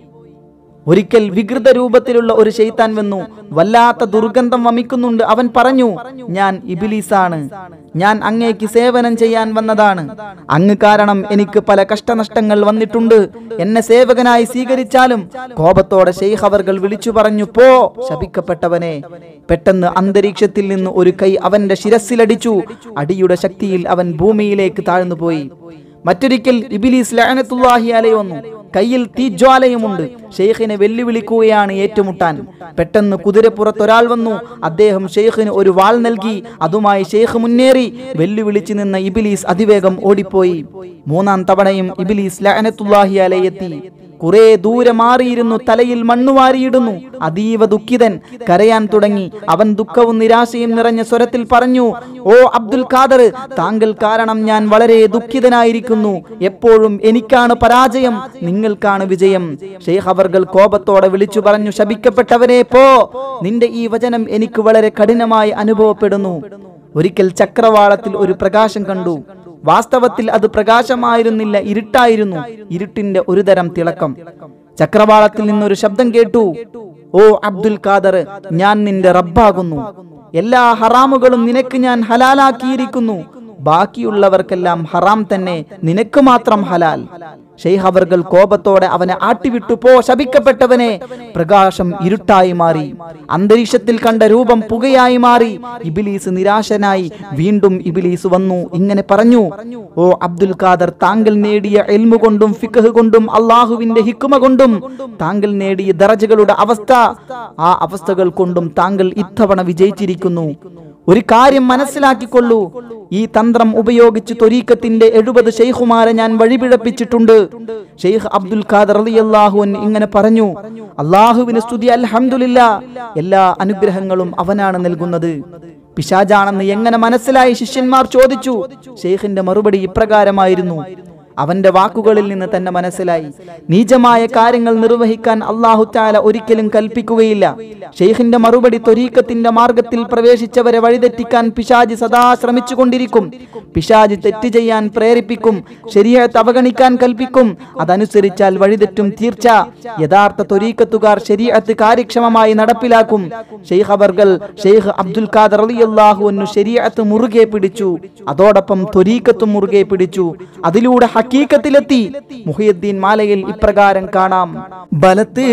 ഒരിക്കൽ വികൃത രൂപത്തിലുള്ള ഒരു ഷെയ്ത്താൻ വന്നു വല്ലാത്ത ദുർഗന്ധം വമിക്കുന്നുണ്ട് അവൻ പറഞ്ഞു ഞാൻ ഇബിലീസാണ് ഞാൻ അങ്ങേക്ക് സേവനം ചെയ്യാൻ വന്നതാണ് അങ്ങ് കാരണം എനിക്ക് പല കഷ്ടനഷ്ടങ്ങൾ വന്നിട്ടുണ്ട് എന്നെ സേവകനായി സ്വീകരിച്ചാലും കോപത്തോടെ ഷെയ്ഖ് അവർകൾ വിളിച്ചു പറഞ്ഞു പോ ശപിക്കപ്പെട്ടവനെ പെട്ടെന്ന് അന്തരീക്ഷത്തിൽ നിന്ന് ഒരു കൈ അവന്റെ ശിരസിലടിച്ചു അടിയുടെ ശക്തിയിൽ അവൻ ഭൂമിയിലേക്ക് താഴ്ന്നുപോയി മറ്റൊരിക്കൽ ഇബിലീസ് ലഅനത്തുല്ലാഹി അലൈഹി വന്നു കയ്യിൽ തീജ്വാലയുമുണ്ട് ഷെയ്ഖിനെ വെല്ലുവിളിക്കുകയാണ് ഏറ്റുമുട്ടാൻ പെട്ടെന്ന് കുതിരപ്പുറത്തൊരാൾ വന്നു അദ്ദേഹം ഷെയ്ഖിന് ഒരു വാൾ നൽകി അതുമായി ഷെയ്ഖ് മുന്നേറി വെല്ലുവിളിച്ചു നിന്ന ഇബിലീസ് അതിവേഗം ഓടിപ്പോയി മൂന്നാം തവണയും ഇബിലീസ് ലഅനത്തുല്ലാഹി അലൈഹി എത്തി കുറെ ദൂരെ മാറിയിരുന്നു തലയിൽ മണ്ണുവാരിയിടുന്നു അതീവ ദുഃഖിതൻ കരയാൻ തുടങ്ങി അവൻ ദുഃഖവും നിരാശയും നിറഞ്ഞ സ്വരത്തിൽ പറഞ്ഞു ഓ അബ്ദുൽ ഖാദർ താങ്കൾ കാരണം ഞാൻ വളരെ ദുഃഖിതനായിരിക്കുന്നു എപ്പോഴും എനിക്കാണ് പരാജയം നിങ്ങൾക്കാണ് വിജയം ഷെയ്ഖ് അവർകൾ കോപത്തോടെ വിളിച്ചു പറഞ്ഞു ശപിക്കപ്പെട്ടവരെ പോ നിന്റെ ഈ വചനം എനിക്ക് വളരെ കഠിനമായി അനുഭവപ്പെടുന്നു ഒരിക്കൽ ചക്രവാളത്തിൽ ഒരു പ്രകാശം കണ്ടു വാസ്തവത്തിൽ അത് പ്രകാശമായിരുന്നില്ല ഇരുട്ടായിരുന്നു ഇരുട്ടിന്റെ ഒരു തരം തിളക്കം ചക്രവാളത്തിൽ നിന്നൊരു ശബ്ദം കേട്ടു ഓ അബ്ദുൽ ഖാദർ ഞാൻ നിന്റെ റബ്ബാകുന്നു എല്ലാ ഹറാമുകളും നിനക്ക് ഞാൻ ഹലാലാക്കിയിരിക്കുന്നു ബാക്കിയുള്ളവർക്കെല്ലാം ഹറാം തന്നെ നിനക്ക് മാത്രം ഹലാൽ ഷെയ്ഖ് അവർകൾ കോപത്തോടെ അവനെ ആട്ടിവിട്ടു പോ ശപിക്കപ്പെട്ടവനെ പ്രകാശം ഇരുട്ടായി മാറി അന്തരീക്ഷത്തിൽ കണ്ട രൂപം പുകയായി മാറി ഇബിലീസ് നിരാശനായി വീണ്ടും ഇബിലീസ് വന്നു ഇങ്ങനെ പറഞ്ഞു ഓ അബ്ദുൽ ഖാദർ താങ്കൾ നേടിയ എൽമു കൊണ്ടും ഫിഖ് കൊണ്ടും അള്ളാഹുവിന്റെ ഹിക്കുമ കൊണ്ടും താങ്കൾ നേടിയ ദറജകളുടെ അവസ്ഥ ആ അവസ്ഥകൾ കൊണ്ടും താങ്കൾ ഇത്തവണ വിജയിച്ചിരിക്കുന്നു ഒരു കാര്യം മനസ്സിലാക്കിക്കൊള്ളൂ ഈ തന്ത്രം ഉപയോഗിച്ച് തൊരീക്കത്തിന്റെ എഴുപത് ഷെയ്ഖുമാരെ ഞാൻ വഴിപിഴപ്പിച്ചിട്ടുണ്ട് ഷെയ്ഖ് അബ്ദുൽ ഖാദർ അലിയല്ലാഹു ഇങ്ങനെ പറഞ്ഞു അള്ളാഹുവിന് സ്തുതി അൽഹംദുലില്ല എല്ലാ അനുഗ്രഹങ്ങളും അവനാണ് നൽകുന്നത് പിശാജാണെന്ന് എങ്ങനെ മനസ്സിലായി ശിഷ്യന്മാർ ചോദിച്ചു ഷെയ്ഖിന്റെ മറുപടി ഇപ്രകാരമായിരുന്നു അവന്റെ വാക്കുകളിൽ നിന്ന് തന്നെ മനസ്സിലായി നീചമായ കാര്യങ്ങൾ നിർവഹിക്കാൻ അള്ളാഹു താല ഒരിക്കലും കൽപ്പിക്കുകയില്ല ഷെയ്ഖിന്റെ മറുപടി ത്വരീക്കത്തിന്റെ മാർഗത്തിൽ പ്രവേശിച്ചവരെ വഴിതെറ്റിക്കാൻ പിശാജ് സദാ ശ്രമിച്ചുകൊണ്ടിരിക്കും പിശാജ് തെറ്റ് ചെയ്യാൻ പ്രേരിപ്പിക്കും ശരിയത്ത് അവഗണിക്കാൻ കൽപ്പിക്കും അതനുസരിച്ചാൽ വഴിതെറ്റും തീർച്ച യഥാർത്ഥ ത്വരീക്കത്തുകാർ ശരീഅത്ത് കാര്യക്ഷമമായി നടപ്പിലാക്കും ഷെയ്ഖ് അവർകൾ ഷെയ്ഖ് അബ്ദുൽ ഖാദർ അലിയല്ലാഹുവിനു ശരീഅത്ത് മുറുകെ പിടിച്ചു അതോടൊപ്പം ത്വരീക്കത്തും മുറുകെ പിടിച്ചു അതിലൂടെ ഹക്കീക്കത്തിലെത്തി മുഹിയുദ്ദീൻ മാലയിൽ ഇപ്രകാരം കാണാം ബലത്ത്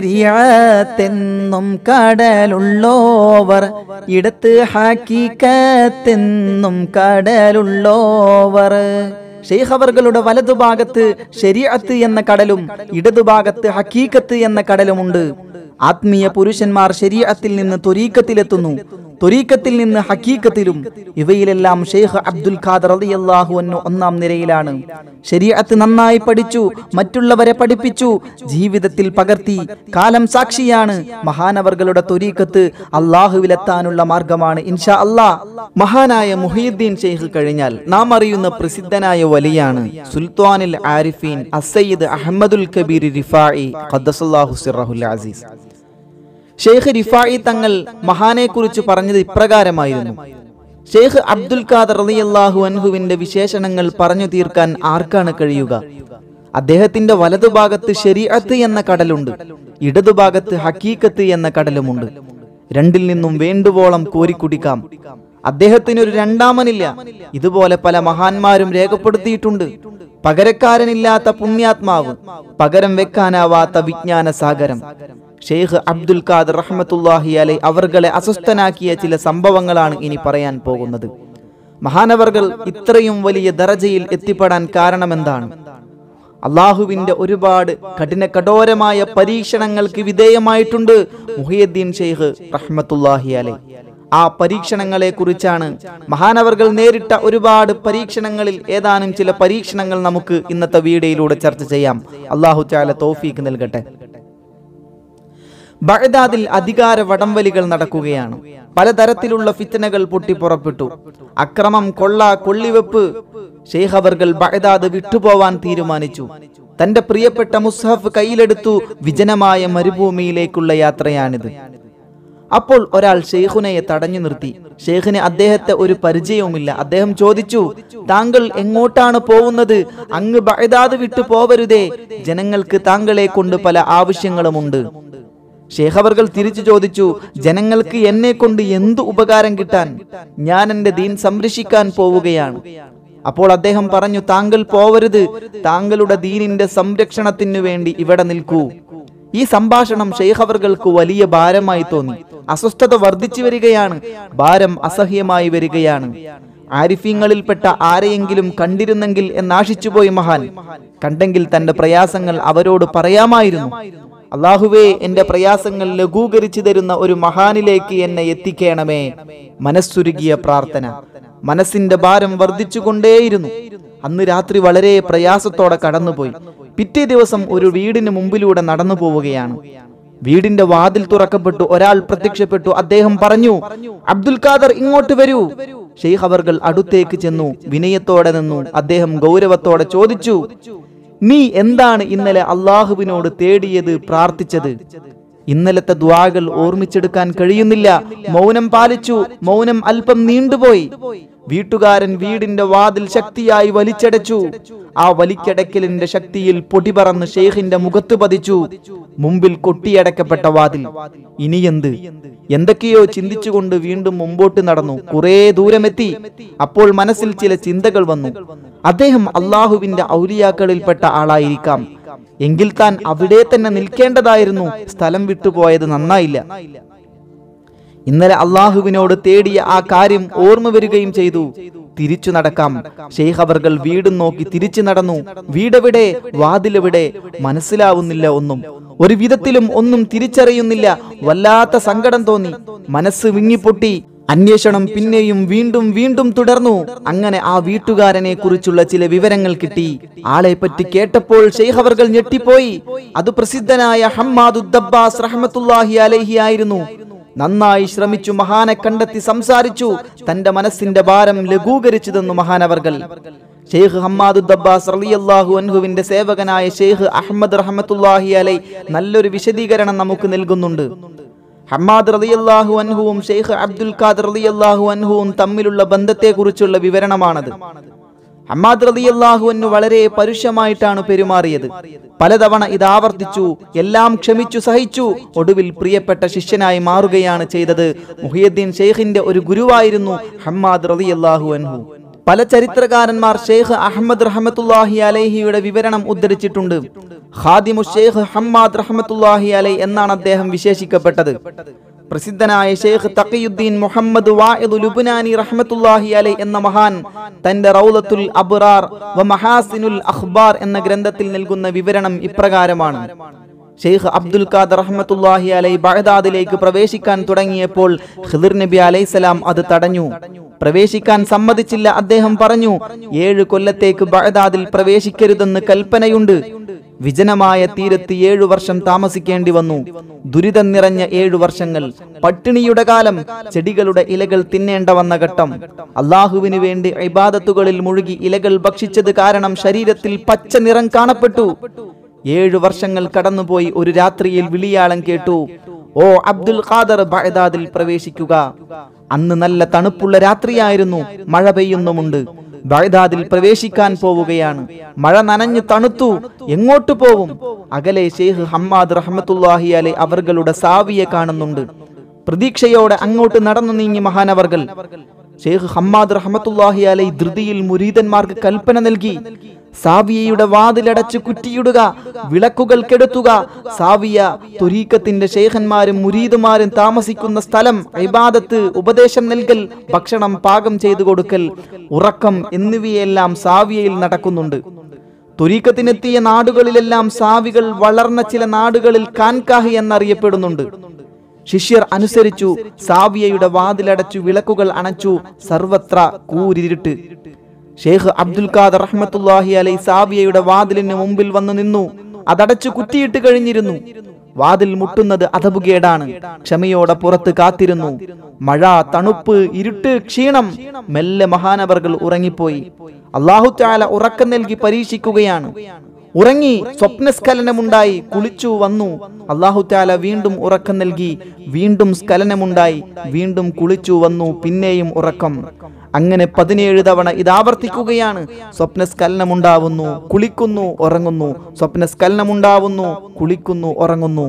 ശരീഅത്തെന്നും കടലുള്ളോവർ ഇടത്ത് ഹക്കീക്കത്തെന്നും കടലുള്ളോവർ ഷെയ്ഖ് അവർകളുടെ വലതുഭാഗത്ത് ശരീഅത്ത് എന്ന കടലും ഇടതുഭാഗത്ത് ഹക്കീക്കത്ത് എന്ന കടലുമുണ്ട് ആത്മീയ പുരുഷന്മാർ ശരീരത്തിൽ നിന്ന് ത്വരീക്കത്തിലെത്തുന്നു ത്വരീക്കത്തിൽ നിന്ന് ഹക്കീക്കത്തിലും ഇവയിലെല്ലാം ഷെയ്ഖ് അബ്ദുൽ ഖാദർ റളിയല്ലാഹു അൻഹു ഒന്നാം നിരയിലാണ് ശരീഅത്ത് നന്നായി പഠിച്ചു മറ്റുള്ളവരെ പഠിപ്പിച്ചു ജീവിതത്തിൽ പകർത്തി കാലം സാക്ഷിയാണ് മഹാനവർകളുടെ ത്വരീക്കത്ത് അള്ളാഹുവിലെത്താനുള്ള മാർഗമാണ് ഇൻഷാ അല്ലാ മഹാനായ മുഹീദ്ദീൻ ഷെയ്ഖ് കഴിഞ്ഞാൽ നാം അറിയുന്ന പ്രസിദ്ധനായ വലിയാണ് സുൽത്താനിൽ ആരിഫീൻ അസയ്യിദ് അഹമ്മദുൽ കബീർ റിഫായി ഖദ്ദസല്ലാഹു സിറഹുൽ അസീസ് ഷെയ്ഖ് റിഫായി തങ്ങൾ മഹാനെ കുറിച്ച് പറഞ്ഞത് ഇപ്രകാരമായിരുന്നു ഷെയ്ഖ് അബ്ദുൽ ഖാദർ റളിയല്ലാഹു അൻഹുവിന്റെ വിശേഷണങ്ങൾ പറഞ്ഞു തീർക്കാൻ ആർക്കാണ് കഴിയുക അദ്ദേഹത്തിന്റെ വലതുഭാഗത്ത് ശരീഅത്ത് എന്ന കടലുണ്ട് ഇടതുഭാഗത്ത് ഹക്കീക്കത്ത് എന്ന കടലുമുണ്ട് രണ്ടിൽ നിന്നും വേണ്ടുവോളം കോരിക്കുടിക്കാം അദ്ദേഹത്തിന് ഒരു രണ്ടാമനില്ല ഇതുപോലെ പല മഹാന്മാരും രേഖപ്പെടുത്തിയിട്ടുണ്ട് പകരക്കാരനില്ലാത്ത പുണ്യാത്മാവ് പകരം വെക്കാനാവാത്ത വിജ്ഞാന സാഗരം ഷെയ്ഖ് അബ്ദുൽ ഖാദർ റഹ്മത്തുല്ലാഹി അലൈ അവർകളെ അസ്വസ്ഥനാക്കിയ ചില സംഭവങ്ങളാണ് ഇനി പറയാൻ പോകുന്നത് മഹാനവർകൾ ഇത്രയും വലിയ ദറജയിൽ എത്തിപ്പെടാൻ കാരണമെന്താണ് അള്ളാഹുവിന്റെ ഒരുപാട് കഠിന കഠോരമായ പരീക്ഷണങ്ങൾക്ക് വിധേയമായിട്ടുണ്ട് മുഹിയുദ്ദീൻ ഷെയ്ഖ് റഹ്മത്തുല്ലാഹി അലൈ ആ പരീക്ഷണങ്ങളെ കുറിച്ചാണ് മഹാനവർകൾ നേരിട്ട ഒരുപാട് പരീക്ഷണങ്ങളിൽ ഏതാനും ചില പരീക്ഷണങ്ങൾ നമുക്ക് ഇന്നത്തെ വീഡിയോയിലൂടെ ചർച്ച ചെയ്യാം അള്ളാഹു ചാല തോഫീക്ക് നൽകട്ടെ ബഗ്ദാദിൽ അധികാര വടംവലികൾ നടക്കുകയാണ് പലതരത്തിലുള്ള ഫിത്തനകൾ പൊട്ടിപ്പുറപ്പെട്ടു അക്രമം കൊള്ള കൊള്ളിവെപ്പ് ഷെയ്ഖ് അവർകൾ ബഗ്ദാദ് വിട്ടുപോവാൻ തീരുമാനിച്ചു തന്റെ പ്രിയപ്പെട്ട മുസ്ഹഫ് കയ്യിലെടുത്തു വിജനമായ മരുഭൂമിയിലേക്കുള്ള യാത്രയാണിത് അപ്പോൾ ഒരാൾ ഷെയ്ഖുനയെ തടഞ്ഞു നിർത്തി ഷെയ്ഖിന് അദ്ദേഹത്തെ ഒരു പരിചയവുമില്ല അദ്ദേഹം ചോദിച്ചു താങ്കൾ എങ്ങോട്ടാണ് പോകുന്നത് അങ്ങ് ബഗ്ദാദ് വിട്ടു പോവരുതേ ജനങ്ങൾക്ക് താങ്കളെ കൊണ്ട് പല ആവശ്യങ്ങളുമുണ്ട് ഷേഖ് അവർകൾ തിരിച്ചു ചോദിച്ചു ജനങ്ങൾക്ക് എന്നെ കൊണ്ട് എന്തു ഉപകാരം കിട്ടാൻ ഞാൻ എന്റെ ദീൻ സംരക്ഷിക്കാൻ പോവുകയാണ് അപ്പോൾ അദ്ദേഹം പറഞ്ഞു താങ്കൾ പോവരുത് താങ്കളുടെ ദീനിന്റെ സംരക്ഷണത്തിനു വേണ്ടി ഇവിടെ നിൽക്കൂ ഈ സംഭാഷണം ഷെയ്ഖ് അവർകൾക്ക് വലിയ ഭാരമായി തോന്നി അസ്വസ്ഥത വർദ്ധിച്ചു വരികയാണ് ഭാരം അസഹ്യമായി വരികയാണ് ആരിഫീങ്ങളിൽപ്പെട്ട ആരെയെങ്കിലും കണ്ടിരുന്നെങ്കിൽ എന്നാശിച്ചുപോയി മഹാൻ കണ്ടെങ്കിൽ തന്റെ പ്രയാസങ്ങൾ അവരോട് പറയാമായിരുന്നു അള്ളാഹുവേ എന്റെ പ്രയാസങ്ങൾ ലഘൂകരിച്ചു തരുന്ന ഒരു മഹാനിലേക്ക് എന്നെ എത്തിക്കണമേ മനസ്സുരുകിയ പ്രാർത്ഥന മനസ്സിന്റെ ഭാരം വർദ്ധിച്ചുകൊണ്ടേയിരുന്നു അന്ന് രാത്രി വളരെ പ്രയാസത്തോടെ കടന്നുപോയി പിറ്റേ ദിവസം ഒരു വീടിന് മുമ്പിലൂടെ നടന്നു പോവുകയാണ് വീടിന്റെ വാതിൽ തുറക്കപ്പെട്ടു ഒരാൾ പ്രത്യക്ഷപ്പെട്ടു അദ്ദേഹം പറഞ്ഞു അബ്ദുൽ ഖാദർ ഇങ്ങോട്ട് വരൂ ഷെയ്ഖ് അവർകൾ അടുത്തേക്ക് ചെന്നു വിനയത്തോടെ നിന്നു അദ്ദേഹം ഗൗരവത്തോടെ ചോദിച്ചു നീ എന്താണ് ഇന്നലെ അള്ളാഹുവിനോട് തേടിയത് പ്രാർത്ഥിച്ചത് ഇന്നലത്തെ ദ്വാകൾ ഓർമ്മിച്ചെടുക്കാൻ കഴിയുന്നില്ല മൗനം പാലിച്ചു മൗനം അല്പം നീണ്ടുപോയി വീട്ടുകാരൻ വീടിന്റെ വാതിൽ ശക്തിയായി വലിച്ചടച്ചു ആ വലിക്കടക്കലിന്റെ ശക്തിയിൽ പൊടി പറന്ന് ഷെയ്ഖിന്റെ മുഖത്ത് പതിച്ചു മുമ്പിൽ കൊട്ടിയടക്കപ്പെട്ട വാതിൽ ഇനിയെന്ത് എന്തൊക്കെയോ ചിന്തിച്ചുകൊണ്ട് വീണ്ടും മുമ്പോട്ട് നടന്നു കുറേ ദൂരമെത്തി അപ്പോൾ മനസ്സിൽ ചില ചിന്തകൾ വന്നു അദ്ദേഹം അള്ളാഹുവിന്റെ ഔലിയാക്കളിൽപ്പെട്ട ആളായിരിക്കാം എങ്കിൽ താൻ അവിടെ തന്നെ നിൽക്കേണ്ടതായിരുന്നു സ്ഥലം വിട്ടുപോയത് നന്നായില്ല ഇന്നലെ അള്ളാഹുവിനോട് തേടിയ ആ കാര്യം ഓർമ്മ വരികയും ചെയ്തു തിരിച്ചു നടക്കാം ഷെയ്ഖ് അവർകൾ വീടും നോക്കി തിരിച്ചു നടന്നു വീടെവിടെ വാതിലെവിടെ മനസ്സിലാവുന്നില്ല ഒന്നും ഒരു വിധത്തിലും ഒന്നും തിരിച്ചറിയുന്നില്ല വല്ലാത്ത സങ്കടം തോന്നി മനസ്സ് വിങ്ങിപ്പൊട്ടി അന്വേഷണം പിന്നെയും വീണ്ടും വീണ്ടും തുടർന്നു അങ്ങനെ ആ വീട്ടുകാരനെ കുറിച്ചുള്ള ചില വിവരങ്ങൾ കിട്ടി ആളെ പറ്റി കേട്ടപ്പോൾ ഷെയ്ഖ് അവർകൾ ഞെട്ടിപ്പോയി അത് പ്രസിദ്ധനായ ഹമ്മാദുദ്ദബ്ബാസ് റഹ്മത്തുല്ലാഹി അലൈഹി ആയിരുന്നു നന്നായി ശ്രമിച്ചു മഹാനെ കണ്ടെത്തി സംസാരിച്ചു തന്റെ മനസ്സിന്റെ ഭാരം ലഘൂകരിച്ചു തന്നു മഹാനവർകൾ ഷെയ്ഖ് ഹമ്മാദു ദബ്ബാസ് റളിയല്ലാഹു അൻഹുവിന്റെ സേവകനായ ഷെയ്ഖ് അഹമ്മദ് റഹ്മത്തുല്ലാഹി അലൈ നല്ലൊരു വിശദീകരണം നമുക്ക് നൽകുന്നുണ്ട് ഹമ്മാദ് റളിയല്ലാഹു അൻഹുവും ഷെയ്ഖ് അബ്ദുൽ ഖാദർ റളിയല്ലാഹു അൻഹുവും തമ്മിലുള്ള ബന്ധത്തെക്കുറിച്ചുള്ള വിവരണമാണത് ഹമ്മാദ് റളിയല്ലാഹു അൻഹു വളരെ പരുഷമായിട്ടാണ് പെരുമാറിയത് പലതവണ ഇത് ആവർത്തിച്ചു എല്ലാം ക്ഷമിച്ചു സഹിച്ചു ഒടുവിൽ പ്രിയപ്പെട്ട ശിഷ്യനായി മാറുകയാണ് ചെയ്തത് മുഹിയുദ്ദീൻ ഷെയ്ഖിന്റെ ഒരു ഗുരുവായിരുന്നു ഹമ്മാദ് റളിയല്ലാഹു അൻഹു പല ചരിത്രകാരന്മാർ ഷെയ്ഖ് അഹമ്മദ് റഹമത്തുല്ലാഹി അലൈഹിയുടെ വിവരണം ഉദ്ധരിച്ചിട്ടുണ്ട് ഖാദിമു ഷെയ്ഖ് ഹമ്മാദ് റഹമത്തുല്ലാഹി അലൈ എന്നാണ് അദ്ദേഹം വിശേഷിക്കപ്പെട്ടത് പ്രസിദ്ധനായ ഷെയ്ഖ് തഖിയുദ്ദീൻ മുഹമ്മദ് വാഇദ് ലുബ്നാനി റഹ്മത്തുല്ലാഹി അലൈ എന്ന മഹാൻ തന്റെ റൗലത്തുൽ അബ്റാർ വ മഹാസിനുൽ അഖ്ബാർ എന്ന ഗ്രന്ഥത്തിൽ നൽകുന്ന വിവരണം ഇപ്രകാരമാണ് ഷെയ്ഖ് അബ്ദുൽ ഖാദർ റഹ്മത്തുല്ലാഹി അലൈ ബഗ്ദാദിലേക്ക് പ്രവേശിക്കാൻ തുടങ്ങിയപ്പോൾ ഖിദിർ നബി അലൈഹിസ്സലാം അത് തടഞ്ഞു പ്രവേശിക്കാൻ സമ്മതിച്ചില്ല അദ്ദേഹം പറഞ്ഞു ഏഴ് കൊല്ലത്തേക്ക് ബഗ്ദാദിൽ പ്രവേശിക്കരുതെന്ന് കൽപ്പനയുണ്ട് വിജനമായ തീരത്ത് ഏഴു വർഷം താമസിക്കേണ്ടി വന്നു ദുരിതം നിറഞ്ഞ ഏഴു വർഷങ്ങൾ പട്ടിണിയുടെ കാലം ചെടികളുടെ ഇലകൾ തിന്നേണ്ട വന്ന ഘട്ടം അള്ളാഹുവിന് വേണ്ടി ഇബാദത്തുകളിൽ മുഴുകി ഇലകൾ ഭക്ഷിച്ചത് കാരണം ശരീരത്തിൽ പച്ച നിറം കാണപ്പെട്ടു ഏഴു വർഷങ്ങൾ കടന്നുപോയി ഒരു രാത്രിയിൽ വിളിയാളം കേട്ടു ഓ അബ്ദുൽ ഖാദർ ബഗ്ദാദിൽ പ്രവേശിക്കുക അന്ന് നല്ല തണുപ്പുള്ള രാത്രിയായിരുന്നു മഴ പെയ്യുന്നുമുണ്ട് ബഗ്ദാദിൽ പ്രവേശിക്കാൻ പോവുകയാണ് മഴ നനഞ്ഞു തണുത്തു എങ്ങോട്ട് പോവും അകലെ ഷെയ്ഖ് ഹമ്മാദ് റഹ്മത്തുല്ലാഹി അലൈ അവർകളുടെ സാവിയെ കാണുന്നുണ്ട് പ്രതീക്ഷയോടെ അങ്ങോട്ട് നടന്നു നീങ്ങി മഹാനവർകൾ ഷെയ്ഖ് ഹമ്മാദ് റഹ്മത്തുല്ലാഹി അലൈ ധൃതിയിൽ മുരീദന്മാർക്ക് കൽപ്പന നൽകി സാവിയയുടെ വാതിലടച്ച് കുറ്റിയിടുക വിളക്കുകൾ കെടുത്തുക സാവിയ തൊരീക്കത്തിന്റെ ഷെയ്ഖന്മാരും മുരീദുമാരും താമസിക്കുന്ന സ്ഥലം ഇബാദത്ത് ഉപദേശം നൽകൽ ഭക്ഷണം പാകം ചെയ്തു കൊടുക്കൽ ഉറക്കം എന്നിവയെല്ലാം സാവിയയിൽ നടക്കുന്നുണ്ട് തുരീക്കത്തിനെത്തിയ നാടുകളിലെല്ലാം സാവികൾ വളർന്ന ചില നാടുകളിൽ കാൻകാഹി എന്നറിയപ്പെടുന്നുണ്ട് ശിഷ്യർ അനുസരിച്ചു സാവിയയുടെ വാതിലടച്ചു വിളക്കുകൾ അണച്ചു സർവത്ര കൂരിരുട്ട് ഷേഖ് അബ്ദുൽ ഖാദർ റഹ്മത്തുല്ലാഹി അലൈ സാവിയയുടെ വാതിലിന് മുമ്പിൽ വന്നു നിന്നു അതടച്ചു കുറ്റിയിട്ട് കഴിഞ്ഞിരുന്നു വാതിൽ മുട്ടുന്നത് അധബുകേടാണ് ക്ഷമയോടെ പുറത്ത് കാത്തിരുന്നു മഴ തണുപ്പ് ഇരുട്ട് ക്ഷീണം മെല്ലെ മഹാനവർകൾ ഉറങ്ങിപ്പോയി അള്ളാഹു താല ഉറക്കം നൽകി പരീക്ഷിക്കുകയാണ് ഉറങ്ങി സ്വപ്നസ്ഖലനമുണ്ടായി കുളിച്ചു വന്നു അള്ളാഹു താല വീണ്ടും ഉറക്കം നൽകി വീണ്ടും സ്ഖലനമുണ്ടായി വീണ്ടും കുളിച്ചു വന്നു പിന്നെയും ഉറക്കം അങ്ങനെ പതിനേഴ് തവണ ഇത് ആവർത്തിക്കുകയാണ് സ്വപ്നസ്ഖലനമുണ്ടാവുന്നു കുളിക്കുന്നു ഉറങ്ങുന്നു സ്വപ്നസ്ഖലനമുണ്ടാവുന്നു കുളിക്കുന്നു ഉറങ്ങുന്നു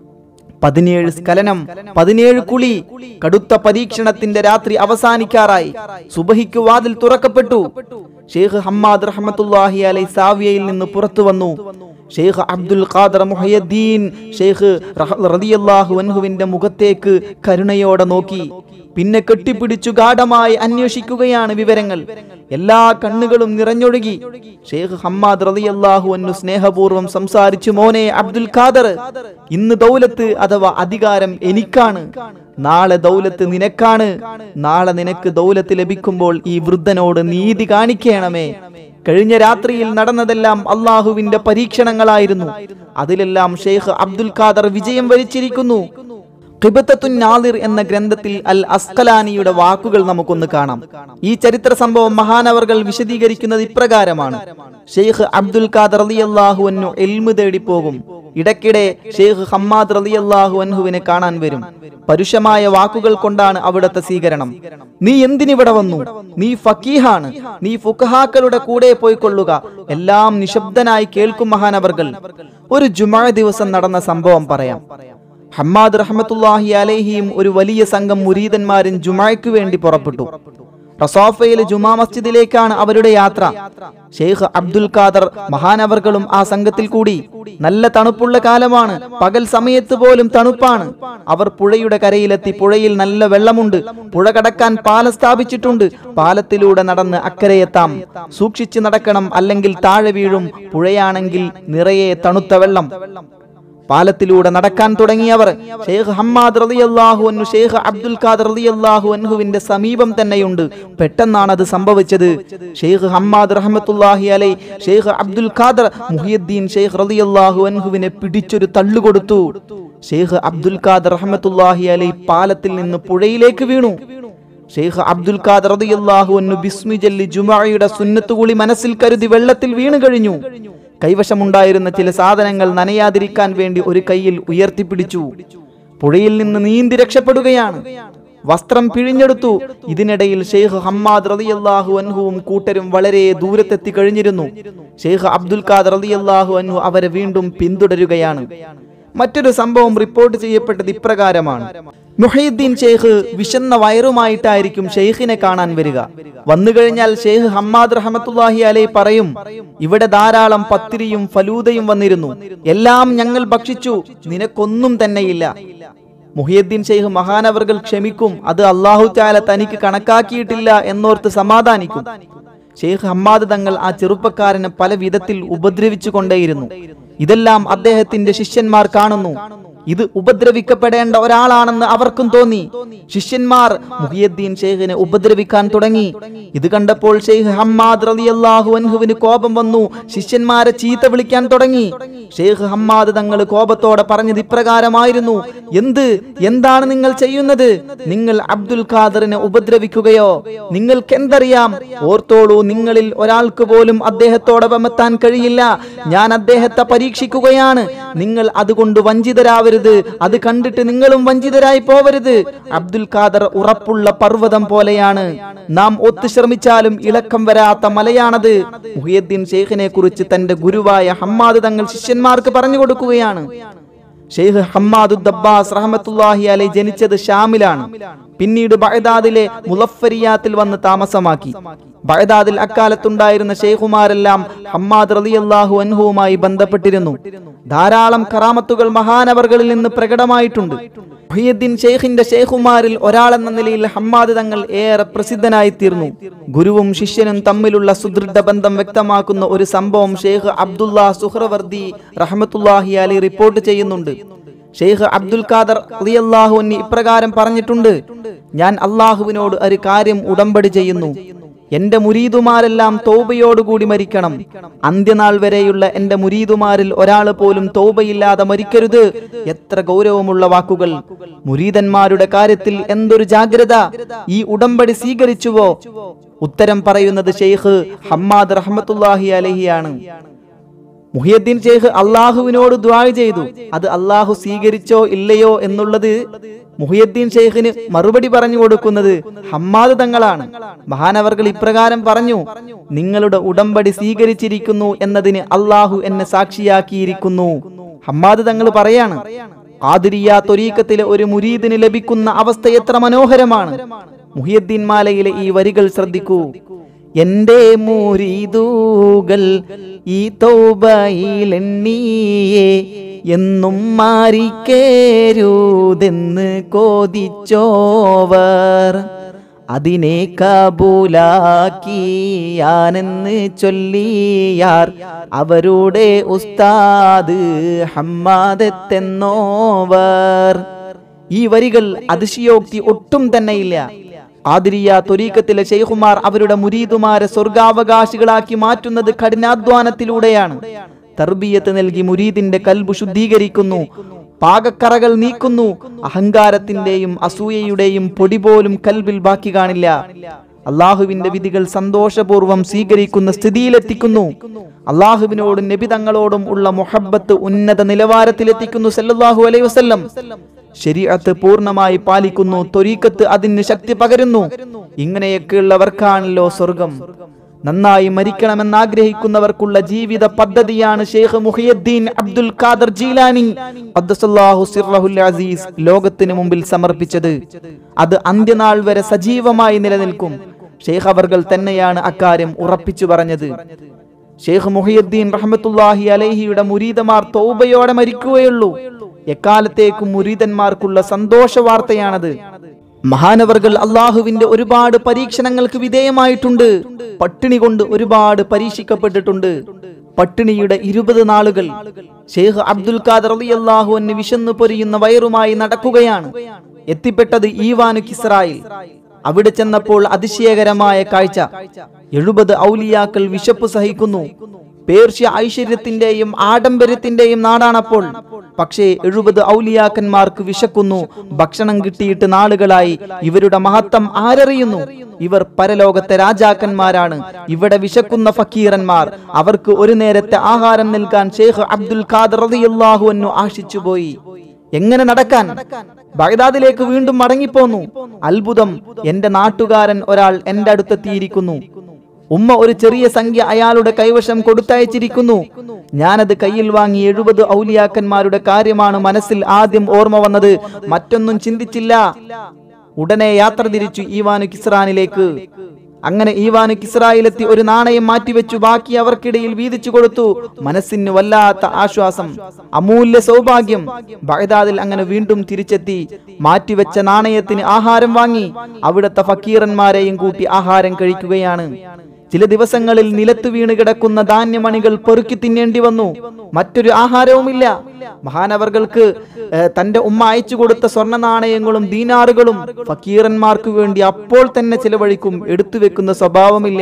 പതിനേഴ് സ്ഖലനം പതിനേഴ് കുളി കടുത്ത പരീക്ഷണത്തിന്റെ രാത്രി അവസാനിക്കാറായി സുബഹിക്ക് വാതിൽ തുറക്കപ്പെട്ടു ഷെയ്ഖ് ഹമ്മാദ് റഹ്മത്തുല്ലാഹി അലൈ സാവിയയിൽ നിന്ന് പുറത്തു വന്നു ഷെയ്ഖ് അബ്ദുൽ ഖാദർ മുഹയ്യദ്ദീൻ ഷെയ്ഖ് റഹ- റളിയല്ലാഹു അൻഹുവിന്റെ മുഖത്തേക്ക് കരുണയോടെ നോക്കി പിന്നെ കെട്ടിപ്പിടിച്ചു ഗാഠമായി അന്വേഷിക്കുകയാണ് വിവരങ്ങൾ എല്ലാ കണ്ണുകളും നിറഞ്ഞൊഴുകി ഷെയ്ഖ് ഹമ്മാദ് റളിയല്ലാഹു അൻഹു സ്നേഹപൂർവ്വം സംസാരിച്ചു മോനെ അബ്ദുൽ ഖാദർ ഇന്ന് ദൗലത്ത് അഥവാ അധികാരം എനിക്കാണ് നാളെ ദൗലത്ത് നിനക്കാണ് നാളെ നിനക്ക് ദൗലത്ത് ലഭിക്കുമ്പോൾ ഈ വൃദ്ധനോട് നീതി കാണിക്കണമേ കഴിഞ്ഞ രാത്രിയിൽ നടന്നതെല്ലാം അള്ളാഹുവിന്റെ പരീക്ഷണങ്ങളായിരുന്നു അതിലെല്ലാം ഷെയ്ഖ് അബ്ദുൽ ഖാദർ വിജയം വരിച്ചിരിക്കുന്നു ഖിബത്തത്തുൻ നാദിർ എന്ന ഗ്രന്ഥത്തിൽ അൽ അസ്കലാനിയുടെ വാക്കുകൾ നമുക്കൊന്ന് കാണാം ഈ ചരിത്ര സംഭവം മഹാനവർകൾ വിശദീകരിക്കുന്നത് ഇപ്രകാരമാണ് ഷെയ്ഖ് അബ്ദുൽ ഖാദർ റളിയല്ലാഹു അൻഹു എൽമ് തേടി പോകും ഇടയ്ക്കിടെ ഷെയ്ഖ് ഹമ്മാദ് റളിയല്ലാഹു അൻഹുവിനെ കാണാൻ വരും പരുഷമായ വാക്കുകൾ കൊണ്ടാണ് അവിടുത്തെ സ്വീകരണം നീ എന്തിനിവിടെ വന്നു നീ ഫക്കീഹാണ് നീ ഫുഖഹാക്കളുടെ കൂടെ പോയിക്കൊള്ളുക എല്ലാം നിശബ്ദനായി കേൾക്കും മഹാനവർകൾ ഒരു ജുമാ ദിവസം നടന്ന സംഭവം പറയാം ഹമ്മാദ് റഹ്മത്തുല്ലാഹി അലൈഹിയും ഒരു വലിയ സംഘം മുരീദന്മാരും ജുമായ്ക്ക് വേണ്ടി പുറപ്പെട്ടു റസോഫയിലെ ജുമാ മസ്ജിദിലേക്കാണ് അവരുടെ യാത്ര ഷെയ്ഖ് അബ്ദുൽ ഖാദർ മഹാനവർകളും ആ സംഘത്തിൽ കൂടി നല്ല തണുപ്പുള്ള കാലമാണ് പകൽ സമയത്ത് പോലും തണുപ്പാണ് അവർ പുഴയുടെ കരയിലെത്തി പുഴയിൽ നല്ല വെള്ളമുണ്ട് പുഴ കടക്കാൻ പാലം സ്ഥാപിച്ചിട്ടുണ്ട് പാലത്തിലൂടെ നടന്ന് അക്കരയെത്താം സൂക്ഷിച്ചു നടക്കണം അല്ലെങ്കിൽ താഴെ വീഴും പുഴയാണെങ്കിൽ നിറയെ തണുത്ത വെള്ളം പാലത്തിലൂടെ നടക്കാൻ തുടങ്ങിയവർ ഷെയ്ഖ് ഹമ്മാദ് റളിയല്ലാഹു അൻഹു ഷെയ്ഖ് അബ്ദുൽ ഖാദർ റളിയല്ലാഹു അൻഹുവിന്റെ സമീപം തന്നെയുണ്ട് പെട്ടെന്നാണ് അത് സംഭവിച്ചത് ഷെയ്ഖ് ഹമ്മാദ് റഹ്മത്തുള്ളാഹി അലൈ ഷെയ്ഖ് അബ്ദുൽ ഖാദർ മുഹിയുദ്ദീൻ ഷെയ്ഖ് റളിയല്ലാഹു അൻഹുവിനെ പിടിച്ചൊരു തള്ളു കൊടുത്തു ഷെയ്ഖ് അബ്ദുൽ ഖാദർ റഹ്മത്തുള്ളാഹി അലൈ പാലത്തിൽ നിന്ന് പുഴയിലേക്ക് വീണു ഷെയ്ഖ് അബ്ദുൽ ഖാദർ റളിയല്ലാഹു അൻഹു ബിസ്മി ജല്ലി ജുമഅയുടെ സുന്നത്ത് കൂടി മനസ്സിൽ കരുതി വെള്ളത്തിൽ വീണു കഴിഞ്ഞു കൈവശമുണ്ടായിരുന്ന ചില സാധനങ്ങൾ നനയാതിരിക്കാൻ വേണ്ടി ഒരു കൈയിൽ ഉയർത്തിപ്പിടിച്ചു പുഴയിൽ നിന്ന് നീന്തി രക്ഷപ്പെടുകയാണ് വസ്ത്രം പിഴിഞ്ഞെടുത്തു ഇതിനിടയിൽ ഷെയ്ഖ് ഹമ്മാദ് റളിയല്ലാഹു അൻഹുവും കൂട്ടരും വളരെ ദൂരത്തെത്തി കഴിഞ്ഞിരുന്നു ഷെയ്ഖ് അബ്ദുൽ ഖാദർ റളിയല്ലാഹു അൻഹു അവരെ വീണ്ടും പിന്തുടരുകയാണ് മറ്റൊരു സംഭവം റിപ്പോർട്ട് ചെയ്യപ്പെട്ടത് ഇപ്രകാരമാണ് മുഹീദ്ദീൻ ഷെയ്ഖ് വിശന്ന വയറുമായിട്ടായിരിക്കും ഷെയ്ഖിനെ കാണാൻ വരിക വന്നു കഴിഞ്ഞാൽ ഷെയ്ഖ് ഹമ്മാദ് റഹമത്തുല്ലാഹി അലൈ പറയും ഇവിടെ ധാരാളം പത്തിരിയും ഫലൂദയും വന്നിരുന്നു എല്ലാം ഞങ്ങൾ ഭക്ഷിച്ചു നിനക്കൊന്നും തന്നെയില്ല മുഹിയുദ്ദീൻ ഷെയ്ഖ് മഹാനവർകൾ ക്ഷമിക്കും അത് അള്ളാഹു താല തനിക്ക് കണക്കാക്കിയിട്ടില്ല എന്നോർത്ത് സമാധാനിക്കും ഷെയ്ഖ് ഹമ്മാദ് തങ്ങൾ ആ ചെറുപ്പക്കാരനെ പല വിധത്തിൽ ഉപദ്രവിച്ചു കൊണ്ടേയിരുന്നു ഇതെല്ലാം അദ്ദേഹത്തിന്റെ ശിഷ്യന്മാർ കാണുന്നു ഇത് ഉപദ്രവിക്കപ്പെടേണ്ട ഒരാളാണെന്ന് അവർക്കും തോന്നി ശിഷ്യന്മാർ മുഹിയദ്ദീൻ ഷെയ്ഖിനെ ഉപദ്രവിക്കാൻ തുടങ്ങി ഇത് കണ്ടപ്പോൾ ഷെയ്ഖ് ഹമ്മാദ് റളിയല്ലാഹു അൻഹുവിന് കോപം വന്നു ശിഷ്യന്മാരെ ചീത്ത വിളിക്കാൻ തുടങ്ങി ഷെയ്ഖ് ഹമ്മാദ് തങ്ങൾ കോപത്തോടെ പറഞ്ഞത് ഇപ്രകാരമായിരുന്നു എന്ത് എന്താണ് നിങ്ങൾ ചെയ്യുന്നത് നിങ്ങൾ അബ്ദുൽ ഖാദറിനെ ഉപദ്രവിക്കുകയോ നിങ്ങൾക്ക് എന്തറിയാം ഓർത്തോളൂ നിങ്ങളിൽ ഒരാൾക്ക് പോലും അദ്ദേഹത്തോടൊപ്പം എത്താൻ കഴിയില്ല ഞാൻ അദ്ദേഹത്തെ പരീക്ഷിക്കുകയാണ് നിങ്ങൾ അതുകൊണ്ട് വഞ്ചിതരാവരുത് അത് കണ്ടിട്ട് നിങ്ങളും വഞ്ചിതരായി പോവരുത് അബ്ദുൽ ഖാദർ ഉറപ്പുള്ള പർവ്വതം പോലെയാണ് നാം ഒത്തു ശ്രമിച്ചാലും ഇളക്കം വരാത്ത മലയാണത് മുഹിയദ്ദീൻ ഷെയ്ഖിനെ കുറിച്ച് തന്റെ ഗുരുവായ ഹമ്മാദ് തങ്ങൾ ശിഷ്യന്മാർക്ക് പറഞ്ഞു കൊടുക്കുകയാണ് ഷെയ്ഖ് ഹമ്മാദു ദബ്ബാസ് റഹമത്തുല്ലാഹി അലൈ ജനിച്ചത് ഷാമിലാണ് പിന്നീട് ബഗ്ദാദിലെ മുലഫരിയാത്തിൽ വന്ന് താമസമാക്കി ബഗ്ദാദിൽ അക്കാലത്തുണ്ടായിരുന്ന ഷെയ്ഖുമാരെല്ലാം ഹമ്മാദ് റളിയല്ലാഹു അൻഹുവുമായി ബന്ധപ്പെട്ടിരുന്നു ധാരാളം കറാമത്തുകൾ മഹാനവറുകളിൽ നിന്ന് പ്രകടമായിട്ടുണ്ട് മുഹിയുദ്ദീൻ ഷെയ്ഖിന്റെ ഷെയ്ഖുമാരിൽ ഒരാളെന്ന നിലയിൽ ഹമ്മാദ് തങ്ങൾ ഏറെ പ്രസിദ്ധനായി തീർന്നു ഗുരുവും ശിഷ്യനും തമ്മിലുള്ള സുദൃഢ ബന്ധം വ്യക്തമാക്കുന്ന ഒരു സംഭവം ഷെയ്ഖ് അബ്ദുല്ല സുഹ്റവർദി റഹ്മത്തുല്ലാഹി അലി റിപ്പോർട്ട് ചെയ്യുന്നുണ്ട് ഷെയ്ഖ് അബ്ദുൽ ഖാദർ റളിയല്ലാഹു അൻഹു ഇപ്രകാരം പറഞ്ഞിട്ടുണ്ട് ഞാൻ അള്ളാഹുവിനോട് ഒരു കാര്യം ഉടമ്പടി ചെയ്യുന്നു എന്റെ മുരീദുമാരെല്ലാം തൗബയോടുകൂടി മരിക്കണം അന്ത്യനാൾ വരെയുള്ള എന്റെ മുരീദുമാരിൽ ഒരാൾ പോലും തൗബയില്ലാതെ മരിക്കരുത് എത്ര ഗൗരവമുള്ള വാക്കുകൾ മുരീദന്മാരുടെ കാര്യത്തിൽ എന്തൊരു ജാഗ്രത ഈ ഉടമ്പടി സ്വീകരിച്ചുവോ ഉത്തരം പറയുന്നത് ഷെയ്ഖ് ഹമ്മാദ് റഹ്മത്തുല്ലാഹി അലഹിയാണ് മുഹിയദ്ദീൻ ഷെയ്ഖ് അള്ളാഹുവിനോട് ദ്വാ ചെയ്തു അത് അള്ളാഹു സ്വീകരിച്ചോ ഇല്ലയോ എന്നുള്ളത് മുഹിയദ്ദീൻ ഷെയ്ഖിന് മറുപടി പറഞ്ഞു കൊടുക്കുന്നത് ഹമ്മാദ് തങ്ങളാണ് മഹാനവർകൾ ഇപ്രകാരം പറഞ്ഞു നിങ്ങളുടെ ഉടമ്പടി സ്വീകരിച്ചിരിക്കുന്നു എന്നതിന് അള്ളാഹു എന്നെ സാക്ഷിയാക്കിയിരിക്കുന്നു ഹമ്മാദ് തങ്ങൾ പറയാണ് ആതിരിയ തൊരീക്കത്തിലെ ഒരു മുരീദിന് ലഭിക്കുന്ന അവസ്ഥ എത്ര മനോഹരമാണ് മുഹിയദ്ദീൻ മാലയിലെ ഈ വരികൾ ശ്രദ്ധിക്കൂ എന്റെ മുരീദൂകൾ ഈ തൗബയിലെണ്ണിയേ എന്നും മാറിക്കേരൂതെന്ന് കോതിച്ചോവർ അതിനെ കബൂലാക്കിയാനെന്ന് ചൊല്ലിയാർ അവരുടെ ഉസ്താദ് ഹമ്മാദത്തെന്നോവർ ഈ വരികൾ അതിശയോക്തി ഒട്ടും തന്നെയില്ല ആതിരിയ തൊരീക്കത്തിലെ ഷെയ്ഖുമാർ അവരുടെ മുരീദുമാരെ സ്വർഗാവകാശികളാക്കി മാറ്റുന്നത് കഠിനാധ്വാനത്തിലൂടെയാണ് തർബീയത്ത് നൽകി മുരീദിന്റെ കൽബു ശുദ്ധീകരിക്കുന്നു പാകക്കറകൾ നീക്കുന്നു അഹങ്കാരത്തിന്റെയും അസൂയയുടെയും പൊടി പോലും കൽബിൽ ബാക്കി കാണില്ല അള്ളാഹുവിന്റെ വിധികൾ സന്തോഷപൂർവ്വം സ്വീകരിക്കുന്ന സ്ഥിതിയിലെത്തിക്കുന്നു അള്ളാഹുവിനോടും നബിതങ്ങളോടും ഉള്ള മുഹബത്ത് ഉന്നത നിലവാരത്തിലെത്തിക്കുന്നു സല്ലല്ലാഹു അലൈഹി വസല്ലം ശരീഅത്ത് പൂർണ്ണമായി പാലിക്കുന്നു തൊരീക്കത്ത് അതിന് ശക്തി പകരുന്നു ഇങ്ങനെയൊക്കെയുള്ളവർക്കാണല്ലോ സ്വർഗം നന്നായി മരിക്കണമെന്ന് ആഗ്രഹിക്കുന്നവർക്കുള്ള ജീവിത പദ്ധതിയാണ് ഷെയ്ഖ് മുഹിയുദ്ദീൻ അബ്ദുൽ ഖാദർ ജീലാനി ഖദ്ദസല്ലാഹു സിർറഹുൽ അസീസ് ലോകത്തിന് മുമ്പിൽ സമർപ്പിച്ചത് അത് അന്ത്യനാൾ വരെ സജീവമായി നിലനിൽക്കും ഷെയ്ഖ് അവർകൾ തന്നെയാണ് അക്കാര്യം ഉറപ്പിച്ചു പറഞ്ഞത് ഷെയ്ഖ് മുഹിയുദ്ദീൻ റഹ്മത്തുല്ലാഹി അലൈഹിയുടെ മുരീദമാർ തൗബയോടെ മരിക്കുകയുള്ളൂ എക്കാലത്തേക്കും മുരീദന്മാർക്കുള്ള സന്തോഷ വാർത്തയാണത് മഹാനവർകൾ അള്ളാഹുവിന്റെ ഒരുപാട് പരീക്ഷണങ്ങൾക്ക് വിധേയമായിട്ടുണ്ട് പട്ടിണി കൊണ്ട് ഒരുപാട് പരീക്ഷിക്കപ്പെട്ടിട്ടുണ്ട് പട്ടിണിയുടെ ഇരുപത് നാളുകൾ ഷെയ്ഖ് അബ്ദുൽ ഖാദർ അള്ളാഹു അന്ന് വിശന്നു പൊരിയുന്ന വയറുമായി നടക്കുകയാണ് എത്തിപ്പെട്ടത് ഈവാനു കിസ്രായിൽ അവിടെ ചെന്നപ്പോൾ അതിശയകരമായ കാഴ്ച എഴുപത് ഔലിയാക്കൾ വിശപ്പ് സഹിക്കുന്നു പേർഷ്യ ഐശ്വര്യത്തിന്റെയും ആഡംബരത്തിന്റെയും നാടാണപ്പോൾ പക്ഷേ എഴുപത് ഔലിയാക്കന്മാർക്ക് വിശക്കുന്നു ഭക്ഷണം കിട്ടിയിട്ട് നാളുകളായി ഇവരുടെ മഹത്വം ആരറിയുന്നു ഇവർ പരലോകത്തെ രാജാക്കന്മാരാണ് ഇവിടെ വിശക്കുന്ന ഫക്കീറന്മാർ അവർക്ക് ഒരു നേരത്തെ ആഹാരം നൽകാൻ ഷെയ്ഖ് അബ്ദുൽ ഖാദർ റളിയല്ലാഹു അൻഹു ആശിച്ചുപോയി എങ്ങനെ നടക്കാൻ ബഗ്ദാദിലേക്ക് വീണ്ടും മടങ്ങിപ്പോന്നു അത്ഭുതം എന്റെ നാട്ടുകാരൻ ഒരാൾ എന്റെ അടുത്തെത്തിയിരിക്കുന്നു ഉമ്മ ഒരു ചെറിയ സംഖ്യ അയാളുടെ കൈവശം കൊടുത്തയച്ചിരിക്കുന്നു ഞാനത് കയ്യിൽ വാങ്ങി എഴുപത് ഔലിയാക്കന്മാരുടെ കാര്യമാണ് മനസ്സിൽ ആദ്യം ഓർമ്മ വന്നത് മറ്റൊന്നും ചിന്തിച്ചില്ല ഉടനെ യാത്ര തിരിച്ചു ഈവാനു കിസ്റാനിലേക്ക് അങ്ങനെ ഈവാനു കിസ്രായിലെത്തി ഒരു നാണയം മാറ്റിവെച്ചു ബാക്കി അവർക്കിടയിൽ വീതിച്ചു കൊടുത്തു മനസ്സിന് വല്ലാത്ത ആശ്വാസം അമൂല്യ സൗഭാഗ്യം ബഗ്ദാദിൽ അങ്ങനെ വീണ്ടും തിരിച്ചെത്തി മാറ്റിവെച്ച നാണയത്തിന് ആഹാരം വാങ്ങി അവിടുത്തെ ഫക്കീറന്മാരെയും കൂട്ടി ആഹാരം കഴിക്കുകയാണ് ചില ദിവസങ്ങളിൽ നിലത്തു വീണ് കിടക്കുന്ന ധാന്യമണികൾ പെറുക്കി തിന്നേണ്ടി വന്നു മറ്റൊരു ആഹാരവുമില്ല മഹാനവർകൾക്ക് ഏഹ്, തന്റെ ഉമ്മ അയച്ചു കൊടുത്ത സ്വർണ്ണ നാണയങ്ങളും ദീനാറുകളും ഫക്കീറന്മാർക്ക് വേണ്ടി അപ്പോൾ തന്നെ ചിലവഴിക്കും എടുത്തു വെക്കുന്ന സ്വഭാവമില്ല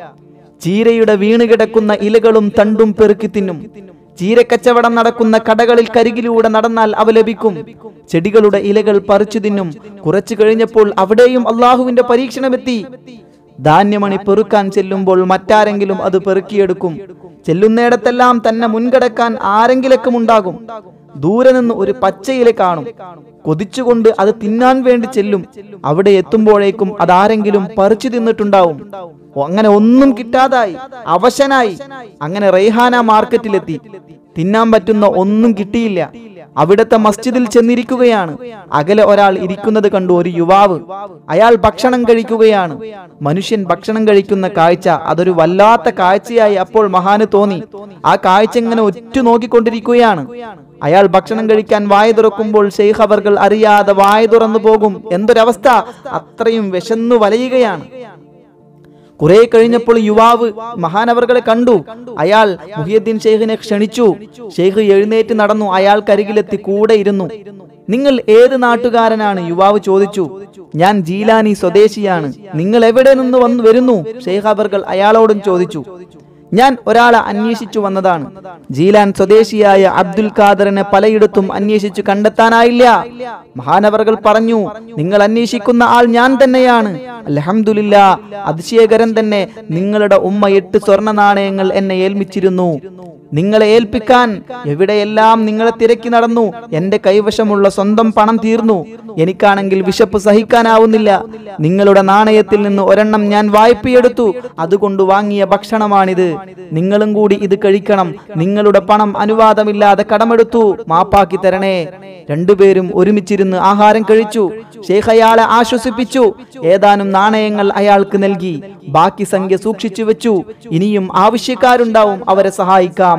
ചീരയുടെ വീണ് കിടക്കുന്ന ഇലകളും തണ്ടും പെറുക്കി തിന്നും ചീരക്കച്ചവടം നടക്കുന്ന കടകളിൽ കരികിലൂടെ നടന്നാൽ അവ ലഭിക്കും ചെടികളുടെ ഇലകൾ പറിച്ചു തിന്നും കുറച്ചു കഴിഞ്ഞപ്പോൾ അവിടെയും അള്ളാഹുവിന്റെ പരീക്ഷണമെത്തി ധാന്യമണി പെറുക്കാൻ ചെല്ലുമ്പോൾ മറ്റാരെങ്കിലും അത് പെറുക്കിയെടുക്കും ചെല്ലുന്നിടത്തെല്ലാം തന്നെ മുൻകടക്കാൻ ആരെങ്കിലൊക്കെ ഉണ്ടാകും ദൂരെ നിന്ന് ഒരു പച്ചയില കാണും കൊതിച്ചുകൊണ്ട് അത് തിന്നാൻ വേണ്ടി ചെല്ലും അവിടെ എത്തുമ്പോഴേക്കും അതാരെങ്കിലും പറിച്ചു തിന്നിട്ടുണ്ടാവും ഓ, അങ്ങനെ ഒന്നും കിട്ടാതായി അവശനായി അങ്ങനെ റെയ്ഹാന മാർക്കറ്റിലെത്തി തിന്നാൻ പറ്റുന്ന ഒന്നും കിട്ടിയില്ല അവിടുത്തെ മസ്ജിദിൽ ചെന്നിരിക്കുകയാണ് അകലെ ഒരാൾ ഇരിക്കുന്നത് കണ്ടു ഒരു യുവാവ് അയാൾ ഭക്ഷണം കഴിക്കുകയാണ് മനുഷ്യൻ ഭക്ഷണം കഴിക്കുന്ന കാഴ്ച അതൊരു വല്ലാത്ത കാഴ്ചയായി അപ്പോൾ മഹാന് തോന്നി ആ കാഴ്ച ഇങ്ങനെ ഒറ്റ നോക്കിക്കൊണ്ടിരിക്കുകയാണ് അയാൾ ഭക്ഷണം കഴിക്കാൻ വായ തുറക്കുമ്പോൾ ഷെയ്ഖ് അവർകൾ അറിയാതെ വായ തുറന്നു പോകും എന്തൊരവസ്ഥ അത്രയും വിശന്നു വലയുകയാണ് കുറെ കഴിഞ്ഞപ്പോൾ യുവാവ് മഹാനവർകളെ കണ്ടു അയാൾ മുഹിയദ്ദീൻ ഷെയ്ഖിനെ ക്ഷണിച്ചു ഷെയ്ഖ് എഴുന്നേറ്റ് നടന്നു അയാൾക്കരികിലെത്തി കൂടെ ഇരുന്നു നിങ്ങൾ ഏത് നാട്ടുകാരനാണ് യുവാവ് ചോദിച്ചു ഞാൻ ജീലാനി സ്വദേശിയാണ് നിങ്ങൾ എവിടെ നിന്ന് വന്നു വരുന്നു ഷെയ്ഖ് അവർകൾ അയാളോടും ചോദിച്ചു ഞാൻ ഒരാളെ അന്വേഷിച്ചു വന്നതാണ് ജീലാൻ സ്വദേശിയായ അബ്ദുൽ ഖാദറിനെ പലയിടത്തും അന്വേഷിച്ചു കണ്ടെത്താനായില്ല മഹാനവറുകൾ പറഞ്ഞു നിങ്ങൾ അന്വേഷിക്കുന്ന ആൾ ഞാൻ തന്നെയാണ് അലഹമില്ല അതിശയകരം തന്നെ നിങ്ങളുടെ ഉമ്മ എട്ട് സ്വർണ്ണ നാണയങ്ങൾ എന്നെ ഏൽപ്പിച്ചിരുന്നു നിങ്ങളെ ഏൽപ്പിക്കാൻ എവിടെയെല്ലാം നിങ്ങളെ തിരക്കി നടന്നു എന്റെ കൈവശമുള്ള സ്വന്തം പണം തീർന്നു എനിക്കാണെങ്കിൽ വിശപ്പ് സഹിക്കാനാവുന്നില്ല നിങ്ങളുടെ നാണയത്തിൽ നിന്ന് ഒരെണ്ണം ഞാൻ വായ്പയെടുത്തു അതുകൊണ്ട് വാങ്ങിയ ഭക്ഷണമാണിത് നിങ്ങളും കൂടി ഇത് കഴിക്കണം നിങ്ങളുടെ പണം അനുവാദമില്ലാതെ കടമെടുത്തു മാപ്പാക്കി തരണേ രണ്ടുപേരും ഒരുമിച്ചിരുന്ന് ആഹാരം കഴിച്ചു ഷേഖ് അയാളെ ആശ്വസിപ്പിച്ചു ഏതാനും നാണയങ്ങൾ അയാൾക്ക് നൽകി ബാക്കി സംഖ്യ സൂക്ഷിച്ചു വെച്ചു ഇനിയും ആവശ്യക്കാരുണ്ടാവും അവരെ സഹായിക്കാം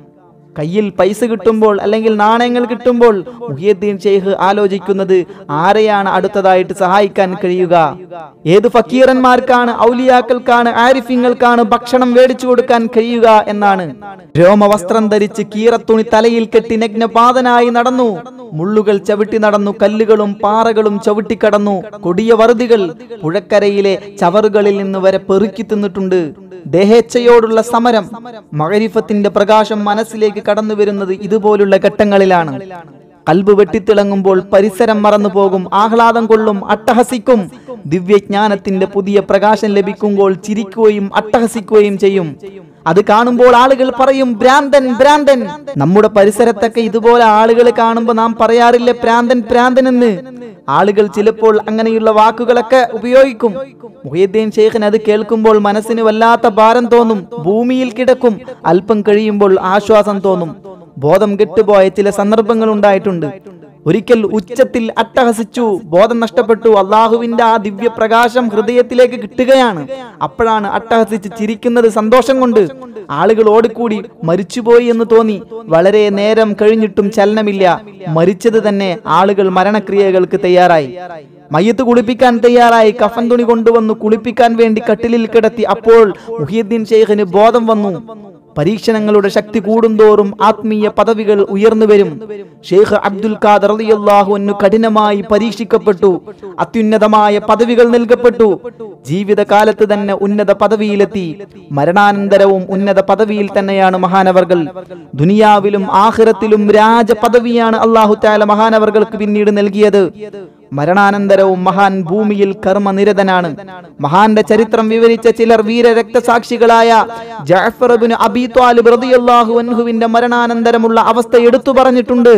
കയ്യിൽ പൈസ കിട്ടുമ്പോൾ അല്ലെങ്കിൽ നാണയങ്ങൾ കിട്ടുമ്പോൾ മുഹിയദ്ദീൻ ഷെയ്ഖ് ആലോചിക്കുന്നത് ആരെയാണ് അടുത്തതായിട്ട് സഹായിക്കാൻ കഴിയുക ഏത് ഫക്കീറന്മാർക്കാണ് ഔലിയാക്കൾക്കാണ് ആരിഫിങ്ങൾക്കാണ് ഭക്ഷണം മേടിച്ചു കൊടുക്കാൻ കഴിയുക എന്നാണ് രോമവസ്ത്രം ധരിച്ച് കീറത്തുണി തലയിൽ കെട്ടി നഗ്നപാതനായി നടന്നു മുള്ളുകൾ ചവിട്ടി നടന്നു കല്ലുകളും പാറകളും ചവിട്ടിക്കടന്നു കൊടിയ വറുതികൾ പുഴക്കരയിലെ ചവറുകളിൽ നിന്ന് വരെ പെറുക്കി തിന്നിട്ടുണ്ട് ദേഹേച്ഛയോടുള്ള സമരം മകരിഫത്തിന്റെ പ്രകാശം മനസ്സിലേക്ക് കടന്നു വരുന്നത് ഇതുപോലുള്ള ഘട്ടങ്ങളിലാണ് കൽബ് വെട്ടിത്തിളങ്ങുമ്പോൾ പരിസരം മറന്നു പോകും ആഹ്ലാദം കൊള്ളും അട്ടഹസിക്കും ദിവ്യജ്ഞാനത്തിന്റെ പുതിയ പ്രകാശം ലഭിക്കുമ്പോൾ ചിരിക്കുകയും അട്ടഹസിക്കുകയും ചെയ്യും അത് കാണുമ്പോൾ ആളുകൾ പറയും ഭ്രാന്തൻ ഭ്രാന്തൻ നമ്മുടെ പരിസരത്തൊക്കെ ഇതുപോലെ ആളുകൾ കാണുമ്പോൾ നാം പറയാറില്ല ഭ്രാന്തൻ ഭ്രാന്തൻ എന്ന് ആളുകൾ ചിലപ്പോൾ അങ്ങനെയുള്ള വാക്കുകളൊക്കെ ഉപയോഗിക്കും മുഹീദ്ദീൻ ഷെയ്ഖിന് അത് കേൾക്കുമ്പോൾ മനസ്സിന് വല്ലാത്ത ഭാരം തോന്നും ഭൂമിയിൽ കിടക്കും അല്പം കഴിയുമ്പോൾ ആശ്വാസം തോന്നും ബോധം കെട്ടുപോയ ചില സന്ദർഭങ്ങൾ ഉണ്ടായിട്ടുണ്ട് ഒരിക്കൽ ഉച്ചത്തിൽ അട്ടഹസിച്ചു ബോധം നഷ്ടപ്പെട്ടു അള്ളാഹുവിന്റെ ആ ദിവ്യപ്രകാശം ഹൃദയത്തിലേക്ക് കിട്ടുകയാണ് അപ്പോഴാണ് അട്ടഹസിച്ച് ചിരിക്കുന്നത് സന്തോഷം കൊണ്ട് ആളുകൾ ഓടിക്കൂടി മരിച്ചുപോയി എന്ന് തോന്നി വളരെ നേരം കഴിഞ്ഞിട്ടും ചലനമില്ല മരിച്ചത് തന്നെ ആളുകൾ മരണക്രിയകൾക്ക് തയ്യാറായി മയ്യത്ത് കുളിപ്പിക്കാൻ തയ്യാറായി കഫൻ തുണി കൊണ്ടുവന്നു കുളിപ്പിക്കാൻ വേണ്ടി കട്ടിലിൽ കിടത്തി അപ്പോൾ മുഹിയുദ്ദീൻ ഷെയ്ഖിന് ബോധം വന്നു പരീക്ഷണങ്ങളുടെ ശക്തി കൂടുന്തോറും ആത്മീയ പദവികൾ ഉയർന്നു വരും ഷെയ്ഖ് അബ്ദുൽ ഖാദർ റളിയല്ലാഹു അൻഹു കഠിനമായി പരീക്ഷിക്കപ്പെട്ടു അത്യുന്നതമായ പദവികൾ നൽകപ്പെട്ടു ജീവിതകാലത്ത് തന്നെ ഉന്നത പദവിയിലെത്തി മരണാനന്തരവും ഉന്നത പദവിയിൽ തന്നെയാണ് മഹാനവർകൾ ദുനിയാവിലും ആഖിറത്തിലും രാജ പദവിയാണ് അള്ളാഹു താല മഹാനവർകൾക്ക് പിന്നീട് നൽകിയത് മരണാനന്തരവും മഹാൻ ഭൂമിയിൽ കർമ്മനിരതനാണ് മഹാന്റെ ചരിത്രം വിവരിച്ച ചിലർ വീര രക്തസാക്ഷികളായ ജഅഫർ ഇബ്നു അബീ ത്വാലിബ് റളിയല്ലാഹു അൻഹുവിന്റെ മരണാനന്തരമുള്ള അവസ്ഥ എടുത്തു പറഞ്ഞിട്ടുണ്ട്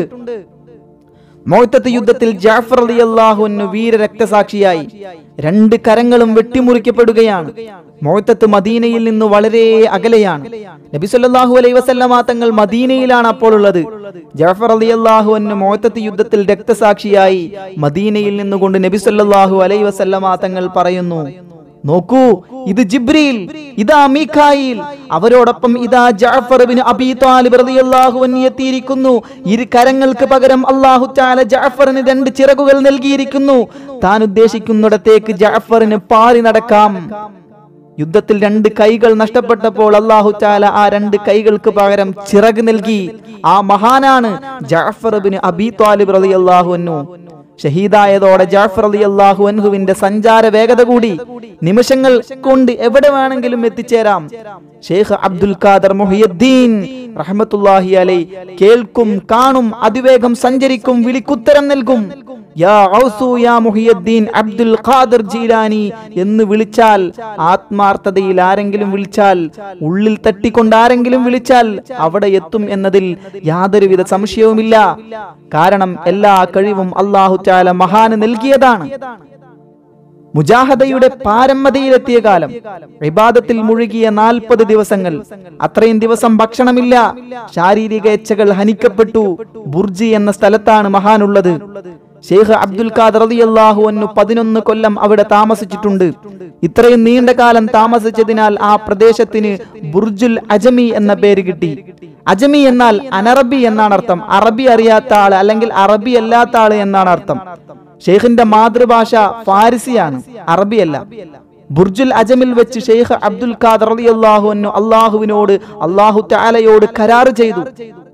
മൗത്തത്ത് യുദ്ധത്തിൽ ജാഫർ അലി അള്ളാഹുവിന് വീര രക്തസാക്ഷിയായി രണ്ട് കരങ്ങളും വെട്ടിമുറിക്കപ്പെടുകയാണ് മൗത്തത്ത് മദീനയിൽ നിന്ന് വളരെ അകലെയാണ് നബി സല്ലല്ലാഹു അലൈഹി വസല്ലമ തങ്ങൾ മദീനയിലാണ് അപ്പോൾ ഉള്ളത് ജാഫർ അലി അള്ളാഹുവിന് മൗത്തത്ത് യുദ്ധത്തിൽ രക്തസാക്ഷിയായി മദീനയിൽ നിന്നുകൊണ്ട് നബി സല്ലല്ലാഹു അലൈഹി വസല്ലമ തങ്ങൾ പറയുന്നു നോക്കൂ ഇത് ജിബ്രീൽ ഇതാ മീഖായിൽ അവരോടൊപ്പം ഇതാ ജഅഫർ ഇബ്നു അബീ ത്വാലിബ് റളിയല്ലാഹു അൻഹു എത്തിയിരിക്കുന്നു ഇരു കരങ്ങൾക്ക് പകരം അല്ലാഹു തആല ജഅഫറിന് രണ്ട് ചിറകുകൾ നൽകിയിരിക്കുന്നു താൻ ഉദ്ദേശിക്കുന്നിടത്തേക്ക് ജഅഫറിന് പാറി നടക്കാം യുദ്ധത്തിൽ രണ്ട് കൈകൾ നഷ്ടപ്പെട്ടപ്പോൾ അള്ളാഹു താല ആ രണ്ട് കൈകൾക്ക് പകരം ചിറക് നൽകി ആ മഹാനാണ് ജാഫർ ബിൻ അബി താലിബ് റളിയല്ലാഹു അൻഹു ഷഹീദായതോടെ ജാഫർ അലി അള്ളാഹു അൻഹുവിന്റെ സഞ്ചാര വേഗത കൂടി നിമിഷങ്ങൾ കൊണ്ട് എവിടെ വേണമെങ്കിലും എത്തിച്ചേരാം ഷെയ്ഖ് അബ്ദുൽ ഖാദർ മുഹിയുദ്ദീൻ റഹ്മത്തുള്ളാഹി അലൈ കേൾക്കും കാണും അതിവേഗം സഞ്ചരിക്കും വിളിക്കുത്തരം നൽകും യാ ഔസു യാ മുഹിയുദ്ദീൻ അബ്ദുൽ ഖാദർ ജീലാനി എന്ന് വിളിച്ചാൽ ആത്മാർത്ഥതയിൽ ആരെങ്കിലും വിളിച്ചാൽ ഉള്ളിൽ തട്ടിക്കൊണ്ട് ആരെങ്കിലും വിളിച്ചാൽ അവിടെ എത്തും എന്നതിൽ യാതൊരുവിധ സംശയവുമില്ല കാരണം എല്ലാ കഴിവും അള്ളാഹു ചാല മഹാന് നൽകിയതാണ് മുജാഹദയുടെ പാരമ്മതയിലെത്തിയ കാലം വിവാദത്തിൽ മുഴുകിയ നാൽപ്പത് ദിവസങ്ങൾ അത്രയും ദിവസം ഭക്ഷണമില്ല ശാരീരിക ഇച്ഛകൾ ഹനിക്കപ്പെട്ടു ബുർജി എന്ന സ്ഥലത്താണ് മഹാനുള്ളത് ഷെയ്ഖ് അബ്ദുൽ ഖാദർ റളിയല്ലാഹു അൻഹു പതിനൊന്ന് കൊല്ലം അവിടെ താമസിച്ചിട്ടുണ്ട് ഇത്രയും നീണ്ട കാലം താമസിച്ചതിനാൽ ആ പ്രദേശത്തിന് ബുർജുൽ അജമി എന്ന പേര് കിട്ടി അജമി എന്നാൽ അനറബി എന്നാണ് അർത്ഥം അറബി അറിയാത്ത ആള് അല്ലെങ്കിൽ അറബി അല്ലാത്ത ആള് എന്നാണ് അർത്ഥം ഷെയ്ഖിന്റെ മാതൃഭാഷ ഫാരിസിയാണ് അറബിയല്ല ബുർജുൽ അജമിൽ വെച്ച് ഷെയ്ഖ് അബ്ദുൽ ഖാദർ റളിയല്ലാഹു അൻഹു അള്ളാഹുവിനോട് അള്ളാഹു തആലയോട് കരാർ ചെയ്തു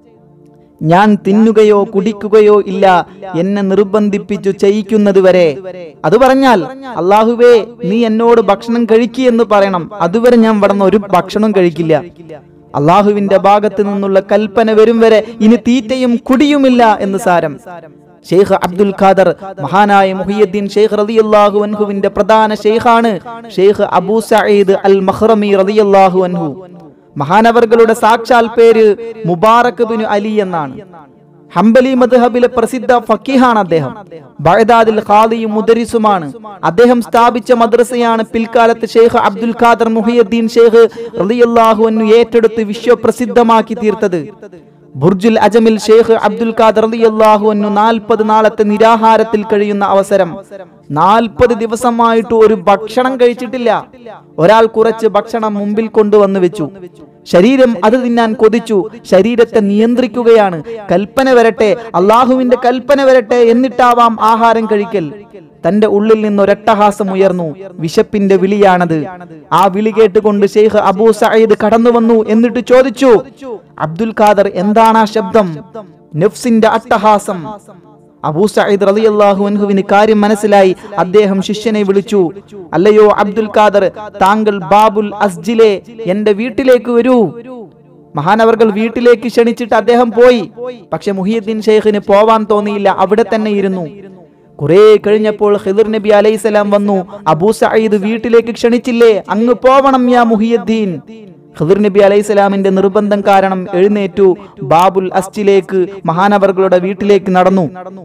ഞാൻ തിന്നുകയോ കുടിക്കുകയോ ഇല്ല എന്നെ നിർബന്ധിപ്പിച്ചു ചെയ്യിക്കുന്നത് വരെ അത് പറഞ്ഞാൽ അള്ളാഹുവേ നീ എന്നോട് ഭക്ഷണം കഴിക്കി എന്ന് പറയണം അതുവരെ ഞാൻ ഇവിടെ ഒരു ഭക്ഷണം കഴിക്കില്ല അള്ളാഹുവിന്റെ ഭാഗത്ത് നിന്നുള്ള കൽപ്പന വരും വരെ ഇനി തീറ്റയും കുടിയുമില്ല എന്ന് സാരം ഷെയ്ഖ് അബ്ദുൽ ഖാദർ മഹാനായ മുഹിയുദ്ദീൻ ഷെയ്ഖ് റളിയല്ലാഹു അൻഹുവിന്റെ പ്രധാന ഷെയ്ഖാണ് ഷെയ്ഖ് അബൂ സഈദ് അൽ മഹ്റമി റളിയല്ലാഹു അൻഹു മഹാനവർകളുടെ സാക്ഷാൽ പേര് മുബാറക് ബിൻ അലി എന്നാണ് ഹംബലി മദ്ഹബിലെ പ്രസിദ്ധ ഫക്കീഹാണ് അദ്ദേഹം ബഗ്ദാദിൽ ഖാദിയും മുദരിസുമാണ് അദ്ദേഹം സ്ഥാപിച്ച മദ്രസയാണ് പിൽക്കാലത്ത് ഷെയ്ഖ് അബ്ദുൽ ഖാദർ മുഹിയുദ്ദീൻ ഷെയ്ഖ് റളിയല്ലാഹു അൻഹു ഏറ്റെടുത്ത് വിശ്വപ്രസിദ്ധമാക്കി തീർത്തത് ബുർജുൽ അജമിൽ ഷെയ്ഖ് അബ്ദുൽ ഖാദർ റളിയല്ലാഹു അൻഹു നാൽപ്പത് നാളത്തെ നിരാഹാരത്തിൽ കഴിയുന്ന അവസരം നാൽപ്പത് ദിവസമായിട്ട് ഒരു ഭക്ഷണം കഴിച്ചിട്ടില്ല ഒരാൾ കുറച്ച് ഭക്ഷണം മുമ്പിൽ കൊണ്ടുവന്നു വെച്ചു ശരീരം അത് തിന്നാൻ കൊതിച്ചു ശരീരത്തെ നിയന്ത്രിക്കുകയാണ് കൽപ്പന വരട്ടെ അള്ളാഹുവിന്റെ കൽപ്പന വരട്ടെ എന്നിട്ടാവാം ആഹാരം കഴിക്കൽ തന്റെ ഉള്ളിൽ നിന്ന് ഒരട്ടഹാസം ഉയർന്നു വിശപ്പിന്റെ വിളിയാണത് ആ വിളി കേട്ടുകൊണ്ട് ഷെയ്ഖ് അബൂ സയ്യിദ് കടന്നു വന്നു എന്നിട്ട് ചോദിച്ചു അബ്ദുൽ ഖാദർ എന്താണ് ആ ശബ്ദം നഫ്സിന്റെ അട്ടഹാസം അബൂ സയ്യിദ് റളിയല്ലാഹു അൻഹുവിന് കാര്യം മനസ്സിലായി അദ്ദേഹം ശിഷ്യനെ വിളിച്ചു അല്ലയോ അബ്ദുൽ ഖാദർ താങ്കൾ ബാബുൽ അസ്ജിലെ എന്റെ വീട്ടിലേക്ക് വരൂ മഹാനവർകൾ വീട്ടിലേക്ക് ക്ഷണിച്ചിട്ട് അദ്ദേഹം പോയി പക്ഷെ മുഹിയുദ്ദീൻ ഷെയ്ഖിന് പോവാൻ തോന്നിയില്ല അവിടെ തന്നെ ഇരുന്നു കുറെ കഴിഞ്ഞപ്പോൾ ഖിദർ നബി അലൈഹിസ്സലാം വന്നു അബൂ സഈദ് വീട്ടിലേക്ക് ക്ഷണിച്ചില്ലേ അങ്ങ് പോവണം യാ മുഹിയുദ്ദീൻ ഖിദർ നബി അലൈഹിസ്സലാമിന്റെ നിർബന്ധം കാരണം എഴുന്നേറ്റു ബാബുൽ അസ്റ്റിലേക്ക് മഹാനവർകളുടെ വീട്ടിലേക്ക് നടന്നു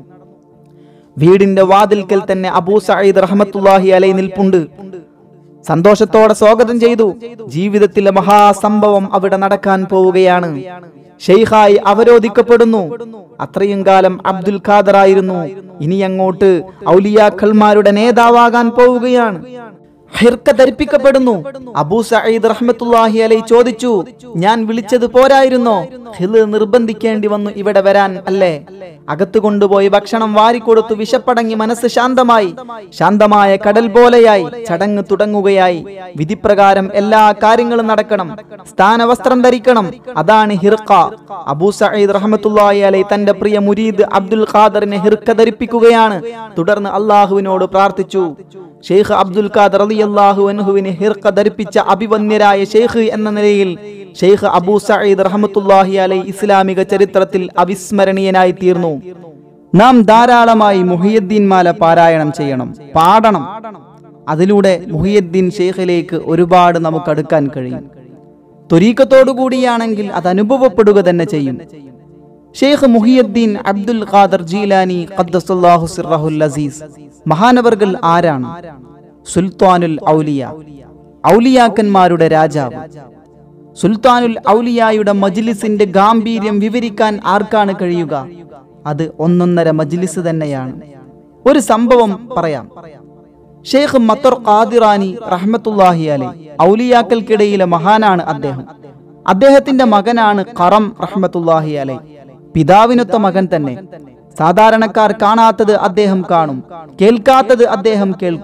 വീടിന്റെ വാതിൽക്കൽ തന്നെ അബൂ സഈദ് റഹ്മത്തുള്ളാഹി അലൈ നിൽപ്പുണ്ട് സന്തോഷത്തോടെ സ്വാഗതം ചെയ്തു ജീവിതത്തിലെ മഹാസംഭവം അവിടെ നടക്കാൻ പോവുകയാണ് ഷെയ്ഖായി അവരോധിക്കപ്പെടുന്നു അത്രയും കാലം അബ്ദുൽ ഖാദർ ആയിരുന്നു ഇനി അങ്ങോട്ട് ഔലിയാക്കൾമാരുടെ നേതാവാകാൻ പോവുകയാണ് ഹിർക്ക ധരിപ്പിക്കപ്പെടുന്നു അബൂ സഈദ് റഹ്മത്തുള്ളാഹി അലൈ ചോദിച്ചു ഞാൻ വിളിച്ചത് പോരായിരുന്നോ ഹില് നിർബന്ധിക്കേണ്ടി വന്നു ഇവിടെ വരാൻ അല്ലേ അകത്തു കൊണ്ടുപോയി ഭക്ഷണം വാരിക്കൊടുത്തു വിശപ്പടങ്ങി മനസ്സ് ശാന്തമായി ശാന്തമായ കടൽ പോലെയായി ചടങ്ങ് തുടങ്ങുകയായി വിധിപ്രകാരം എല്ലാ കാര്യങ്ങളും നടക്കണം സ്ഥാനവസ്ത്രം ധരിക്കണം അതാണ് ഹിർക്ക അബൂ സഈദ് റഹ്മത്തുള്ളാഹി അലൈ തന്റെ പ്രിയ മുരീദ് അബ്ദുൽ ഖാദറിനെ ഹിർക്ക ധരിപ്പിക്കുകയാണ് തുടർന്ന് അള്ളാഹുവിനോട് പ്രാർത്ഥിച്ചു ഷെയ്ഖ് അബ്ദുൽ ഖാദർ റളിയല്ലാഹു അൻഹുവിനെ ഹിർക്ക ധരിപ്പിച്ച അഭിവന്യരായ ഷെയ്ഖ് എന്ന നിലയിൽ ഷെയ്ഖ് അബൂ സഈദ് റഹ്മത്തുള്ളാഹി അലൈ ഇസ്ലാമിക ചരിത്രത്തിൽ അവിസ്മരണീയനായി തീർന്നു നാം ധാരാളമായി മുഹിയുദ്ദീൻ മാല പാരായണം ചെയ്യണം പാടണം അതിലൂടെ മുഹിയുദ്ദീൻ ഷെയ്ഖിലേക്ക് ഒരുപാട് നമുക്ക് അടുക്കാൻ കഴിയും ത്വരീക്കത്തോടു കൂടിയാണെങ്കിൽ അത് അനുഭവപ്പെടുക തന്നെ ചെയ്യും ഷെയ്ഖ് മുഹിയുദ്ദീൻ അബ്ദുൽ ഖാദർ ജീലാനി ഖദ്ദസുല്ലാഹു സിർറഹുൽ അസീസ് മഹാനവർകൾ ആരാണ് സുൽത്താനുൽ ഔലിയ ഔലിയാക്കന്മാരുടെ രാജാവ് സുൽത്താനുൽ ഔലിയായുടെ മജ്ലിസിന്റെ ഗാംഭീര്യം വിവരിക്കാൻ ആർക്കാണ് കഴിയുക അത് ഒന്നൊന്നര മജ്ലിസ് തന്നെയാണ് ഒരു സംഭവം പറയാം ഷെയ്ഖ് മത്തർ ഖാദിറാനി റഹ്മത്തുല്ലാഹി അലൈ ഔലിയാക്കൽക്കിടയിലെ മഹാനാണ് അദ്ദേഹം അദ്ദേഹത്തിന്റെ മകനാണ് ഖറം റഹ്മത്തുല്ലാഹി അലൈ പിതാവിനൊത്ത മകൻ തന്നെ സാധാരണക്കാർ കാണാത്തത് അദ്ദേഹം കാണും കേൾക്കാത്തത് അദ്ദേഹം കേൾക്കും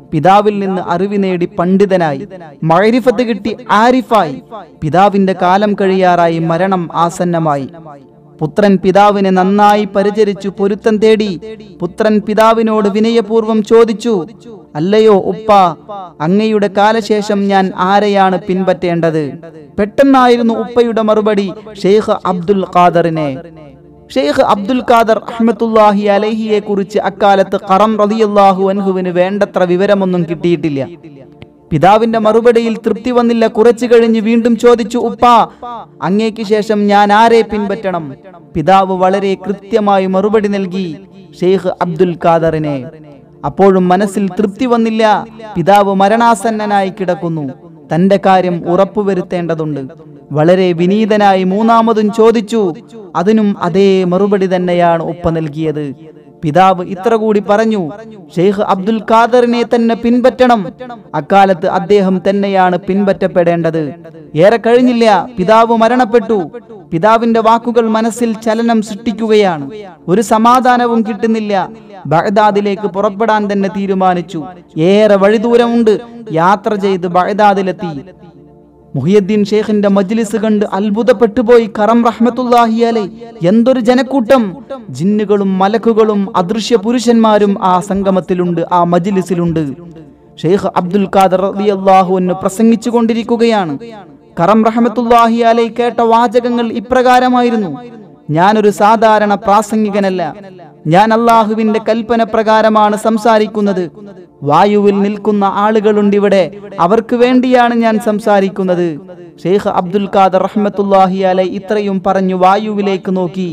പിതാവിൽ നിന്ന് അറിവ് നേടി പണ്ഡിതനായി മഴരിഫത്ത് കിട്ടി ആരിഫായി പിതാവിന്റെ കാലം കഴിയാറായി മരണം ആസന്നമായി പുത്രൻ പിതാവിനെ നന്നായി പരിചരിച്ചു പൊരുത്തം തേടി പുത്രൻ പിതാവിനോട് വിനയപൂർവം ചോദിച്ചു അല്ലയോ ഉപ്പ അങ്ങയുടെ കാലശേഷം ഞാൻ ആരെയാണ് പിൻപറ്റേണ്ടത് പെട്ടെന്നായിരുന്നു ഉപ്പയുടെ മറുപടി ഷെയ്ഖ് അബ്ദുൽ ഖാദറിനെ ഷെയ്ഖ് അബ്ദുൽ ഖാദർ അഹമ്മത്തുല്ലാഹി അലഹിയെ കുറിച്ച് അക്കാലത്ത് ഖറം റളിയല്ലാഹു അൻഹുവിന് വേണ്ടത്ര വിവരമൊന്നും കിട്ടിയിട്ടില്ല പിതാവിന്റെ മറുപടിയിൽ തൃപ്തി വന്നില്ല കുറച്ചു കഴിഞ്ഞ് വീണ്ടും ചോദിച്ചു ഉപ്പ അങ്ങേക്ക് ശേഷം ഞാൻ ആരെ പിൻപറ്റണം പിതാവ് വളരെ കൃത്യമായി മറുപടി നൽകി ഷെയ്ഖ് അബ്ദുൽ ഖാദറിനെ അപ്പോഴും മനസ്സിൽ തൃപ്തി വന്നില്ല പിതാവ് മരണാസന്നനായി കിടക്കുന്നു തന്റെ കാര്യം ഉറപ്പുവരുത്തേണ്ടതുണ്ട് വളരെ വിനീതനായി മൂന്നാമതും ചോദിച്ചു അതിനും അതേ മറുപടി തന്നെയാണ് ഉപ്പ നൽകിയത് പിതാവ് ഇത്ര കൂടി പറഞ്ഞു ഷെയ്ഖ് അബ്ദുൽ ഖാദറിനെ തന്നെ പിൻപറ്റണം അക്കാലത്ത് അദ്ദേഹം തന്നെയാണ് പിൻപറ്റപ്പെടേണ്ടത് ഏറെ കഴിഞ്ഞില്ല പിതാവ് മരണപ്പെട്ടു പിതാവിന്റെ വാക്കുകൾ മനസ്സിൽ ചലനം സൃഷ്ടിക്കുകയാണ് ഒരു സമാധാനവും കിട്ടുന്നില്ല ബഗ്ദാദിലേക്ക് പുറപ്പെടാൻ തന്നെ തീരുമാനിച്ചു ഏറെ വഴിദൂരമുണ്ട് യാത്ര ചെയ്ത് ബഗ്ദാദിലെത്തി മുഹിയദ്ദീൻ ഷേഖിന്റെ മജ്ലിസ് കണ്ട് അത്ഭുതപ്പെട്ടുപോയി കറം റഹ്മത്തുല്ലാഹിയാലെ എന്തൊരു ജനക്കൂട്ടം ജിന്നുകളും മലക്കുകളും അദൃശ്യ പുരുഷന്മാരും ആ സംഗമത്തിലുണ്ട് ആ മജ്ലിസിലുണ്ട് ഷെയ്ഖ് അബ്ദുൽ ഖാദർ റളിയല്ലാഹുവിന് പ്രസംഗിച്ചു കൊണ്ടിരിക്കുകയാണ് കറം റഹ്മത്തുല്ലാഹി അലൈ കേട്ട വാചകങ്ങൾ ഇപ്രകാരമായിരുന്നു ഞാനൊരു സാധാരണ പ്രാസംഗികനല്ല ഞാൻ അള്ളാഹുവിന്റെ കൽപ്പന പ്രകാരമാണ് സംസാരിക്കുന്നത് വായുവിൽ നിൽക്കുന്ന ആളുകളുണ്ട് ഇവിടെ അവർക്ക് വേണ്ടിയാണ് ഞാൻ സംസാരിക്കുന്നത് ഷെയ്ഖ് അബ്ദുൽ ഖാദർ റഹ്മത്തുല്ലാഹി അലൈ ഇത്രയും പറഞ്ഞു വായുവിലേക്ക് നോക്കി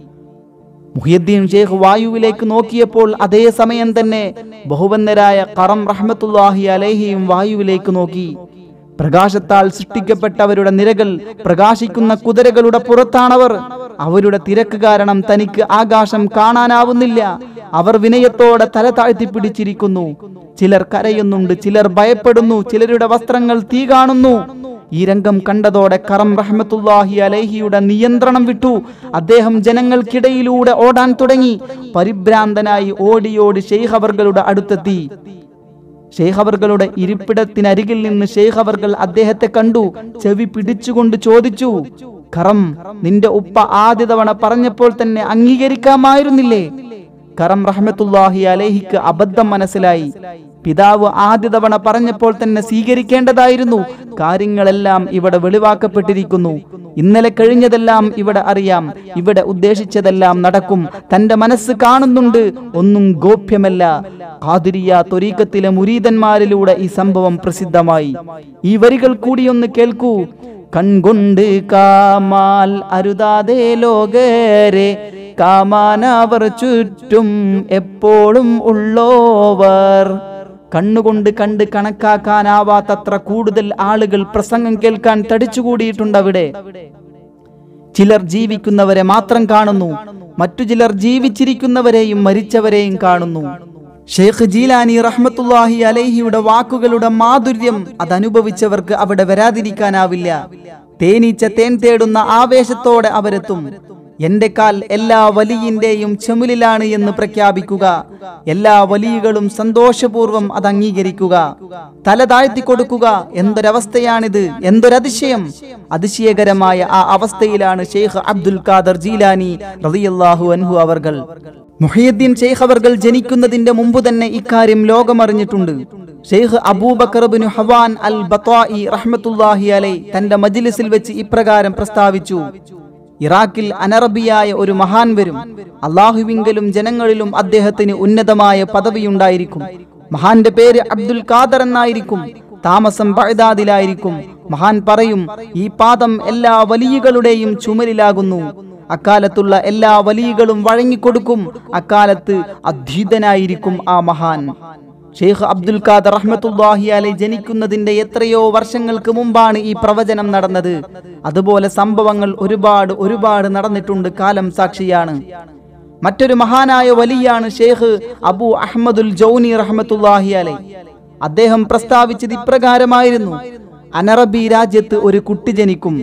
മുഹിയുദ്ദീൻ ഷേഖ് വായുവിലേക്ക് നോക്കിയപ്പോൾ അതേ സമയം തന്നെ ബഹുവന്നരായ കറം റഹ്മത്തുല്ലാഹി അലൈഹിയും വായുവിലേക്ക് നോക്കി പ്രകാശത്താൽ സൃഷ്ടിക്കപ്പെട്ടവരുടെ നിരകൾ പ്രകാശിക്കുന്ന കുതിരകളുടെ പുറത്താണവർ അവരുടെ തിരക്ക് കാരണം തനിക്ക് ആകാശം കാണാനാവുന്നില്ല അവർ വിനയത്തോടെ തല താഴ്ത്തി പിടിച്ചിരിക്കുന്നു ചിലർ കരയുന്നുണ്ട് ചിലർ ഭയപ്പെടുന്നു ചിലരുടെ വസ്ത്രങ്ങൾ തീ കാണുന്നു ഈ രംഗം കണ്ടതോടെ കറം റഹ്മത്തുല്ലാഹി അലൈഹിയുടെ നിയന്ത്രണം വിട്ടു അദ്ദേഹം ജനങ്ങൾക്കിടയിലൂടെ ഓടാൻ തുടങ്ങി പരിഭ്രാന്തനായി ഓടിയോടി ഷെയ്ഖ് അവർകളുടെ അടുത്തെത്തി ഷെയ്ഖ് അവർകളുടെ ഇരിപ്പിടത്തിനരികിൽ നിന്ന് ഷെയ്ഖ് അവർകൾ അദ്ദേഹത്തെ കണ്ടു ചെവി പിടിച്ചുകൊണ്ട് ചോദിച്ചു കറം നിന്റെ ഉപ്പ ആദ്യ തവണ പറഞ്ഞപ്പോൾ തന്നെ അംഗീകരിക്കാമായിരുന്നില്ലേ കറം റഹ്മത്തുല്ലാഹി അലേഹിക്ക് അബദ്ധം മനസ്സിലായി പിതാവ് ആദ്യ തവണ പറഞ്ഞപ്പോൾ തന്നെ സ്വീകരിക്കേണ്ടതായിരുന്നു കാര്യങ്ങളെല്ലാം ഇവിടെ വെളിവാക്കപ്പെട്ടിരിക്കുന്നു ഇന്നലെ കഴിഞ്ഞതെല്ലാം ഇവിടെ അറിയാം ഇവിടെ ഉദ്ദേശിച്ചതെല്ലാം നടക്കും തന്റെ മനസ്സ് കാണുന്നുണ്ട് ഒന്നും ഗോപ്യമല്ല ഖാദിരിയ ത്വരീക്കത്തിലെ മുരീതന്മാരിലൂടെ ഈ സംഭവം പ്രസിദ്ധമായി ഈ വരികൾ കൂടിയൊന്ന് കേൾക്കൂ കൺകൊണ്ട് കാമാൽ അരുതാതെ ലോകരെ കാമാനവർ ചുറ്റും എപ്പോഴും ഉള്ളോവർ കണ്ണുകൊണ്ട് കണ്ട് കണക്കാക്കാനാവാത്തത്ര കൂടുതൽ ആളുകൾ പ്രസംഗം കേൾക്കാൻ തടിച്ചുകൂടിയിട്ടുണ്ട് അവിടെ ചിലർ ജീവിക്കുന്നവരെ മാത്രം കാണുന്നു മറ്റു ചിലർ ജീവിച്ചിരിക്കുന്നവരെയും മരിച്ചവരെയും കാണുന്നു ഷെയ്ഖ് ജീലാനി റഹ്മത്തുല്ലാഹി അലൈഹിയുടെ വാക്കുകളുടെ മാധുര്യം അതനുഭവിച്ചവർക്ക് അവിടെ വരാതിരിക്കാനാവില്ല തേനീച്ച തേൻ തേടുന്ന ആവേശത്തോടെ അവരെത്തും എന്റെ കാൽ എല്ലാ വലിയിന്റെയും ചെമുലിലാണ് എന്ന് പ്രഖ്യാപിക്കുക എല്ലാ വലിയകളും സന്തോഷപൂർവ്വം അത് അംഗീകരിക്കുക തല താഴ്ത്തി കൊടുക്കുക എന്തൊരവസ്ഥയാണിത് എന്തൊരതിശയം അതിശയകരമായ ആ അവസ്ഥയിലാണ് ഷെയ്ഖ് അബ്ദുൽ ഖാദർ ജീലാനി റളിയല്ലാഹു അൻഹു അവർകൾ മുഹിയുദ്ദീൻ ഷെയ്ഖ് അവർകൾ ജനിക്കുന്നതിന്റെ മുമ്പ് തന്നെ ഇക്കാര്യം ലോകമറിഞ്ഞിട്ടുണ്ട് ഷെയ്ഖ് അബൂബക്കർ ബിനു ഹവാൻ അൽ ബത്വായി റഹ്മത്തുല്ലാഹി അലൈ തന്റെ മജ്ലിസിൽ വെച്ച് ഇപ്രകാരം പ്രസ്താവിച്ചു ഇറാഖിൽ അനറബിയായ ഒരു മഹാൻ വരും അള്ളാഹുവിങ്കലും ജനങ്ങളിലും അദ്ദേഹത്തിന് ഉന്നതമായ പദവിയുണ്ടായിരിക്കും മഹാന്റെ പേര് അബ്ദുൽ ഖാദർ എന്നായിരിക്കും താമസം ബഗ്ദാദിലായിരിക്കും മഹാൻ പറയും ഈ പാദം എല്ലാ വലിയകളുടെയും ചുമലിലാകുന്നു അക്കാലത്തുള്ള എല്ലാ വലിയകളും വഴങ്ങിക്കൊടുക്കും അക്കാലത്ത് അധീതനായിരിക്കും ആ മഹാൻ ഷെയ്ഖ് അബ്ദുൽ ഖാദർ റഹ്മത്തുല്ലാഹി അലൈ ജനിക്കുന്നതിന്റെ എത്രയോ വർഷങ്ങൾക്ക് മുമ്പാണ് ഈ പ്രവചനം നടന്നത് അതുപോലെ സംഭവങ്ങൾ ഒരുപാട് ഒരുപാട് നടന്നിട്ടുണ്ട് കാലം സാക്ഷിയാണ് മറ്റൊരു മഹാനായ വലിയാണ് ഷെയ്ഖ് അബു അഹമ്മദുൽ ജൗനി റഹ്മത്തുല്ലാഹി അലൈ അദ്ദേഹം പ്രസ്താവിച്ചത് ഇപ്രകാരമായിരുന്നു അനറബി രാജ്യത്ത് ഒരു കുട്ടി ജനിക്കും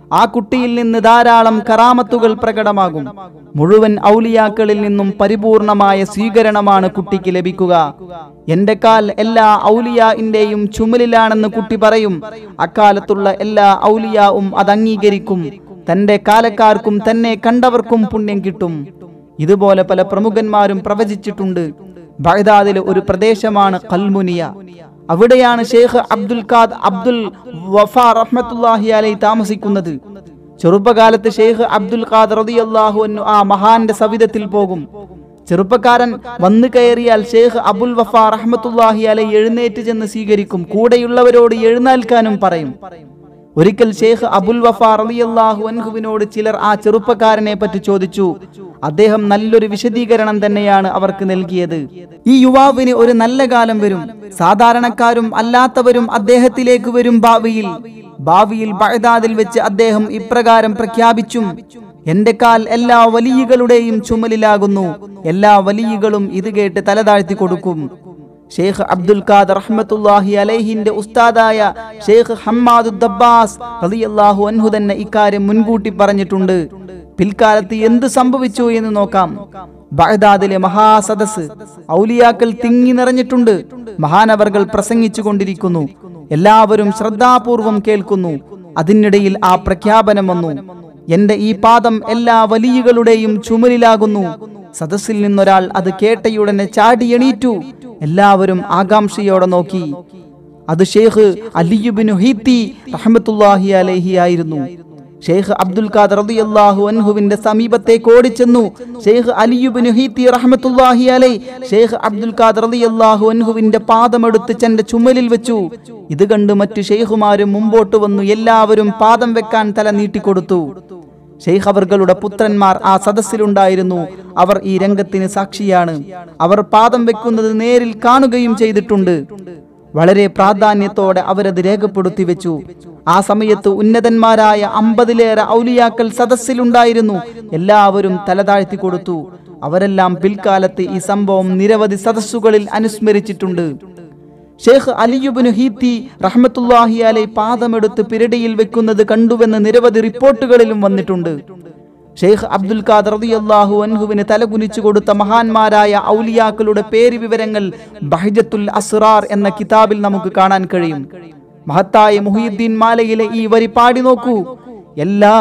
ആ കുട്ടിയിൽ നിന്ന് ധാരാളം കറാമത്തുകൾ പ്രകടമാകും മുഴുവൻ ഔലിയാക്കളിൽ നിന്നും പരിപൂർണമായ സ്വീകരണമാണ് കുട്ടിക്ക് ലഭിക്കുക എന്റെ കാൽ എല്ലാ ഔലിയാന്റെയും ചുമലിലാണെന്ന് കുട്ടി പറയും അക്കാലത്തുള്ള എല്ലാ ഔലിയാവും അത് അംഗീകരിക്കും തന്റെ കാലക്കാർക്കും തന്നെ കണ്ടവർക്കും പുണ്യം കിട്ടും ഇതുപോലെ പല പ്രമുഖന്മാരും പ്രവചിച്ചിട്ടുണ്ട് ബഗ്ദാദിലെ ഒരു പ്രദേശമാണ് കൽമുനിയ അവിടെയാണ് ഷെയ്ഖ് അബ്ദുൽ ഖാദ് അബ്ദുൽ വഫ റഹ്മത്തുല്ലാഹി അലൈ താമസിക്കുന്നത് ചെറുപ്പകാലത്ത് ഷെയ്ഖ് അബ്ദുൽ ഖാദ് റളിയല്ലാഹു അൻഹു ആ മഹാന്റെ സവിധത്തിൽ പോകും ചെറുപ്പക്കാരൻ വന്നു കയറിയാൽ ഷെയ്ഖ് അബുൽ വഫ റഹ്മത്തുല്ലാഹി അലൈ എഴുന്നേറ്റ് ചെന്ന് സ്വീകരിക്കും കൂടെയുള്ളവരോട് എഴുന്നേൽക്കാനും പറയും ഒരിക്കൽ ഷെയ്ഖ് അബുൽ വഫ റളിയല്ലാഹു അൻഹുവിനോട് ചിലർ ആ ചെറുപ്പക്കാരനെ പറ്റി ചോദിച്ചു അദ്ദേഹം നല്ലൊരു വിശദീകരണം തന്നെയാണ് അവർക്ക് നൽകിയത് ഈ യുവാവിന് ഒരു നല്ല കാലം വരും സാധാരണക്കാരും അല്ലാത്തവരും അദ്ദേഹത്തിലേക്ക് വരും ഭാവിയിൽ ഭാവിയിൽ ബഗ്ദാദിൽ വെച്ച് അദ്ദേഹം ഇപ്രകാരം പ്രഖ്യാപിച്ചും എന്റെ കാൽ എല്ലാ വലിയകളുടെയും ചുമലിലാകുന്നു എല്ലാ വലിയകളും ഇത് കേട്ട് തലതാഴ്ത്തി കൊടുക്കും ഷെയ്ഖ് അബ്ദുൽ ഖാദർ റഹ്മത്തുല്ലാഹി അലൈഹിന്റെ ഉസ്താദായ ഷെയ്ഖ് ഹമ്മാദു ദബ്ബാസ് റളിയല്ലാഹു അൻഹു തന്നെ ഇക്കാര്യം മുൻകൂട്ടി പറഞ്ഞിട്ടുണ്ട് പിൽക്കാലത്ത് എന്ത് സംഭവിച്ചു എന്ന് നോക്കാം ബഗ്ദാദിലെ മഹാസദസ് ഔലിയാക്കൾ തിങ്ങി നിറഞ്ഞിട്ടുണ്ട് മഹാനവർകൾ പ്രസംഗിച്ചു കൊണ്ടിരിക്കുന്നു എല്ലാവരും ശ്രദ്ധാപൂർവം കേൾക്കുന്നു അതിനിടയിൽ ആ പ്രഖ്യാപനം വന്നു എന്റെ ഈ പാദം എല്ലാ വലിയകളുടെയും ചുമലിലാകുന്നു സദസ്സിൽ നിന്നൊരാൾ അത് കേട്ടയുടനെ ചാടി എണീറ്റു എല്ലാവരും ആകാംക്ഷയോടെ നോക്കി അത് ഷെയ്ഖ് അലിയുബിനു ഹീത്തി റഹ്മത്തുല്ലാഹി അലൈഹി ആയിരുന്നു ഷെയ്ഖ് അബ്ദുൽ ഖാദർ റളിയല്ലാഹു അൻഹുവിന്റെ സമീപത്തേക്ക് ഓടിച്ചെന്നു ഷെയ്ഖ് അലിയുബിനു ഹീത്തി റഹ്മത്തുല്ലാഹി അലൈ ഷെയ്ഖ് അബ്ദുൽ ഖാദർ റളിയല്ലാഹു അൻഹുവിന്റെ പാദമെടുത്ത് തന്റെ ചുമലിൽ വെച്ചു ഇത് കണ്ട് മറ്റു ഷെയ്ഖുമാരും മുമ്പോട്ട് വന്നു എല്ലാവരും പാദം വെക്കാൻ തല നീട്ടിക്കൊടുത്തു ഷെയ്ഖ് അവർകളുടെ പുത്രന്മാർ ആ സദസ്സിലുണ്ടായിരുന്നു അവർ ഈ രംഗത്തിന് സാക്ഷിയാണ് അവർ പാദം വെക്കുന്നത് നേരിൽ കാണുകയും ചെയ്തിട്ടുണ്ട് വളരെ പ്രാധാന്യത്തോടെ അവരത് രേഖപ്പെടുത്തി വെച്ചു ആ സമയത്ത് ഉന്നതന്മാരായ അമ്പതിലേറെ ഔലിയാക്കൾ സദസ്സിലുണ്ടായിരുന്നു എല്ലാവരും തലതാഴ്ത്തി കൊടുത്തു അവരെല്ലാം പിൽക്കാലത്ത് ഈ സംഭവം നിരവധി സദസ്സുകളിൽ അനുസ്മരിച്ചിട്ടുണ്ട് ഷെയ്ഖ് അലിയുബിന് ഹീത്തി റഹ്മത്തുല്ലാഹി അലൈ പാദമെടുത്ത് പിരടിയിൽ വെക്കുന്നത് കണ്ടുവെന്ന് നിരവധി റിപ്പോർട്ടുകളിലും വന്നിട്ടുണ്ട് ഷെയ്ഖ് അബ്ദുൽ ഖാദർ റളിയല്ലാഹു അൻഹുവിന് തലകുനിച്ചു കൊടുത്ത മഹാന്മാരായ ഔലിയാക്കളുടെ പേര് വിവരങ്ങൾ ബഹജത്തുൽ അസ്റാർ എന്ന കിതാബിൽ നമുക്ക് കാണാൻ കഴിയും മഹത്തായ മുഹീദ്ദീൻ മാലയിലെ ഈ വരി പാടി നോക്കൂ എല്ലാ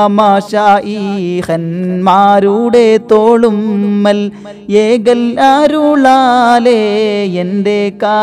മാഷായിഹന്മാരുടെ തോളുമ്മൽ ഏകൽ അരുളാലേ എൻ്റെ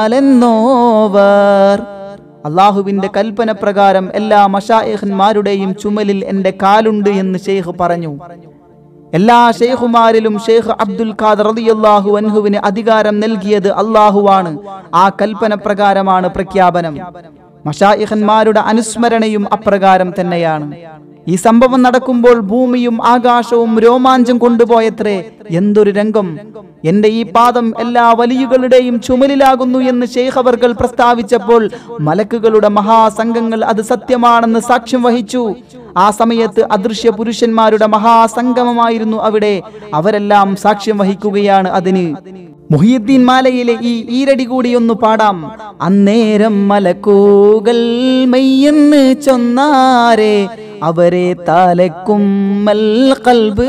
കാലെന്നോവർ അള്ളാഹുവിന്റെ കൽപ്പന പ്രകാരം എല്ലാ മഷായിഹന്മാരുടെയും ചുമലിൽ എൻ്റെ കാലുണ്ട് എന്ന് ഷെയ്ഖ് പറഞ്ഞു എല്ലാ ഷെയ്ഖുമാരിലും ഷെയ്ഖ് അബ്ദുൽ ഖാദർ റളിയല്ലാഹു അൻഹുവിന് അധികാരം നൽകിയത് അള്ളാഹുവാണ് ആ കൽപ്പന പ്രകാരമാണ് പ്രഖ്യാപനം മഷായിഹന്മാരുടെ അനുസ്മരണയും അപ്രകാരം തന്നെയാണ് ഈ സംഭവം നടക്കുമ്പോൾ ഭൂമിയും ആകാശവും രോമാഞ്ചം കൊണ്ടുപോയത്രേ എന്തൊരു രംഗം എന്റെ ഈ പാദം എല്ലാ വലിയുകളുടെയും ചുമലിലാകുന്നു എന്ന് ഷെയ്ഖ് അവർകൾ പ്രസ്താവിച്ചപ്പോൾ മലക്കുകളുടെ മഹാസംഘങ്ങൾ അത് സത്യമാണെന്ന് സാക്ഷ്യം വഹിച്ചു ആ സമയത്ത് അദൃശ്യ പുരുഷന്മാരുടെ മഹാസംഗമമായിരുന്നു അവിടെ അവരെല്ലാം സാക്ഷ്യം വഹിക്കുകയാണ് അതിന് മുഹിയുദ്ദീൻ മാലയിലെ ഈ ഈരടി കൂടി ഒന്ന് പാടാം അന്നേരം മലക്കൂകൾ മെയ്യെന്ന് ചൊന്നാരെ അവരെ താലക്കുമ്മൽ കൽബ്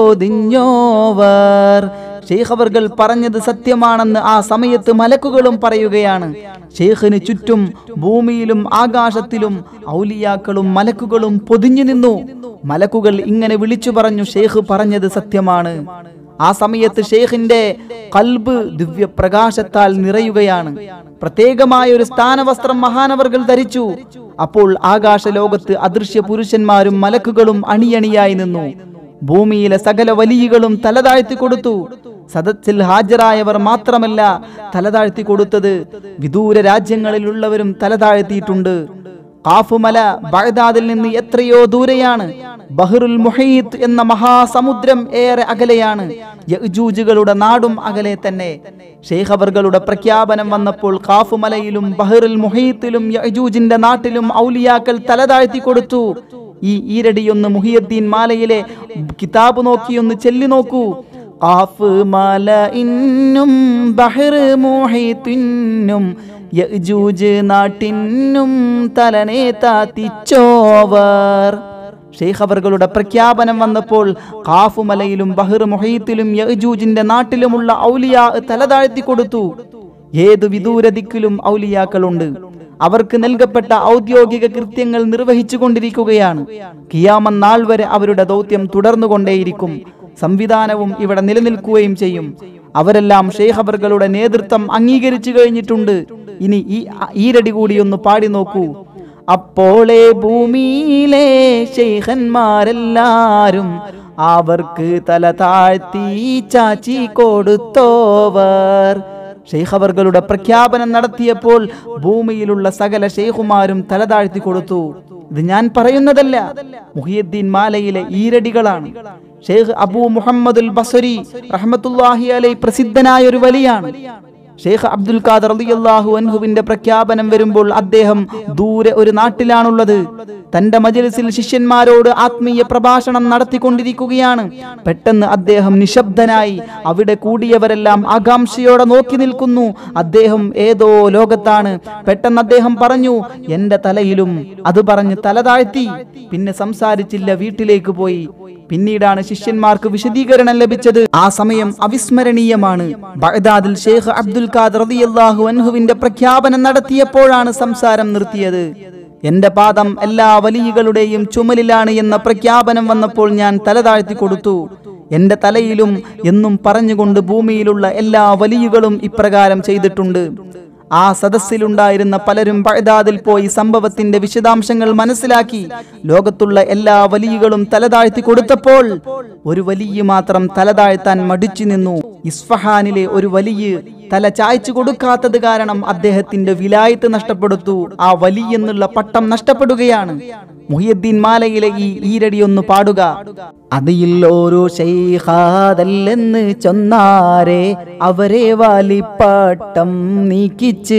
പൊതിഞ്ഞോവർ ഷെയ്ഖ് അവർകൾ പറഞ്ഞത് സത്യമാണെന്ന് ആ സമയത്ത് മലക്കുകളും പറയുകയാണ് ഷെയ്ഖിന് ചുറ്റും ഭൂമിയിലും ആകാശത്തിലും ഔലിയാക്കളും മലക്കുകളും പൊതിഞ്ഞു നിന്നു മലക്കുകൾ ഇങ്ങനെ വിളിച്ചു പറഞ്ഞു ഷെയ്ഖ് പറഞ്ഞത് സത്യമാണ് ആ സമയത്ത് ഷെയ്ഖിന്റെ കൽബ് ദിവ്യപ്രകാശത്താൽ നിറയുകയാണ് പ്രത്യേകമായ ഒരു സ്ഥാനവസ്ത്രം മഹാനവർകൾ ധരിച്ചു അപ്പോൾ ആകാശ ലോകത്ത് അദൃശ്യ പുരുഷന്മാരും മലക്കുകളും അണിയണിയായി നിന്നു ഭൂമിയിലെ സകല വലിയകളും തലതാഴ്ത്തി കൊടുത്തു സദസ്സിൽ ഹാജരായവർ മാത്രമല്ല തലതാഴ്ത്തി കൊടുത്തത് വിദൂര രാജ്യങ്ങളിലുള്ളവരും തലതാഴ്ത്തിയിട്ടുണ്ട് കാഫുമല ബഗ്ദാദിൽ നിന്ന് എത്രയോ ദൂരെയാണ് ബഹ്റുൽ മുഹീത്ത് എന്ന മഹാസമുദ്രം ഏറെ അകലെയാണ് യജൂജുകളുടെ നാടും അകലെ തന്നെ ഷെയ്ഖ് അവർകളുടെ പ്രഖ്യാപനം വന്നപ്പോൾ കാഫുമലയിലും ബഹ്റുൽ മുഹീത്തിലും യജൂജിന്റെ നാട്ടിലും ഔലിയാക്കൾ തലതാഴ്ത്തി കൊടുത്തു ഈ ഈരടിയൊന്ന് മുഹിയദ്ദീൻ മാലയിലെ കിതാബ് നോക്കിയൊന്ന് ചെല്ലി നോക്കൂ കാഫ് മല ഇന്നും ബഹ്റ് മുഹീത്തിനും യജൂജ് നാട്ടിനും തലനെ താത്തിച്ചോവർ ഷെയ്ഖ് അവர்களுടെ പ്രഖ്യാപനം വന്നപ്പോൾ കാഫു മലയിലും ബഹർ മൊഹീത്തിലും യജൂജിന്റെ നാട്ടിലുമുള്ള ഔലിയാ തലതാഴ്ത്തി കൊടുത്തു ഏതു വിദൂര ദിക്കിലും ഔലിയാക്കളുണ്ട് അവർക്ക് നൽകപ്പെട്ട ഔദ്യോഗിക കൃത്യങ്ങൾ നിർവഹിച്ചു കൊണ്ടിരിക്കുകയാണ് കിയാമം നാൾ വരെ അവരുടെ ദൗത്യം തുടർന്നുകൊണ്ടേയിരിക്കും സംവിധാനവും ഇവിടെ നിലനിൽക്കുകയും ചെയ്യും അവരെല്ലാം ഷെയ്ഖ് അവர்களுടെ നേതൃത്വം അംഗീകരിച്ചു കഴിഞ്ഞിട്ടുണ്ട് ഇനി ഈ ഈരടി കൂടി ഒന്ന് പാടി നോക്കൂ അപ്പോളെ ഭൂമിയിലെ ശൈഖന്മാരെല്ലാരും അവർക്ക് തല താഴ്ത്തി ചാച്ചി കൊടുത്തോവർ ഷെയ്ഖ് അവர்களுടെ പ്രഖ്യാപനം നടത്തിയപ്പോൾ ഭൂമിയിലുള്ള സകല ഷെയ്ഖുമാരും തല താഴ്ത്തി കൊടുത്തു ഇത് ഞാൻ പറയുന്നതല്ല മുഹിയുദ്ദീൻ മാലയിലെ ഈരടികളാണ് ഷെയ്ഖ് അബൂ മുഹമ്മദുൽ ബസരി റഹ്മത്തുല്ലാഹി അലൈ പ്രസിദ്ധനായ ഒരു വലിയാണ് ഷെയ്ഖ് അബ്ദുൽ ഖാദർ റളിയല്ലാഹു അൻഹുവിന്റെ പ്രഖ്യാപനം വരുമ്പോൾ അദ്ദേഹം ദൂരെ ഒരു നാട്ടിലാണുള്ളത് തന്റെ മജലിസിൽ ശിഷ്യന്മാരോട് ആത്മീയ പ്രഭാഷണം നടത്തിക്കൊണ്ടിരിക്കുകയാണ് പെട്ടെന്ന് അദ്ദേഹം നിശബ്ദനായി അവിടെ കൂടിയവരെല്ലാം ആകാംക്ഷയോടെ നോക്കി നിൽക്കുന്നു അദ്ദേഹം ഏതോ ലോകത്താണ് പെട്ടെന്ന് അദ്ദേഹം പറഞ്ഞു എന്റെ തലയിലും അത് പറഞ്ഞ് തല താഴ്ത്തി പിന്നെ സംസാരിച്ചില്ല വീട്ടിലേക്ക് പോയി പിന്നീടാണ് ശിഷ്യന്മാർക്ക് വിശദീകരണം ലഭിച്ചത് ആ സമയം അവിസ്മരണീയമാണ് ബഗ്ദാദിൽ ഷെയ്ഖ് അബ്ദുൽ ഖാദർ റളിയല്ലാഹു അൻഹുവിന്റെ പ്രഖ്യാപനം നടത്തിയപ്പോഴാണ് സംസാരം നിർത്തിയത് എന്റെ പാദം എല്ലാ വലിയകളുടെയും ചുമലിലാണ് എന്ന പ്രഖ്യാപനം വന്നപ്പോൾ ഞാൻ തല താഴ്ത്തി കൊടുത്തു എന്റെ തലയിലും എന്നും പറഞ്ഞുകൊണ്ട് ഭൂമിയിലുള്ള എല്ലാ വലിയകളും ഇപ്രകാരം ചെയ്തിട്ടുണ്ട് ആ സദസ്സിലുണ്ടായിരുന്ന പലരും ബഗ്ദാദിൽ പോയി സംഭവത്തിന്റെ വിശദാംശങ്ങൾ മനസ്സിലാക്കി ലോകത്തുള്ള എല്ലാ വലിയകളും തലതാഴ്ത്തി കൊടുത്തപ്പോൾ ഒരു വലിയ മാത്രം തലതാഴ്ത്താൻ മടിച്ചു നിന്നു ഇസ്ഫഹാനിലെ ഒരു വലിയ തല ചായ്ച്ചു കൊടുക്കാത്തത് കാരണം അദ്ദേഹത്തിന്റെ വിലായത്ത് നഷ്ടപ്പെടുത്തു ആ വലിയ എന്നുള്ള പട്ടം നഷ്ടപ്പെടുകയാണ് മുഹിയുദ്ദീൻ മാലയിലെ ഈ ഈരടി ഒന്ന് പാടുക അതിൽ ഓരോ ശൈഹാദല്ലെന്ന് ചൊന്നാരെ അവരെ വാലിപ്പാട്ടം നീക്കിച്ച്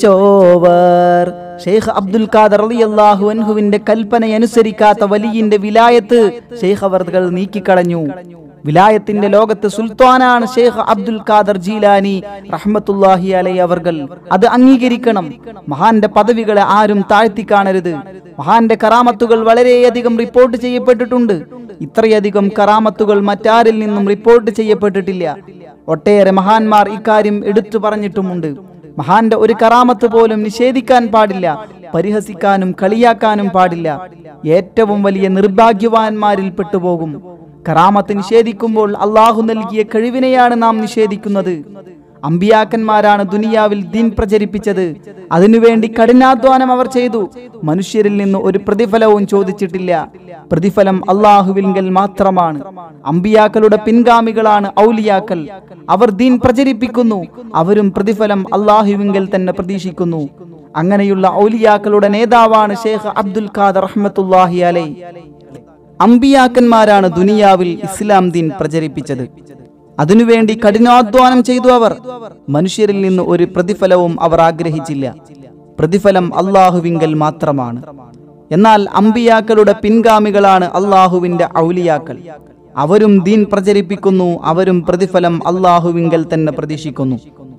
വെച്ചോവർ ഷെയ്ഖ് അബ്ദുൽ ഖാദർ റളിയല്ലാഹു അൻഹുവിന്റെ കൽപ്പനയനുസരിക്കാത്ത വലിയിന്റെ വിലായത്ത് ഷെയ്ഖ് അവർകൾ നീക്കിക്കളഞ്ഞു വിലായത്തിന്റെ ലോകത്ത് സുൽത്താനാണ് ഷെയ്ഖ് അബ്ദുൽ ഖാദർ ജീലാനി റഹ്മത്തുല്ലാഹി അലൈ അവർകൾ അത് അംഗീകരിക്കണം മഹാന്റെ പദവികളെ ആരും താഴ്ത്തി കാണരുത് മഹാന്റെ കറാമത്തുകൾ വളരെയധികം റിപ്പോർട്ട് ചെയ്യപ്പെട്ടിട്ടുണ്ട് ഇത്രയധികം കറാമത്തുകൾ മറ്റാരിൽ നിന്നും റിപ്പോർട്ട് ചെയ്യപ്പെട്ടിട്ടില്ല ഒട്ടേറെ മഹാന്മാർ ഇക്കാര്യം എടുത്തു പറഞ്ഞിട്ടുമുണ്ട് മഹാന്റെ ഒരു കറാമത്ത് പോലും നിഷേധിക്കാൻ പാടില്ല പരിഹസിക്കാനും കളിയാക്കാനും പാടില്ല ഏറ്റവും വലിയ നിർഭാഗ്യവാന്മാരിൽ പെട്ടുപോകും കറാമത്ത് നിഷേധിക്കുമ്പോൾ അള്ളാഹു നൽകിയ കഴിവിനെയാണ് നാം നിഷേധിക്കുന്നത് അമ്പിയാക്കന്മാരാണ് ദുനിയാവിൽ ദീൻ പ്രചരിപ്പിച്ചത് അതിനുവേണ്ടി കഠിനാധ്വാനം അവർ ചെയ്തു മനുഷ്യരിൽ നിന്ന് ഒരു പ്രതിഫലവും ചോദിച്ചിട്ടില്ല പ്രതിഫലം അള്ളാഹുവിങ്കൽ മാത്രമാണ് അമ്പിയാക്കളുടെ പിൻഗാമികളാണ് ഔലിയാക്കൽ അവർ ദീൻ പ്രചരിപ്പിക്കുന്നു അവരും പ്രതിഫലം അള്ളാഹുവിങ്കൽ തന്നെ പ്രതീക്ഷിക്കുന്നു അങ്ങനെയുള്ള ഔലിയാക്കളുടെ നേതാവാണ് ഷേഖ് അബ്ദുൽ ഖാദർ റഹ്മത്തുല്ലാഹി അലൈ അമ്പിയാക്കന്മാരാണ് ദുനിയാവിൽ ഇസ്ലാം ദീൻ പ്രചരിപ്പിച്ചത് അതിനുവേണ്ടി കഠിനാധ്വാനം ചെയ്തു അവർ മനുഷ്യരിൽ നിന്ന് ഒരു പ്രതിഫലവും അവർ ആഗ്രഹിച്ചില്ല പ്രതിഫലം അള്ളാഹുവിങ്കൽ മാത്രമാണ് എന്നാൽ അമ്പിയാക്കളുടെ പിൻഗാമികളാണ് അള്ളാഹുവിന്റെ ഔലിയാക്കൾ അവരും ദീൻ പ്രചരിപ്പിക്കുന്നു അവരും പ്രതിഫലം അള്ളാഹുവിങ്കൽ തന്നെ പ്രതീക്ഷിക്കുന്നു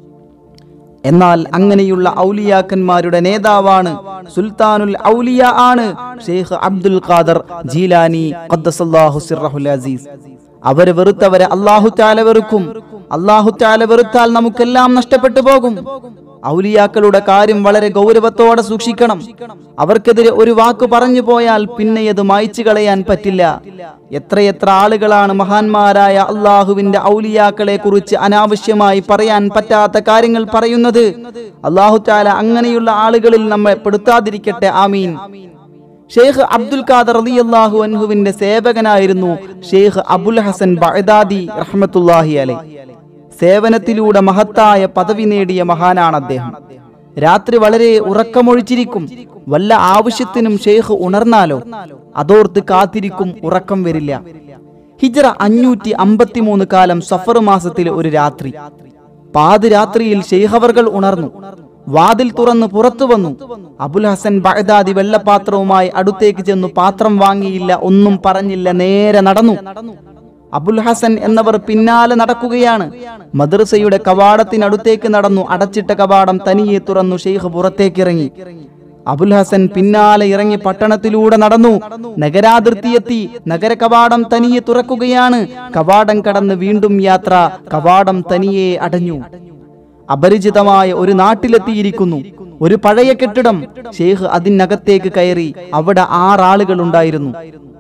എന്നാൽ അങ്ങനെയുള്ള ഔലിയാക്കന്മാരുടെ നേതാവാണ് സുൽത്താനുൽ ഔലിയ ആണ് ഷെയ്ഖ് അബ്ദുൽ ഖാദർ ജീലാനി ഖദ്ദസല്ലാഹു സിർറഹുൽ അസീസ് അവരെ വെറുത്തവരെ അള്ളാഹു താല വെറുക്കും അള്ളാഹു താല വെറുത്താൽ നമുക്കെല്ലാം നഷ്ടപ്പെട്ടു പോകും ഔലിയാക്കളുടെ കാര്യം വളരെ ഗൗരവത്തോടെ സൂക്ഷിക്കണം അവർക്കെതിരെ ഒരു വാക്ക് പറഞ്ഞു പോയാൽ പിന്നെ അത് മായ്ച്ചു കളയാൻ പറ്റില്ല എത്രയെത്ര ആളുകളാണ് മഹാന്മാരായ അള്ളാഹുവിന്റെ ഔലിയാക്കളെ കുറിച്ച് അനാവശ്യമായി പറയാൻ പറ്റാത്ത കാര്യങ്ങൾ പറയുന്നത് അള്ളാഹു താല അങ്ങനെയുള്ള ആളുകളിൽ നമ്മെ പെടുത്താതിരിക്കട്ടെ ആമീൻ ഷെയ്ഖ് അബ്ദുൽ ഖാദർ റളിയല്ലാഹു അൻഹുവിന്റെ സേവകനായിരുന്നു ഷെയ്ഖ് അബുൽ ഹസൻ ബഅദാദി റഹ്മത്തുല്ലാഹി അലൈ സേവനത്തിലൂടെ മഹത്തായ പദവി നേടിയ മഹാനാണ് അദ്ദേഹം രാത്രി വളരെ ഉറക്കമൊഴിച്ചിരിക്കും വല്ല ആവശ്യത്തിനും ഷെയ്ഖ് ഉണർന്നാലോ അതോർത്ത് കാത്തിരിക്കും ഉറക്കം വരില്ല ഹിജ്റ അഞ്ഞൂറ്റി അമ്പത്തിമൂന്ന് കാലം സഫർ മാസത്തിലെ ഒരു രാത്രി പാതിരാത്രിയിൽ ഷെയ്ഖവർകൾ ഉണർന്നു വാതിൽ തുറന്ന് പുറത്തു വന്നു അബുൽ ഹസൻ ബഗ്ദാദി വെള്ളപാത്രവുമായി അടുത്തേക്ക് ചെന്നു പാത്രം വാങ്ങിയില്ല ഒന്നും പറഞ്ഞില്ല നേരെ നടന്നു അബുൽ ഹസൻ എന്നവർ പിന്നാലെ നടക്കുകയാണ് മദ്രസയുടെ കവാടത്തിനടുത്തേക്ക് നടന്നു അടച്ചിട്ട കവാടം തനിയെ തുറന്നു ഷെയ്ഖ് പുറത്തേക്കിറങ്ങി അബുൽ ഹസൻ പിന്നാലെ ഇറങ്ങി പട്ടണത്തിലൂടെ നടന്നു നഗരാതിർത്തിയെത്തി നഗര കവാടം തനിയെ തുറക്കുകയാണ് കവാടം കടന്ന് വീണ്ടും യാത്ര കവാടം തനിയെ അടഞ്ഞു അപരിചിതമായ ഒരു നാട്ടിലെത്തിയിരിക്കുന്നു ഒരു പഴയ കെട്ടിടം ഷെയ്ഖ് അതിനകത്തേക്ക് കയറി അവിടെ ആറാളുകൾ ഉണ്ടായിരുന്നു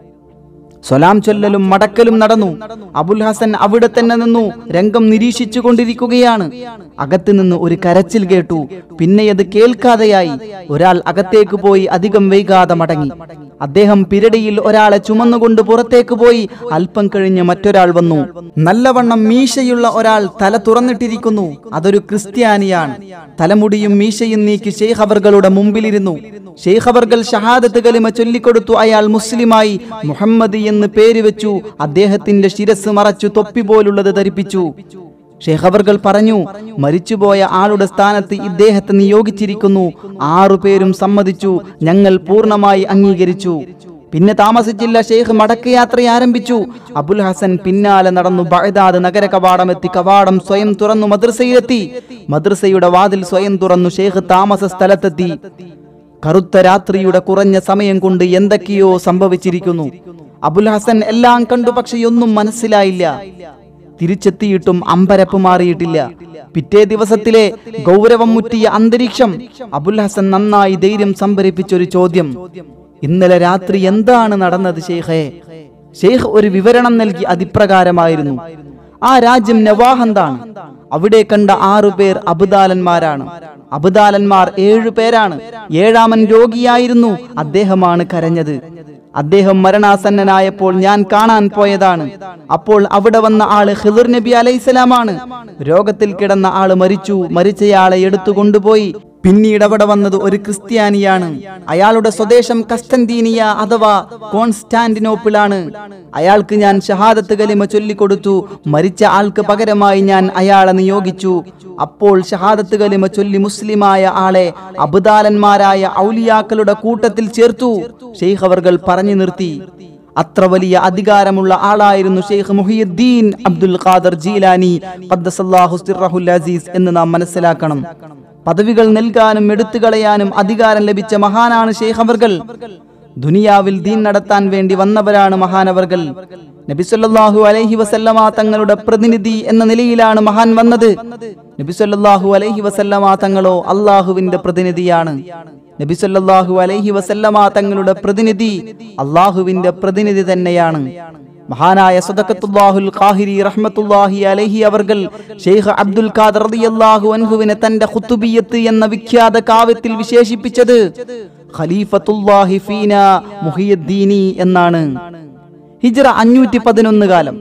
സ്വലാം ചൊല്ലലും മടക്കലും നടന്നു അബുൽ ഹസൻ അവിടെ തന്നെ നിന്നു രംഗം നിരീക്ഷിച്ചു കൊണ്ടിരിക്കുകയാണ് അകത്ത് നിന്ന് ഒരു കരച്ചിൽ കേട്ടു പിന്നെ അത് കേൾക്കാതെയായി ഒരാൾ അകത്തേക്ക് പോയി അധികം വൈകാതെ മടങ്ങി അദ്ദേഹം പിരടിയിൽ ഒരാളെ ചുമന്നുകൊണ്ട് പുറത്തേക്ക് പോയി അല്പം കഴിഞ്ഞ് മറ്റൊരാൾ വന്നു നല്ലവണ്ണം മീശയുള്ള ഒരാൾ തല തുറന്നിട്ടിരിക്കുന്നു അതൊരു ക്രിസ്ത്യാനിയാണ് തലമുടിയും മീശയും നീക്കി ഷെയ്ഖ് അവർകളുടെ മുമ്പിലിരുന്നു ഷെയ്ഖ് അവർകൾ ഷഹാദത്ത് കലിമ ചൊല്ലിക്കൊടുത്തു അയാൾ മുസ്ലിമായി മുഹമ്മദ് എന്ന് പേര് വെച്ചു അദ്ദേഹത്തിന്റെ ശിരസ് മറച്ചു തൊപ്പി പോലുള്ളത് ധരിപ്പിച്ചു ഷെയ്ഖ് അവർകൾ പറഞ്ഞു മരിച്ചുപോയ ആളുടെ സ്ഥാനത്ത് ഇദ്ദേഹത്തെ നിയോഗിച്ചിരിക്കുന്നു ആറുപേരും സമ്മതിച്ചു ഞങ്ങൾ പൂർണ്ണമായി അംഗീകരിച്ചു പിന്നെ താമസിച്ചില്ല ഷെയ്ഖ് മടക്കയാത്ര ആരംഭിച്ചു അബുൽ ഹസൻ പിന്നാലെ നടന്നു ബഗ്ദാദ് നഗര കവാടമെത്തി കവാടം സ്വയം തുറന്നു മദ്രസയിലെത്തി മദ്രസയുടെ വാതിൽ സ്വയം തുറന്നു ഷെയ്ഖ് താമസ സ്ഥലത്തെത്തി കറുത്ത രാത്രിയുടെ കുറഞ്ഞ സമയം കൊണ്ട് എന്തൊക്കെയോ സംഭവിച്ചിരിക്കുന്നു അബുൽ ഹസൻ എല്ലാം കണ്ടു പക്ഷെ ഒന്നും മനസ്സിലായില്ല തിരിച്ചെത്തിയിട്ടും അമ്പരപ്പ് മാറിയിട്ടില്ല പിറ്റേ ദിവസത്തിലെ ഗൗരവം മുറ്റിയ അന്തരീക്ഷം അബുൽ ഹസൻ നന്നായി ധൈര്യം സംഭരിപ്പിച്ചൊരു ചോദ്യം ഇന്നലെ രാത്രി എന്താണ് നടന്നത് ഷെയ്ഖേ ഷെയ്ഖ് ഒരു വിവരണം നൽകി അതിപ്രകാരമായിരുന്നു ആ രാജ്യം നവാഹന്താണ് അവിടെ കണ്ട ആറു പേർ അബുദാലന്മാരാണ് അബുദാലന്മാർ ഏഴു പേരാണ് ഏഴാമൻ രോഗിയായിരുന്നു അദ്ദേഹമാണ് കരഞ്ഞത് അദ്ദേഹം മരണാസന്നനായപ്പോൾ ഞാൻ കാണാൻ പോയതാണ് അപ്പോൾ അവിടെ വന്ന ആള് ഖിദർ നബി അലൈഹിസ്സലാമാണ് രോഗത്തിൽ കിടന്ന ആള് മരിച്ചു മരിച്ചയാളെ എടുത്തു കൊണ്ടുപോയി പിന്നീട് അവിടെ വന്നത് ഒരു ക്രിസ്ത്യാനിയാണ് അയാളുടെ സ്വദേശം കസ്തന്തീനിയ അഥവാ കോൺസ്റ്റാന്റിനോപ്പിളാണ് അയാൾക്ക് ഞാൻ ഷഹാദത്ത് കലിമ ചൊല്ലിക്കൊടുത്തു മരിച്ച ആൾക്ക് പകരമായി ഞാൻ അയാളെ നിയോഗിച്ചു അപ്പോൾ ഷഹാദത്ത് കലിമ ചൊല്ലി മുസ്ലിമായ ആളെ അബുദാലന്മാരായ ഔലിയാക്കളുടെ കൂട്ടത്തിൽ ചേർത്തു ഷെയ്ഖ് അവർകൾ പറഞ്ഞു നിർത്തി അത്ര വലിയ അധികാരമുള്ള ആളായിരുന്നു ഷെയ്ഖ് മുഹിയുദ്ദീൻ അബ്ദുൽ ഖാദർ ജീലാനി ഖദ്ദസല്ലാഹു സിർറഹുൽ അസീസ് എന്ന് നാം മനസ്സിലാക്കണം പദവികൾ നൽകാനും എടുത്തു കളയാനും അധികാരം ലഭിച്ച മഹാനാണ് ഷെയ്ഖ് അവർകൾ ദുനിയാവിൽ ദീൻ നടത്താൻ വേണ്ടി വന്നവരാണ് മഹാനവർകൾ നബിസല്ലാഹു അലൈഹി വസല്ലമ തങ്ങളുടെ പ്രതിനിധി എന്ന നിലയിലാണ് മഹാൻ വന്നത് നബിസല്ലാഹു അലൈഹി വസല്ലമ തങ്ങളോ അള്ളാഹുവിന്റെ പ്രതിനിധിയാണ് നബിസല്ലാഹു അലൈഹി വസല്ലമ തങ്ങളുടെ പ്രതിനിധി അള്ളാഹുവിന്റെ പ്രതിനിധി തന്നെയാണ് മഹാനായ സദഖത്തുല്ലാഹുൽ ഖാഹിരി റഹ്മത്തുല്ലാഹി അലൈഹി അവർകൾ ഷെയ്ഖ് അബ്ദുൽ ഖാദർ റളിയല്ലാഹു അൻഹുവിനെ തന്റെ ഖുതുബിയത്ത് എന്ന വിഖ്യാത കാവ്യത്തിൽ വിശേഷിപ്പിച്ചത് ഖലീഫത്തുല്ലാഹി ഫീന മുഹിയുദ്ദീനി എന്നാണ് ഹിജ്റ അഞ്ഞൂറ്റി പതിനൊന്ന് കാലം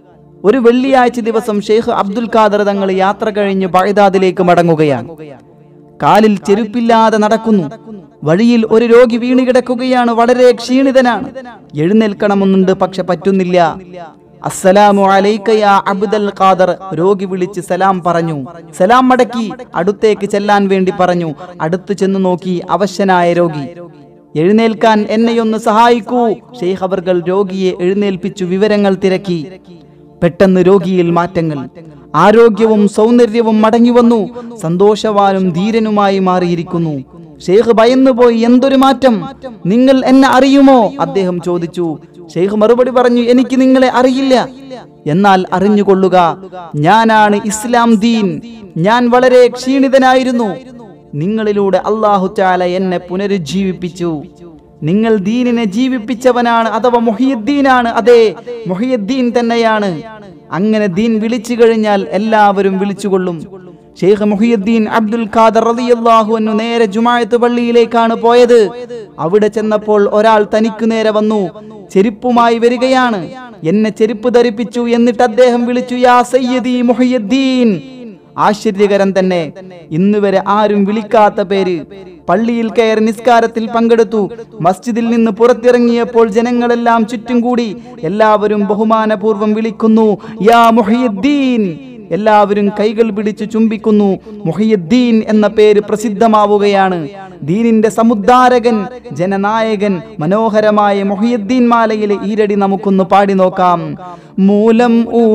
ഒരു വെള്ളിയാഴ്ച ദിവസം ഷെയ്ഖ് അബ്ദുൽ ഖാദർ തങ്ങൾ യാത്ര കഴിഞ്ഞ് ബഗ്ദാദിലേക്ക് മടങ്ങുകയാണ് കാലിൽ ചെരുപ്പില്ലാതെ നടക്കുന്നു വഴിയിൽ ഒരു രോഗി വീണ് കിടക്കുകയാണ് വളരെ ക്ഷീണിതനാണ് എഴുന്നേൽക്കണമെന്നുണ്ട് പക്ഷെ പറ്റുന്നില്ല അസ്സലാമു അലൈക യാ അബ്ദൽ ഖാദർ രോഗി വിളിച്ച് സലാം പറഞ്ഞു സലാം മടക്കി അടുത്തേക്ക് ചെല്ലാൻ വേണ്ടി പറഞ്ഞു അടുത്തു ചെന്ന് നോക്കി അവശനായ രോഗി എഴുന്നേൽക്കാൻ എന്നെയൊന്ന് സഹായിക്കൂ ഷെയ്ഖ് അവർകൾ രോഗിയെ എഴുന്നേൽപ്പിച്ചു വിവരങ്ങൾ തിരക്കി പെട്ടെന്ന് രോഗിയിൽ മാറ്റങ്ങൾ ആരോഗ്യവും സൗന്ദര്യവും മടങ്ങി വന്നു സന്തോഷവാനും ധീരനുമായി മാറിയിരിക്കുന്നു ഷെയ്ഖ് ഭയന്നുപോയി എന്തൊരു മാറ്റം നിങ്ങൾ എന്നെ അറിയുമോ അദ്ദേഹം ചോദിച്ചു ഷെയ്ഖ് മറുപടി പറഞ്ഞു എനിക്ക് നിങ്ങളെ അറിയില്ല എന്നാൽ അറിഞ്ഞുകൊള്ളുക ഞാനാണ് ഇസ്ലാം ദീൻ ഞാൻ വളരെ ക്ഷീണിതനായിരുന്നു നിങ്ങളിലൂടെ അള്ളാഹു ചാല എന്നെ പുനരുജ്ജീവിപ്പിച്ചു നിങ്ങൾ ദീനിനെ ജീവിപ്പിച്ചവനാണ് അഥവാ മൊഹിയുദ്ദീനാണ് അതെ മൊഹിയുദ്ദീൻ തന്നെയാണ് അങ്ങനെ ദീൻ വിളിച്ചു കഴിഞ്ഞാൽ എല്ലാവരും വിളിച്ചുകൊള്ളും ഷെയ്ഖ് മുഹിയുദ്ദീൻ അബ്ദുൽ ഖാദർ റളിയല്ലാഹു അൻഹു നേരെ ജുമാഅത്ത് പള്ളിയിലേക്കാണ് പോയത് അവിടെ ചെന്നപ്പോൾ ഒരാൾ തനിക്കു നേരെ വന്നു ചെരുപ്പുമായി വരികയാണ് എന്നെ ചെരുപ്പ് ധരിപ്പിച്ചു എന്നിട്ട് അദ്ദേഹം വിളിച്ചു യാ സയ്യിദി മുഹിയുദ്ദീൻ ആശ്ചര്യകരം തന്നെ ഇന്ന് വരെ ആരും വിളിക്കാത്ത പേര് പള്ളിയിൽ കയറി നിസ്കാരത്തിൽ പങ്കെടുത്തു മസ്ജിദിൽ നിന്ന് പുറത്തിറങ്ങിയപ്പോൾ ജനങ്ങളെല്ലാം ചുറ്റും കൂടി എല്ലാവരും ബഹുമാനപൂർവ്വം വിളിക്കുന്നു യാ മുഹിയുദ്ദീൻ എല്ലാവരും കൈകൾ പിടിച്ച് ചുംബിക്കുന്നു മുഹിയുദ്ദീൻ എന്ന പേര് പ്രസിദ്ധമാവുകയാണ് ദീനിന്റെ സമുദ്ധാരകൻ ജനനായകൻ മനോഹരമായ മുഹിയുദ്ദീൻ മാലയിലെ ഈരടി നമുക്കൊന്ന് പാടി നോക്കാം മൂലം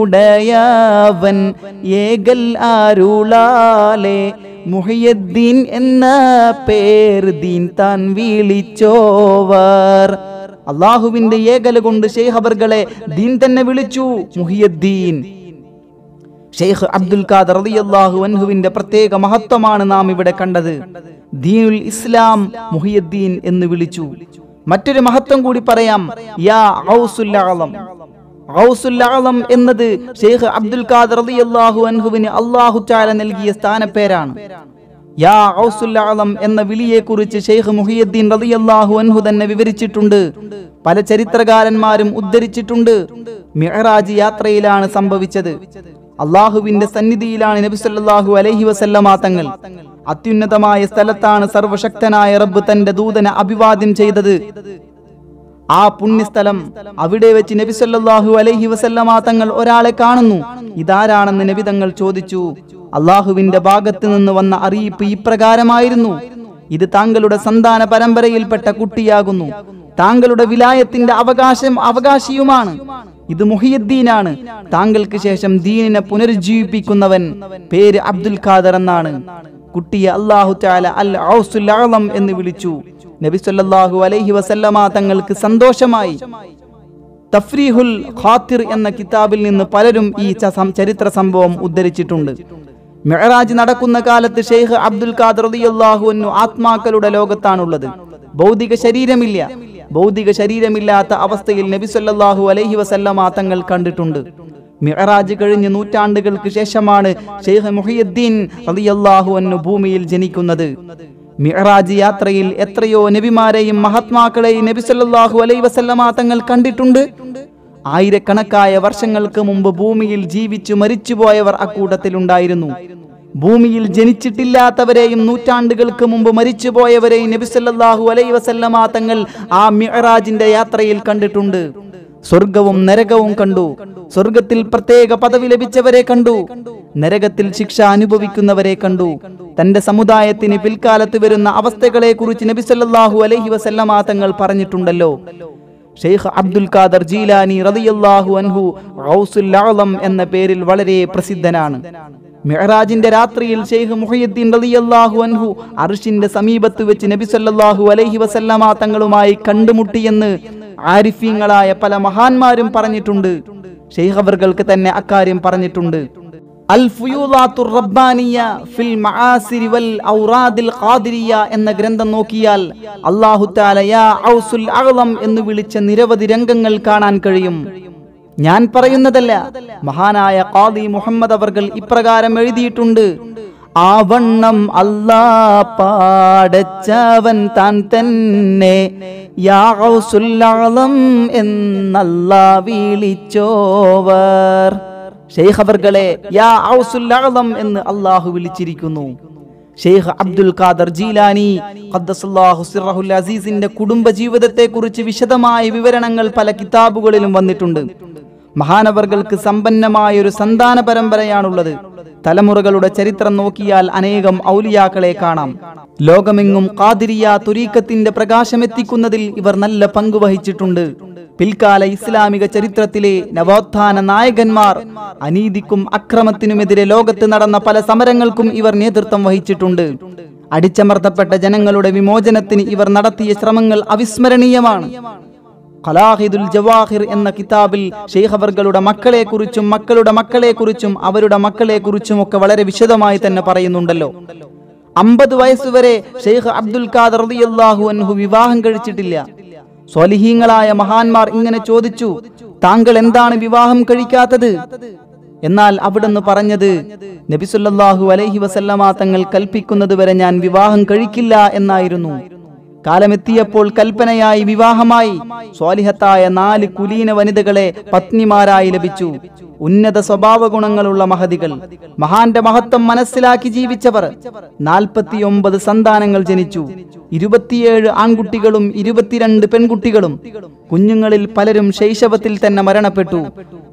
ഉടയവൻ ഏകൽ ആരുളാലെ മുഹിയുദ്ദീൻ എന്ന പേർ ദീൻ താൻ വിളിച്ചോവർ അള്ളാഹുവിന്റെ ഏകല കൊണ്ട് ഷെയ്ഖ് അവർകളെ ദീൻ തന്നെ വിളിച്ചു മുഹിയുദ്ദീൻ ഷെയ്ഖ് അബ്ദുൽ ഖാദർ റളിയല്ലാഹു അൻഹുവിന്റെ പ്രത്യേക മഹത്വമാണ് നാം ഇവിടെ കണ്ടത് ദീനുൽ ഇസ്ലാം മുഹിയുദ്ദീൻ എന്ന് വിളിച്ചു മറ്റൊരു മഹത്വം കൂടി പറയാം യാ ഔസുൽ അഅളം ഔസുൽ അഅളം എന്നത് ഷെയ്ഖ് അബ്ദുൽ ഖാദർ റളിയല്ലാഹു അൻഹുവിന് അല്ലാഹു തആല നൽകിയ സ്ഥാനപ്പേരാണ് യാ ഔസുൽ അഅളം എന്ന വിളിയെക്കുറിച്ച് ഷെയ്ഖ് മുഹിയുദ്ദീൻ റളിയല്ലാഹു അൻഹു തന്നെ വിവരിച്ചിട്ടുണ്ട് പല ചരിത്രകാരന്മാരും ഉദ്ധരിച്ചിട്ടുണ്ട് മിഅ്റാജ് യാത്രയിലാണ് സംഭവിച്ചത് അള്ളാഹുവിന്റെ സന്നിധിയിലാണ് നബി സല്ലല്ലാഹു അലൈഹി വസല്ലമ തങ്ങൾ അത്യുന്നതമായ സ്ഥലത്താണ് സർവശക്തനായ റബ്ബ് തന്റെ ദൂതനെ അഭിവാദ്യം ചെയ്തത് ആ പുണ്യസ്ഥലം അവിടെ വെച്ച് നബി സല്ലല്ലാഹു അലൈഹി വസല്ലമ തങ്ങൾ ഒരാളെ കാണുന്നു ഇതാരാണെന്ന് നബി തങ്ങൾ ചോദിച്ചു അള്ളാഹുവിന്റെ ഭാഗത്ത് നിന്ന് വന്ന അറിയിപ്പ് ഇപ്രകാരമായിരുന്നു ഇത് താങ്കളുടെ സന്താന പരമ്പരയിൽപ്പെട്ട കുട്ടിയാകുന്നു താങ്കളുടെ വിലായത്തിന്റെ അവകാശം അവകാശിയുമാണ് ഇത് മുഹിയുദ്ദീനാണ് താങ്കൾക്ക് ശേഷം ദീനിനെ പുനരുജ്ജീവിപ്പിക്കുന്നവൻ പേര് അബ്ദുൽ ഖാദർ എന്നാണ് കുട്ടിയെ അള്ളാഹു തആല അൽ ഔസുൽ അഅളം എന്ന് വിളിച്ചു നബി സല്ലല്ലാഹു അലൈഹി വസല്ലമ തങ്ങൾക്ക് സന്തോഷമായി തഫ്രീഹുൽ ഖാത്തിർ എന്ന കിതാബിൽ നിന്ന് പലരും ഈ ച- സം- ചരിത്ര സംഭവം ഉദ്ധരിച്ചിട്ടുണ്ട് മെഹറാജ് നടക്കുന്ന കാലത്ത് ഷെയ്ഖ് അബ്ദുൽ ഖാദർ റളിയല്ലാഹു അൻഹു ആത്മാക്കളുടെ ലോകത്താണുള്ളത് ഭൗതിക ശരീരമില്ല ഭൗതിക ശരീരമില്ലാത്ത അവസ്ഥയിൽ നബി സല്ലല്ലാഹു അലൈഹി വസല്ലമ തങ്ങൾ കണ്ടിട്ടുണ്ട് മിഅറാജ് കഴിഞ്ഞ് നൂറ്റാണ്ടുകൾക്ക് ശേഷമാണ് ഷെയ്ഖ് മുഹിയുദ്ദീൻ റളിയല്ലാഹു അൻഹു ഭൂമിയിൽ ജനിക്കുന്നത് മിഅറാജ് യാത്രയിൽ എത്രയോ നബിമാരെയും മഹാത്മാക്കളെയും നബി സല്ലല്ലാഹു അലൈഹി വസല്ലമ തങ്ങൾ കണ്ടിട്ടുണ്ട് ആയിരക്കണക്കായ വർഷങ്ങൾക്ക് മുമ്പ് ഭൂമിയിൽ ജീവിച്ചു മരിച്ചുപോയവർ അക്കൂട്ടത്തിലുണ്ടായിരുന്നു ഭൂമിയിൽ ജനിച്ചിട്ടില്ലാത്തവരെയും നൂറ്റാണ്ടുകൾക്ക് മുമ്പ് മരിച്ചുപോയവരെയും നബി സല്ലല്ലാഹു അലൈഹി വസല്ലമ തങ്ങൾ ആ മിഅറാജിന്റെ യാത്രയിൽ കണ്ടിട്ടുണ്ട് സ്വർഗവും നരകവും കണ്ടു സ്വർഗത്തിൽ പ്രത്യേക പദവി ലഭിച്ചവരെ കണ്ടു നരകത്തിൽ ശിക്ഷ അനുഭവിക്കുന്നവരെ കണ്ടു തന്റെ സമുദായത്തിന് പിൽക്കാലത്ത് വരുന്ന അവസ്ഥകളെ കുറിച്ച് നബി സല്ലല്ലാഹു അലൈഹി വസല്ലമ തങ്ങൾ പറഞ്ഞിട്ടുണ്ടല്ലോ ഷെയ്ഖ് അബ്ദുൽ ഖാദർ ജീലാനി റളിയല്ലാഹു അൻഹു ഗൗസുൽ അഅളം എന്ന പേരിൽ വളരെ പ്രസിദ്ധനാണ് മിഅ്റാജിന്റെ രാത്രിയിൽ ഷെയ്ഖ് മുഹിയുദ്ദീൻ റളിയല്ലാഹു അൻഹു അർഷിന്റെ സമീപത്ത് വെച്ച് നബി സല്ലല്ലാഹു അലൈഹി വസല്ലമ തങ്ങളുമായി കണ്ടുമുട്ടിയെന്ന് ആരിഫീങ്ങളായ പല മഹാന്മാരും പറഞ്ഞിട്ടുണ്ട് ഷെയ്ഖ് അവർക്ക് തന്നെ അക്കാര്യം പറഞ്ഞിട്ടുണ്ട് അൽ ഫുയൂലാത്തുർ റബ്ബാനിയ ഫിൽ മആസിരി വൽ ഔറാദിൽ ഖാദിരിയ എന്ന ഗ്രന്ഥം നോക്കിയാൽ അല്ലാഹു തആല യാ ഔസുൽ അഅളം എന്ന് വിളിച്ച നിരവധി രംഗങ്ങൾ കാണാൻ കഴിയും ഞാൻ പറയുന്നതല്ല മഹാനായ ഖാദി മുഹമ്മദ് അവർകൾ ഇപ്രകാരം എഴുതിയിട്ടുണ്ട് ആവണ്ണം അല്ലാ പാടച്ചവൻ താൻ തന്നെ യാ ഔസുൽ അഅളം എന്നല്ലാ വിളിച്ചോവർ ഷെയ്ഖ് അവർകളെ യാ ഔസുൽ അഅളം എന്ന് അള്ളാഹു വിളിച്ചിരിക്കുന്നു ഷെയ്ഖ് അബ്ദുൽ ഖാദർ ജീലാനി ഖദ്ദസല്ലാഹു സിറഹുൽ അസീസിന്റെ കുടുംബ ജീവിതത്തെ കുറിച്ച് വിശദമായ വിവരണങ്ങൾ പല കിതാബുകളിലും വന്നിട്ടുണ്ട് മഹാനവർകൾക്ക് സമ്പന്നമായ ഒരു സന്താന പരമ്പരയാണുള്ളത് തലമുറകളുടെ ചരിത്രം നോക്കിയാൽ അനേകം ഔലിയാക്കളെ കാണാം ലോകമെങ്ങും ഖാദിരിയ തുരീക്കത്തിന്റെ പ്രകാശമെത്തിക്കുന്നതിൽ ഇവർ നല്ല പങ്ക് വഹിച്ചിട്ടുണ്ട് പിൽക്കാല ഇസ്ലാമിക ചരിത്രത്തിലെ നവോത്ഥാന നായകന്മാർ അനീതിക്കും അക്രമത്തിനുമെതിരെ ലോകത്ത് നടന്ന പല സമരങ്ങൾക്കും ഇവർ നേതൃത്വം വഹിച്ചിട്ടുണ്ട് അടിച്ചമർത്തപ്പെട്ട ജനങ്ങളുടെ വിമോചനത്തിന് ഇവർ നടത്തിയ ശ്രമങ്ങൾ അവിസ്മരണീയമാണ് ഖലാഹിദുൽ ജവാഹിർ എന്ന കിതാബിൽ ഷെയ്ഖ് അവർകളുടെ മക്കളെക്കുറിച്ചും മക്കളുടെ മക്കളെക്കുറിച്ചും അവരുടെ മക്കളെക്കുറിച്ചും ഒക്കെ വളരെ വിശദമായി തന്നെ പറയുന്നുണ്ടല്ലോ അമ്പത് വയസ്സുവരെ ഷെയ്ഖ് അബ്ദുൽ ഖാദർ റളിയല്ലാഹു അൻഹു വിവാഹം കഴിച്ചിട്ടില്ല സ്വലിഹീങ്ങളായ മഹാന്മാർ ഇങ്ങനെ ചോദിച്ചു താങ്കൾ എന്താണ് വിവാഹം കഴിക്കാത്തത് എന്നാൽ അവിടുന്ന് പറഞ്ഞത് നബിസുല്ലാഹു അലൈഹി വസല്ലമ തങ്ങൾ കൽപ്പിക്കുന്നത് വരെ ഞാൻ വിവാഹം കഴിക്കില്ല എന്നായിരുന്നു കാലമെത്തിയപ്പോൾ കൽപ്പനയായി വിവാഹമായി സ്വാലിഹത്തായ നാല് കുലീന വനിതകളെ പത്നിമാരായി ലഭിച്ചു ഉന്നത സ്വഭാവ ഗുണങ്ങളുള്ള മഹതികൾ മഹാന്റെ മഹത്വം മനസ്സിലാക്കി ജീവിച്ചവർ നാൽപ്പത്തിയൊമ്പത് സന്താനങ്ങൾ ജനിച്ചു ഇരുപത്തിയേഴ് ആൺകുട്ടികളും ഇരുപത്തിരണ്ട് പെൺകുട്ടികളും കുഞ്ഞുങ്ങളിൽ പലരും ശൈശവത്തിൽ തന്നെ മരണപ്പെട്ടു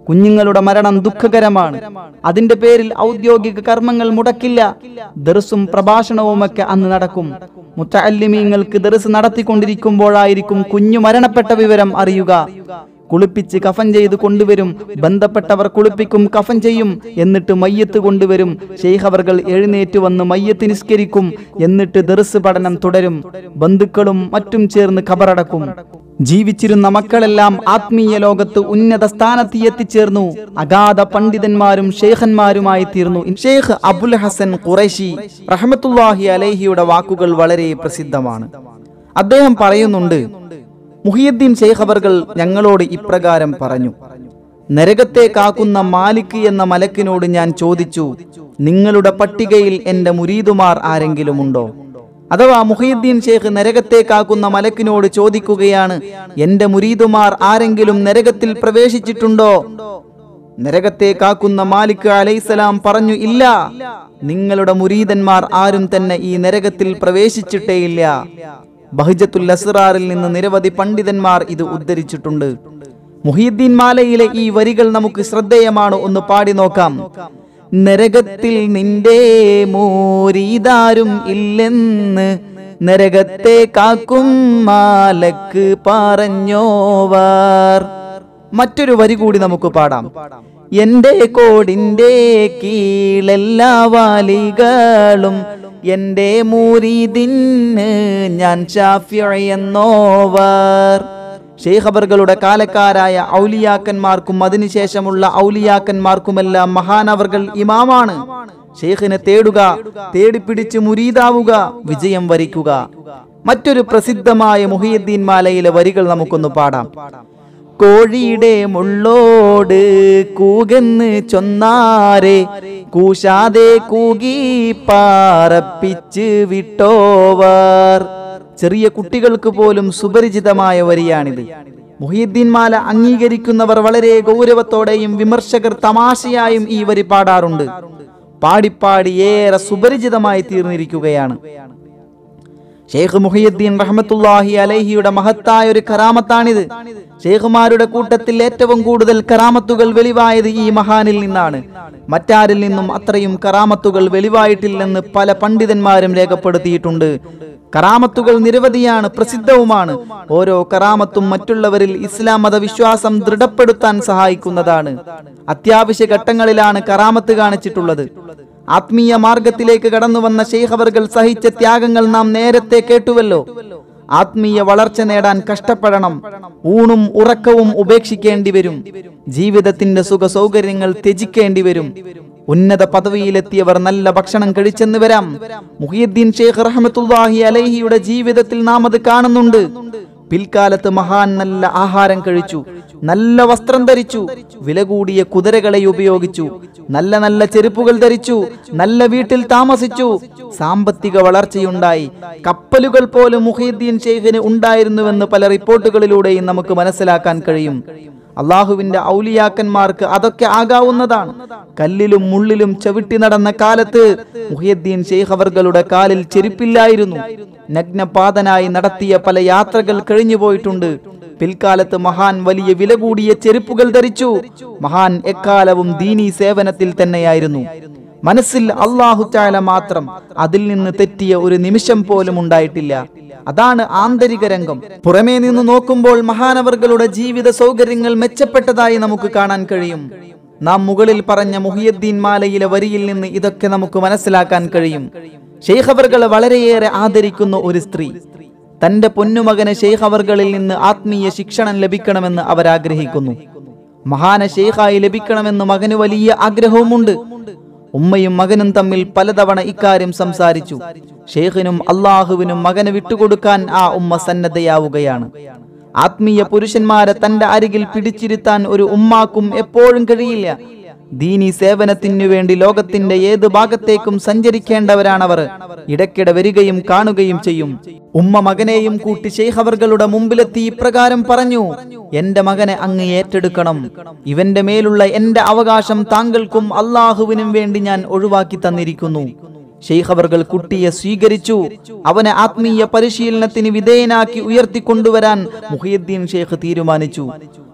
കുഞ്ഞുങ്ങളുടെ മരണം ദുഃഖകരമാണ് അതിന്റെ പേരിൽ ഔദ്യോഗിക കർമ്മങ്ങൾ മുടക്കില്ല ദർസും പ്രഭാഷണവുമൊക്കെ അന്ന് നടക്കും മുത്തല്ലിമീങ്ങൾക്ക് ദർസ് നടത്തിക്കൊണ്ടിരിക്കുമ്പോഴായിരിക്കും കുഞ്ഞു മരണപ്പെട്ട വിവരം അറിയുക കുളിപ്പിച്ച് കഫൻ ചെയ്ത് കൊണ്ടുവരും ബന്ധപ്പെട്ടവർ കുളിപ്പിക്കും കഫൻ ചെയ്യും എന്നിട്ട് മയ്യത്ത് കൊണ്ടുവരും ഷെയ്ഖ് അവർകൾ എഴുന്നേറ്റ് വന്ന് മയ്യത്ത് നിസ്കരിക്കും എന്നിട്ട് ദർസ് പഠനം തുടരും ബന്ധുക്കളും മറ്റും ചേർന്ന് ഖബറടക്കും ജീവിച്ചിരുന്ന മക്കളെല്ലാം ആത്മീയ ലോകത്ത് ഉന്നത സ്ഥാനത്ത് എത്തിച്ചേർന്നു അഗാധ പണ്ഡിതന്മാരും ഷെയ്ഖന്മാരുമായി തീർന്നു ഷെയ്ഖ് അബുൽ ഹസൻ ഖുറൈശി റഹമത്തുല്ലാഹി അലൈഹിയുടെ വാക്കുകൾ വളരെ പ്രസിദ്ധമാണ് അദ്ദേഹം പറയുന്നുണ്ട് മുഹിയുദ്ദീൻ ഷെയ്ഖ് അവർകൾ ഞങ്ങളോട് ഇപ്രകാരം പറഞ്ഞു നരകത്തെ കാക്കുന്ന മാലിക് എന്ന മലക്കിനോട് ഞാൻ ചോദിച്ചു നിങ്ങളുടെ പട്ടികയിൽ എന്റെ മുരീദുമാർ ആരെങ്കിലും ഉണ്ടോ അഥവാ മുഹീദ്ദീൻ ഷെയ്ഖ് നരകത്തെ കാക്കുന്ന മലക്കിനോട് ചോദിക്കുകയാണ് എന്റെ മുരീദുമാർ ആരെങ്കിലും നരകത്തിൽ പ്രവേശിച്ചിട്ടുണ്ടോ നരകത്തെ കാക്കുന്ന മാലിക് അലൈസലാം പറഞ്ഞു ഇല്ല നിങ്ങളുടെ മുരീദന്മാർ ആരും തന്നെ ഈ നരകത്തിൽ പ്രവേശിച്ചിട്ടേയില്ല ബഹജത്തുൽ അസ്റാറിൽ നിന്ന് നിരവധി പണ്ഡിതന്മാർ ഇത് ഉദ്ധരിച്ചിട്ടുണ്ട് മുഹീദ്ദീൻ മാലയിലെ ഈ വരികൾ നമുക്ക് ശ്രദ്ധേയമാണ് ഒന്ന് പാടി നോക്കാം നരകത്തിൽ നിന്റെ മോരീതാരും ഇല്ലെന്ന് നരകത്തെ കാക്കും മാലക്ക് പറഞ്ഞോവർ മറ്റൊരു വരി കൂടി നമുക്ക് പാടാം എന്റെ കോടിന്റെ കീഴെല്ലാ വാലികളും എന്റെ മൂരീദിന് ഞാൻ ഷാഫിഅ എന്നോവർ ഷെയ്ഖബറുകളുടെ കാലക്കാരായ ഔലിയാക്കന്മാർക്കും അതിനുശേഷമുള്ള ഔലിയാക്കന്മാർക്കുമെല്ലാം മഹാനവർകൾ ഇമാമാണ് ഷെയ്ഖിനെ തേടുക തേടിപ്പിടിച്ച് മുരീതാവുക വിജയം വരിക്കുക മറ്റൊരു പ്രസിദ്ധമായ മുഹിയുദ്ദീൻ മാലയിലെ വരികൾ നമുക്കൊന്ന് പാടാം കോഴിയുടെ മുള്ളോട് കൂകെന്ന് ചൊന്നാരെ കൂശാതെ കൂകി പാറപ്പിച്ച് വിട്ടോവർ ചെറിയ കുട്ടികൾക്ക് പോലും സുപരിചിതമായ വരിയാണിത് മുഹിയുദ്ദീൻ മാല അംഗീകരിക്കുന്നവർ വളരെ ഗൗരവത്തോടെയും വിമർശകർ തമാശയായും ഈ വരി പാടാറുണ്ട് പാടിപ്പാടി ഏറെ സുപരിചിതമായി തീർന്നിരിക്കുകയാണ് ഷെയ്ഖ് മുഹിയുദ്ദീൻ റഹ്മത്തുല്ലാഹി അലൈഹിയുടെ മഹത്തായ ഒരു കറാമത്താണിത് ഷെയ്ഖുമാരുടെ കൂട്ടത്തിൽ ഏറ്റവും കൂടുതൽ കറാമത്തുകൾ വെളിവായത് ഈ മഹാനിൽ നിന്നാണ് മറ്റാരിൽ നിന്നും അത്രയും കറാമത്തുകൾ വെളിവായിട്ടില്ലെന്ന് പല പണ്ഡിതന്മാരും രേഖപ്പെടുത്തിയിട്ടുണ്ട് കറാമത്തുകൾ നിരവധിയാണ് പ്രസിദ്ധവുമാണ് ഓരോ കറാമത്തും മറ്റുള്ളവരിൽ ഇസ്ലാം മത വിശ്വാസം ദൃഢപ്പെടുത്താൻ സഹായിക്കുന്നതാണ് അത്യാവശ്യ ഘട്ടങ്ങളിലാണ് കറാമത്ത് കാണിച്ചിട്ടുള്ളത് ആത്മീയ മാർഗത്തിലേക്ക് കടന്നു വന്ന ശൈഖവറുകൾ സഹിച്ച ത്യാഗങ്ങൾ നാം നേരത്തെ കേട്ടുവല്ലോ ആത്മീയ വളർച്ച നേടാൻ കഷ്ടപ്പെടണം ഊണും ഉറക്കവും ഉപേക്ഷിക്കേണ്ടി വരും ജീവിതത്തിന്റെ സുഖ സൗകര്യങ്ങൾ ത്യജിക്കേണ്ടി വരും ഉന്നത പദവിയിലെത്തിയവർ നല്ല ഭക്ഷണം കഴിച്ചെന്ന് വരാം മുഹിയുദ്ദീൻ ഷെയ്ഖ് റഹ്മത്തുല്ലാഹി അലൈഹിയുടെ ജീവിതത്തിൽ നാം അത് കാണുന്നുണ്ട് പിൽക്കാലത്ത് മഹാൻ നല്ല ആഹാരം കഴിച്ചു നല്ല വസ്ത്രം ധരിച്ചു വില കൂടിയ കുതിരകളെ ഉപയോഗിച്ചു നല്ല നല്ല ചെരുപ്പുകൾ ധരിച്ചു നല്ല വീട്ടിൽ താമസിച്ചു സാമ്പത്തിക വളർച്ചയുണ്ടായി കപ്പലുകൾ പോലും മുഹീദ്ദീൻ ഷെയ്ഖിന് ഉണ്ടായിരുന്നുവെന്ന് പല റിപ്പോർട്ടുകളിലൂടെയും നമുക്ക് മനസ്സിലാക്കാൻ കഴിയും അള്ളാഹുവിന്റെ ഔലിയാക്കന്മാർക്ക് അതൊക്കെ ആകാവുന്നതാണ് കല്ലിലും മുള്ളിലും ചവിട്ടി നടന്ന കാലത്ത് മുഹിയുദ്ദീൻ ഷെയ്ഖ് അവർകളുടെ കാലിൽ ചെരുപ്പില്ലായിരുന്നു നഗ്നപാതനായി നടത്തിയ പല യാത്രകൾ കഴിഞ്ഞുപോയിട്ടുണ്ട് പിൽക്കാലത്ത് മഹാൻ വലിയ വില കൂടിയ ചെരുപ്പുകൾ ധരിച്ചു മഹാൻ എക്കാലവും ദീനീ സേവനത്തിൽ തന്നെയായിരുന്നു മനസ്സിൽ അള്ളാഹു ചാല മാത്രം അതിൽ നിന്ന് തെറ്റിയ ഒരു നിമിഷം പോലും ഉണ്ടായിട്ടില്ല അതാണ് ആന്തരിക രംഗം പുറമേ നിന്ന് നോക്കുമ്പോൾ മഹാനവർകളുടെ ജീവിത സൗകര്യങ്ങൾ മെച്ചപ്പെട്ടതായി നമുക്ക് കാണാൻ കഴിയും നാം മുകളിൽ പറഞ്ഞ മുഹിയുദ്ദീൻ മാലയിലെ വരിയിൽ നിന്ന് ഇതൊക്കെ നമുക്ക് മനസ്സിലാക്കാൻ കഴിയും ഷെയ്ഖവർകളെ വളരെയേറെ ആദരിക്കുന്ന ഒരു സ്ത്രീ തന്റെ പൊന്നുമകന് ഷെയ്ഖവർകളിൽ നിന്ന് ആത്മീയ ശിക്ഷണം ലഭിക്കണമെന്ന് അവർ ആഗ്രഹിക്കുന്നു മഹാന ഷെയ്ഖായി ലഭിക്കണമെന്ന് മകന് വലിയ ആഗ്രഹവുമുണ്ട് ഉമ്മയും മകനും തമ്മിൽ പലതവണ ഇക്കാര്യം സംസാരിച്ചു ഷെയ്ഖിനും അള്ളാഹുവിനും മകന് വിട്ടുകൊടുക്കാൻ ആ ഉമ്മ സന്നദ്ധയാവുകയാണ് ആത്മീയ പുരുഷന്മാരെ തന്റെ അരികിൽ പിടിച്ചിരുത്താൻ ഒരു ഉമ്മാക്കും എപ്പോഴും കഴിയില്ല ദീനി സേവനത്തിനു വേണ്ടി ലോകത്തിന്റെ ഏത് ഭാഗത്തേക്കും സഞ്ചരിക്കേണ്ടവരാണവർ ഇടയ്ക്കിടെ വരികയും കാണുകയും ചെയ്യും ഉമ്മ മകനെയും കൂട്ടി ഷെയ്ഖവറുകളുടെ മുമ്പിലെത്തി ഇപ്രകാരം പറഞ്ഞു എന്റെ മകനെ അങ്ങ് ഏറ്റെടുക്കണം ഇവന്റെ മേലുള്ള എന്റെ അവകാശം താങ്കൾക്കും അള്ളാഹുവിനും വേണ്ടി ഞാൻ ഒഴിവാക്കി തന്നിരിക്കുന്നു ഷെയ്ഖവറുകൾ കുട്ടിയെ സ്വീകരിച്ചു അവനെ ആത്മീയ പരിശീലനത്തിന് വിധേയനാക്കി ഉയർത്തിക്കൊണ്ടുവരാൻ മുഹിയുദ്ദീൻ ഷെയ്ഖ് തീരുമാനിച്ചു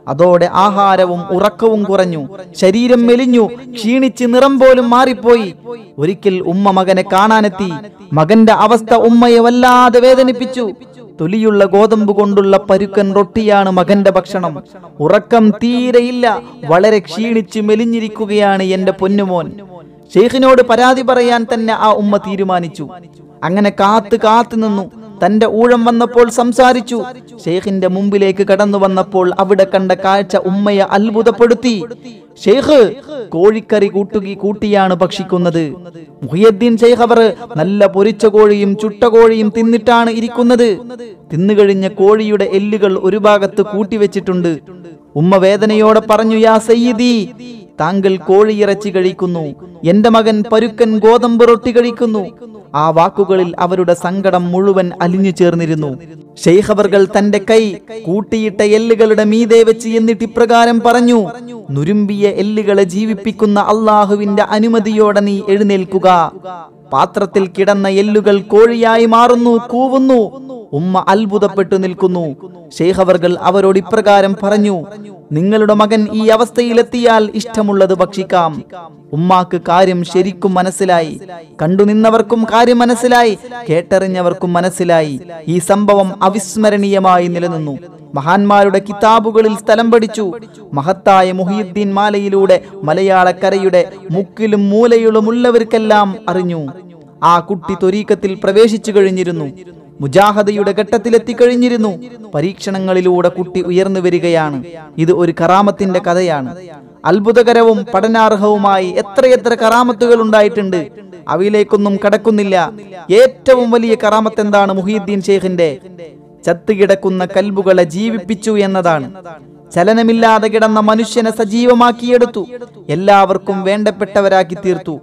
അതോടെ ആഹാരവും ഉറക്കവും കുറഞ്ഞു ശരീരം മെലിഞ്ഞു ക്ഷീണിച്ച് നിറം പോലും മാറിപ്പോയി ഒരിക്കൽ ഉമ്മ മകനെ കാണാനെത്തി മകന്റെ അവസ്ഥ ഉമ്മയെ വല്ലാതെ വേദനിപ്പിച്ചു തൊലിയുള്ള ഗോതമ്പ് കൊണ്ടുള്ള പരുക്കൻ റൊട്ടിയാണ് മകന്റെ ഭക്ഷണം ഉറക്കം തീരെയില്ല വളരെ ക്ഷീണിച്ച് മെലിഞ്ഞിരിക്കുകയാണ് എന്റെ പൊന്നുമോൻ ഷെയ്ഖിനോട് പരാതി പറയാൻ തന്നെ ആ ഉമ്മ തീരുമാനിച്ചു അങ്ങനെ കാത്ത് കാത്തു നിന്നു തന്റെ ഊഴം വന്നപ്പോൾ സംസാരിച്ചു ഷെയ്ഖിന്റെ മുമ്പിലേക്ക് കടന്നു വന്നപ്പോൾ അവിടെ കണ്ട കാഴ്ച ഉമ്മയെ അത്ഭുതപ്പെടുത്തി ഷെയ്ഖ് കോഴിക്കറി കൂട്ടുകി കൂട്ടിയാണ് ഭക്ഷിക്കുന്നത് മുഹിയദ്ദീൻ ഷെയ്ഖ് അവർ നല്ല പൊരിച്ച കോഴിയും ചുട്ട കോഴിയും തിന്നിട്ടാണ് ഇരിക്കുന്നത് തിന്നുകഴിഞ്ഞ കോഴിയുടെ എല്ലുകൾ ഒരു ഭാഗത്ത് കൂട്ടിവെച്ചിട്ടുണ്ട് ഉമ്മ വേദനയോടെ പറഞ്ഞു യാ സയ്യിദി താങ്കൾ കോഴിയിറച്ചി കഴിക്കുന്നു എന്റെ മകൻ പരുക്കൻ ഗോതമ്പ് റൊട്ടി കഴിക്കുന്നു ആ വാക്കുകളിൽ അവരുടെ സങ്കടം മുഴുവൻ അലിഞ്ഞു ചേർന്നിരുന്നു ഷെയ്ഖവർകൾ തന്റെ കൈ കൂട്ടിയിട്ട എല്ലുകളുടെ മീതെ വെച്ച് എന്നിട്ട് ഇപ്രകാരം പറഞ്ഞു നുരുമ്പിയ എല്ലുകളെ ജീവിപ്പിക്കുന്ന അള്ളാഹുവിന്റെ അനുമതിയോടെ നീ എഴുന്നേൽക്കുക പാത്രത്തിൽ കിടന്ന എല്ലുകൾ കോഴിയായി മാറുന്നു കൂവുന്നു ഉമ്മ അത്ഭുതപ്പെട്ടു നിൽക്കുന്നു ഷെയ്ഖവർകൾ അവരോട് ഇപ്രകാരം പറഞ്ഞു നിങ്ങളുടെ മകൻ ഈ അവസ്ഥയിലെത്തിയാൽ ഇഷ്ടമുള്ളത് ഭക്ഷിക്കാം ഉമ്മാക്ക് കാര്യം ശരിക്കും മനസ്സിലായി കണ്ടു നിന്നവർക്കും കാര്യം മനസ്സിലായി കേട്ടറിഞ്ഞവർക്കും മനസ്സിലായി ഈ സംഭവം അവിസ്മരണീയമായി നിലനിന്നു മഹാന്മാരുടെ കിതാബുകളിൽ സ്ഥലം പഠിച്ചു മഹത്തായ മുഹിയുദ്ദീൻ മാലയിലൂടെ മലയാളക്കരയുടെ മുക്കിലും മൂലയിലുമുള്ളവർക്കെല്ലാം അറിഞ്ഞു ആ കുട്ടി തൊരീക്കത്തിൽ പ്രവേശിച്ചു കഴിഞ്ഞിരുന്നു മുജാഹദയുടെ ഘട്ടത്തിലെത്തിക്കഴിഞ്ഞിരുന്നു പരീക്ഷണങ്ങളിലൂടെ കുട്ടി ഉയർന്നു വരികയാണ് ഇത് ഒരു കറാമത്തിന്റെ കഥയാണ് അത്ഭുതകരവും പഠനാർഹവുമായി എത്രയെത്ര കറാമത്തുകൾ ഉണ്ടായിട്ടുണ്ട് അവയിലേക്കൊന്നും കടക്കുന്നില്ല ഏറ്റവും വലിയ കറാമത്ത് എന്താണ് മുഹീദ്ദീൻ ഷെയ്ഖിന്റെ ചത്തുകിടക്കുന്ന കൽബുകളെ ജീവിപ്പിച്ചു എന്നതാണ് ചലനമില്ലാതെ കിടന്ന മനുഷ്യനെ സജീവമാക്കിയെടുത്തു എല്ലാവർക്കും വേണ്ടപ്പെട്ടവരാക്കി തീർത്തു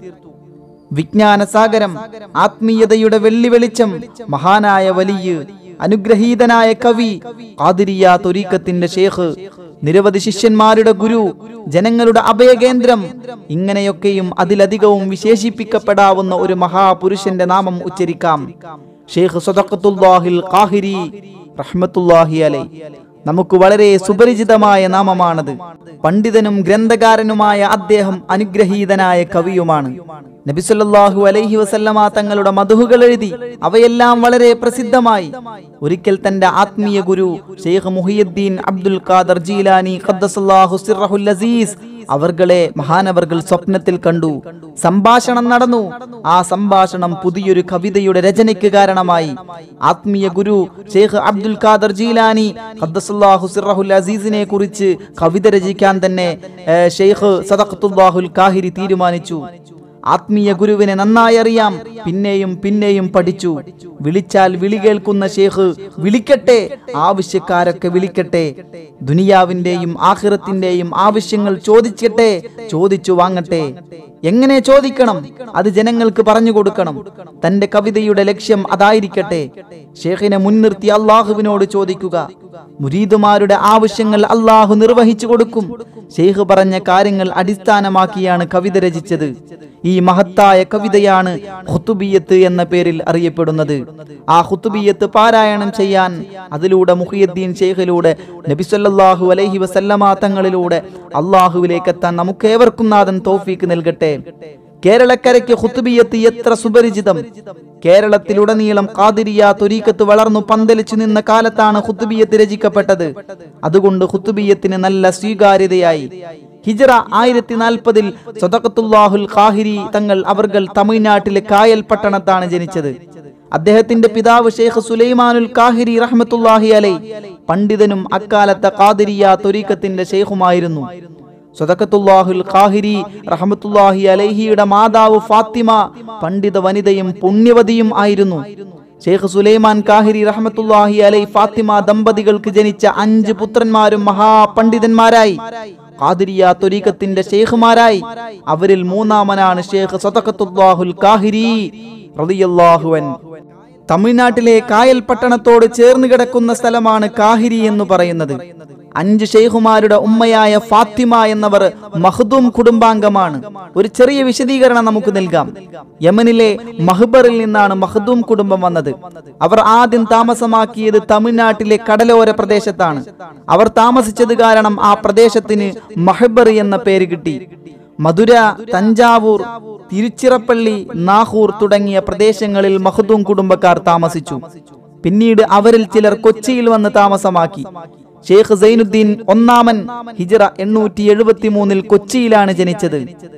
വിജ്ഞാനസാഗരം ആത്മീയതയുടെ വെള്ളി വെളിച്ചം മഹാനായ വലിയ അനുഗ്രഹീതനായ കവി ആതിരിയ തൊരീക്കത്തിന്റെ ഷേഖ് നിരവധി ശിഷ്യന്മാരുടെ ഗുരു ജനങ്ങളുടെ അഭയകേന്ദ്രം ഇങ്ങനെയൊക്കെയും അതിലധികവും വിശേഷിപ്പിക്കപ്പെടാവുന്ന ഒരു മഹാപുരുഷന്റെ നാമം ഉച്ചരിക്കാം ഷേഖ് സദഖത്തുല്ലാഹിൽ ഖാഹിരി റഹ്മത്തുല്ലാഹി അലൈ നമുക്ക് വളരെ സുപരിചിതമായ നാമമാണത് പണ്ഡിതനും ഗ്രന്ഥകാരനുമായ അദ്ദേഹം അനുഗ്രഹീതനായ കവിയുമാണ് നബിസല്ലാഹു അലൈഹി വസല്ലമ തങ്ങളുടെ മധുഹുകൾ എഴുതി അവയെല്ലാം വളരെ പ്രസിദ്ധമായി ഒരിക്കൽ തന്റെ ആത്മീയ ഗുരു ഷെയ്ഖ് മുഹിയുദ്ദീൻ അബ്ദുൽ ഖാദർ ജീലാനി ഖദ്ദസല്ലാഹു സിർറഹുൽ അസീസ് അവർകളെ മഹാനവർകൾ സ്വപ്നത്തിൽ കണ്ടു സംഭാഷണം നടന്നു ആ സംഭാഷണം പുതിയൊരു കവിതയുടെ രചനയ്ക്ക് കാരണമായി ആത്മീയ ഗുരു ഷെയ്ഖ് അബ്ദുൽ ഖാദർ ജീലാനി ഖദ്ദസല്ലാഹു സിർറഹുൽ അസീസിനെ കുറിച്ച് കവിത രചിക്കാൻ തന്നെ ഏ, ഷെയ്ഖ് സദഖത്തുല്ലാഹുൽ കാഹിരി തീരുമാനിച്ചു ആത്മീയ ഗുരുവിനെ നന്നായി അറിയാം പിന്നെയും പിന്നെയും പഠിച്ചു വിളിച്ചാൽ വിളി കേൾക്കുന്ന ഷേഖ് വിളിക്കട്ടെ ആവശ്യക്കാരൊക്കെ വിളിക്കട്ടെ ദുനിയാവിന്റെയും ആഖിറത്തിന്റെയും ആവശ്യങ്ങൾ ചോദിക്കട്ടെ ചോദിച്ചു വാങ്ങട്ടെ എങ്ങനെ ചോദിക്കണം അത് ജനങ്ങൾക്ക് പറഞ്ഞു കൊടുക്കണം തന്റെ കവിതയുടെ ലക്ഷ്യം അതായിരിക്കട്ടെ ഷേഖിനെ മുൻനിർത്തി അള്ളാഹുവിനോട് ചോദിക്കുക മുരീദുമാരുടെ ആവശ്യങ്ങൾ അള്ളാഹു നിർവഹിച്ചു കൊടുക്കും ഷെയ്ഖ് പറഞ്ഞ കാര്യങ്ങൾ അടിസ്ഥാനമാക്കിയാണ് കവിത രചിച്ചത് ഈ മഹത്തായ കവിതയാണ് ഹുത്തുബിയത്ത് എന്ന പേരിൽ അറിയപ്പെടുന്നത് ആ ഹുത്തുബിയത്ത് പാരായണം ചെയ്യാൻ അതിലൂടെ മുഹിയുദ്ദീൻ ഷെയ്ഖിലൂടെ നബിസല്ലാഹു അലൈഹി വസല്ലമാ തങ്ങളിലൂടെ അള്ളാഹുവിലേക്ക് എത്താൻ നമുക്കേവർക്കും നാഥൻ തോഫീക്ക് നൽകട്ടെ കേരളക്കരയ്ക്ക് ഹുത്തുബിയത്ത് എത്ര സുപരിചിതം കേരളത്തിലുടനീളം കാതിരിയ തൊരീക്കത്ത് വളർന്നു പന്തലിച്ചു നിന്ന കാലത്താണ് ഹുത്തുബിയത്ത് രചിക്കപ്പെട്ടത് അതുകൊണ്ട് ഹുത്തുബിയത്തിന് നല്ല സ്വീകാര്യതയായി ഹിജറ ആയിരത്തി നാൽപ്പതിൽ സ്വതക്കത്തുല്ലാഹുൽ ഖാഹിരി തങ്ങൾ അവർകൾ തമിഴ്നാട്ടിലെ കായൽ പട്ടണത്താണ് ജനിച്ചത് അദ്ദേഹത്തിന്റെ പിതാവ് ഷെയ്ഖ് സുലൈമാനുൽ കാഹിരി റഹ്മത്തുല്ലാഹി അലൈ പണ്ഡിതനും അക്കാലത്തെ ഖാദിരിയ തൊരീക്കത്തിന്റെ ഷെയ്ഖുമായിരുന്നു സ്വതക്കത്തുല്ലാഹുൽ ഖാഹിരി റഹ്മത്തുല്ലാഹി അലൈഹിയുടെ മാതാവ് ഫാത്തിമ പണ്ഡിത വനിതയും പുണ്യവതിയും ആയിരുന്നു ഷെയ്ഖ് സുലൈമാൻ കാഹിരി റഹ്മത്തുല്ലാഹി അലൈ ഫാത്തിമ ദമ്പതികൾക്ക് ജനിച്ച അഞ്ച് പുത്രന്മാരും മഹാപണ്ഡിതന്മാരായി ഖാദിരിയ തൊരീക്കത്തിന്റെ ഷെയ്ഖുമാരായി അവരിൽ മൂന്നാമനാണ് ഷെയ്ഖ് സദഖത്തുല്ലാഹുൽ കാഹിരി റളിയല്ലാഹുവൻ തമിഴ്നാട്ടിലെ കായൽ പട്ടണത്തോട് ചേർന്ന് കിടക്കുന്ന സ്ഥലമാണ് കാഹിരി എന്ന് പറയുന്നത് അഞ്ച് ഷെയ്ഖുമാരുടെ ഉമ്മയായ ഫാത്തിമ എന്നവർ മഹ്ദൂം കുടുംബാംഗമാണ് ഒരു ചെറിയ വിശദീകരണം നമുക്ക് നൽകാം യമനിലെ മഹ്ബറിൽ നിന്നാണ് മഹ്ദൂം കുടുംബം വന്നത് അവർ ആദ്യം താമസമാക്കിയത് തമിഴ്നാട്ടിലെ കടലോര പ്രദേശത്താണ് അവർ താമസിച്ചത് കാരണം ആ പ്രദേശത്തിന് മഹ്ബർ എന്ന പേര് കിട്ടി മധുര തഞ്ചാവൂർ തിരുച്ചിറപ്പള്ളി നാഹൂർ തുടങ്ങിയ പ്രദേശങ്ങളിൽ മഹ്ദൂം കുടുംബക്കാർ താമസിച്ചു പിന്നീട് അവരിൽ ചിലർ കൊച്ചിയിൽ വന്ന് താമസമാക്കി ഷെയ്ഖ് സൈനുദ്ദീൻ ഒന്നാമൻ ഹിജറ എണ്ണൂറ്റി എഴുപത്തി മൂന്നിൽ കൊച്ചിയിലാണ് ജനിച്ചത്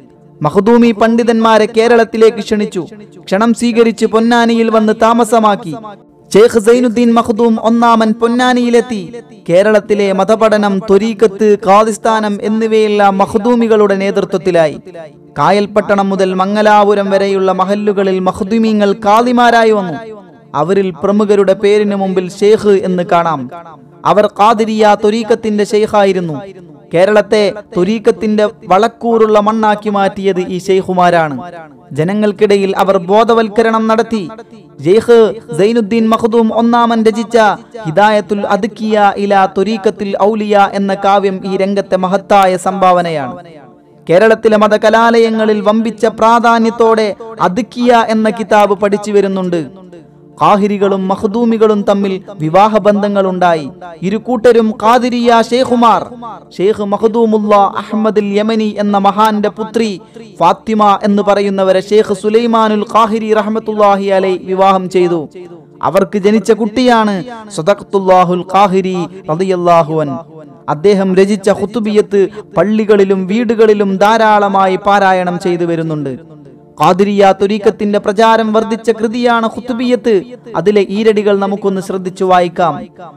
മഹദൂമി പണ്ഡിതന്മാരെ കേരളത്തിലേക്ക് ക്ഷണിച്ചു ക്ഷണം സ്വീകരിച്ച് പൊന്നാനിയിൽ വന്ന് താമസമാക്കി ഷെയ്ഖ് സൈനുദ്ദീൻ മഖ്ദൂം ഒന്നാമൻ പൊന്നാനിയിലെത്തി കേരളത്തിലെ മതപഠനം ത്വരീക്കത്ത് ഖാദിസ്ഥാനം എന്നിവയെല്ലാം മഖ്ദൂമികളുടെ നേതൃത്വത്തിലായി കായൽപട്ടണം മുതൽ മംഗലാപുരം വരെയുള്ള മഹല്ലുകളിൽ മഖ്ദൂമിങ്ങൾ കാദിമാരായി വന്നു അവരിൽ പ്രമുഖരുടെ പേരിന് മുമ്പിൽ ഷെയ്ഖ് എന്ന് കാണാം അവർ ഖാദിരിയ തൊരീക്കത്തിന്റെ ഷെയ്ഖായിരുന്നു കേരളത്തെ തൊരീക്കത്തിന്റെ വളക്കൂറുള്ള മണ്ണാക്കി മാറ്റിയത് ഈ ഷെയ്ഖുമാരാണ് ജനങ്ങൾക്കിടയിൽ അവർ ബോധവൽക്കരണം നടത്തി ജെയ്ഖ് സൈനുദ്ദീൻ മഖ്ദൂം ഒന്നാമൻ രചിച്ച ഹിദായത്തുൽ അദ്കിയ ഇല തൊരീക്കത്തിൽ ഔലിയ എന്ന കാവ്യം ഈ രംഗത്തെ മഹത്തായ സംഭാവനയാണ് കേരളത്തിലെ മതകലാലയങ്ങളിൽ വമ്പിച്ച പ്രാധാന്യത്തോടെ അദ്കിയ എന്ന കിതാബ് പഠിച്ചു വരുന്നുണ്ട് കാഹിരികളും മഖ്ദൂമികളും തമ്മിൽ വിവാഹ ബന്ധങ്ങളുണ്ടായി ഇരു കൂട്ടരും ഖാദിരിയ ഷേഖുമാർ ഷേഖ് മഖ്ദൂമുല്ല അഹമ്മദുൽ യമനി എന്ന മഹാന്റെ പുത്രി ഫാത്തിമ എന്ന് പറയുന്നവരെ ഷേഖ് സുലൈമാനുൽ ഖാഹിരി റഹ്മത്തുല്ലാഹി അലൈ വിവാഹം ചെയ്തു അവർക്ക് ജനിച്ച കുട്ടിയാണ് സദഖത്തുല്ലാഹുൽ ഖാഹിരി റളിയല്ലാഹു അൻ അദ്ദേഹം രചിച്ച ഹുത്തുബിയത്ത് പള്ളികളിലും വീടുകളിലും ധാരാളമായി പാരായണം ചെയ്തു വരുന്നുണ്ട് ഖാദിരിയ തുരീക്കത്തിന്റെ പ്രചാരം വർദ്ധിച്ച കൃതിയാണ് ഖുത്തുബിയത്ത് അതിലെ ഈരടികൾ നമുക്കൊന്ന് ശ്രദ്ധിച്ചു വായിക്കാം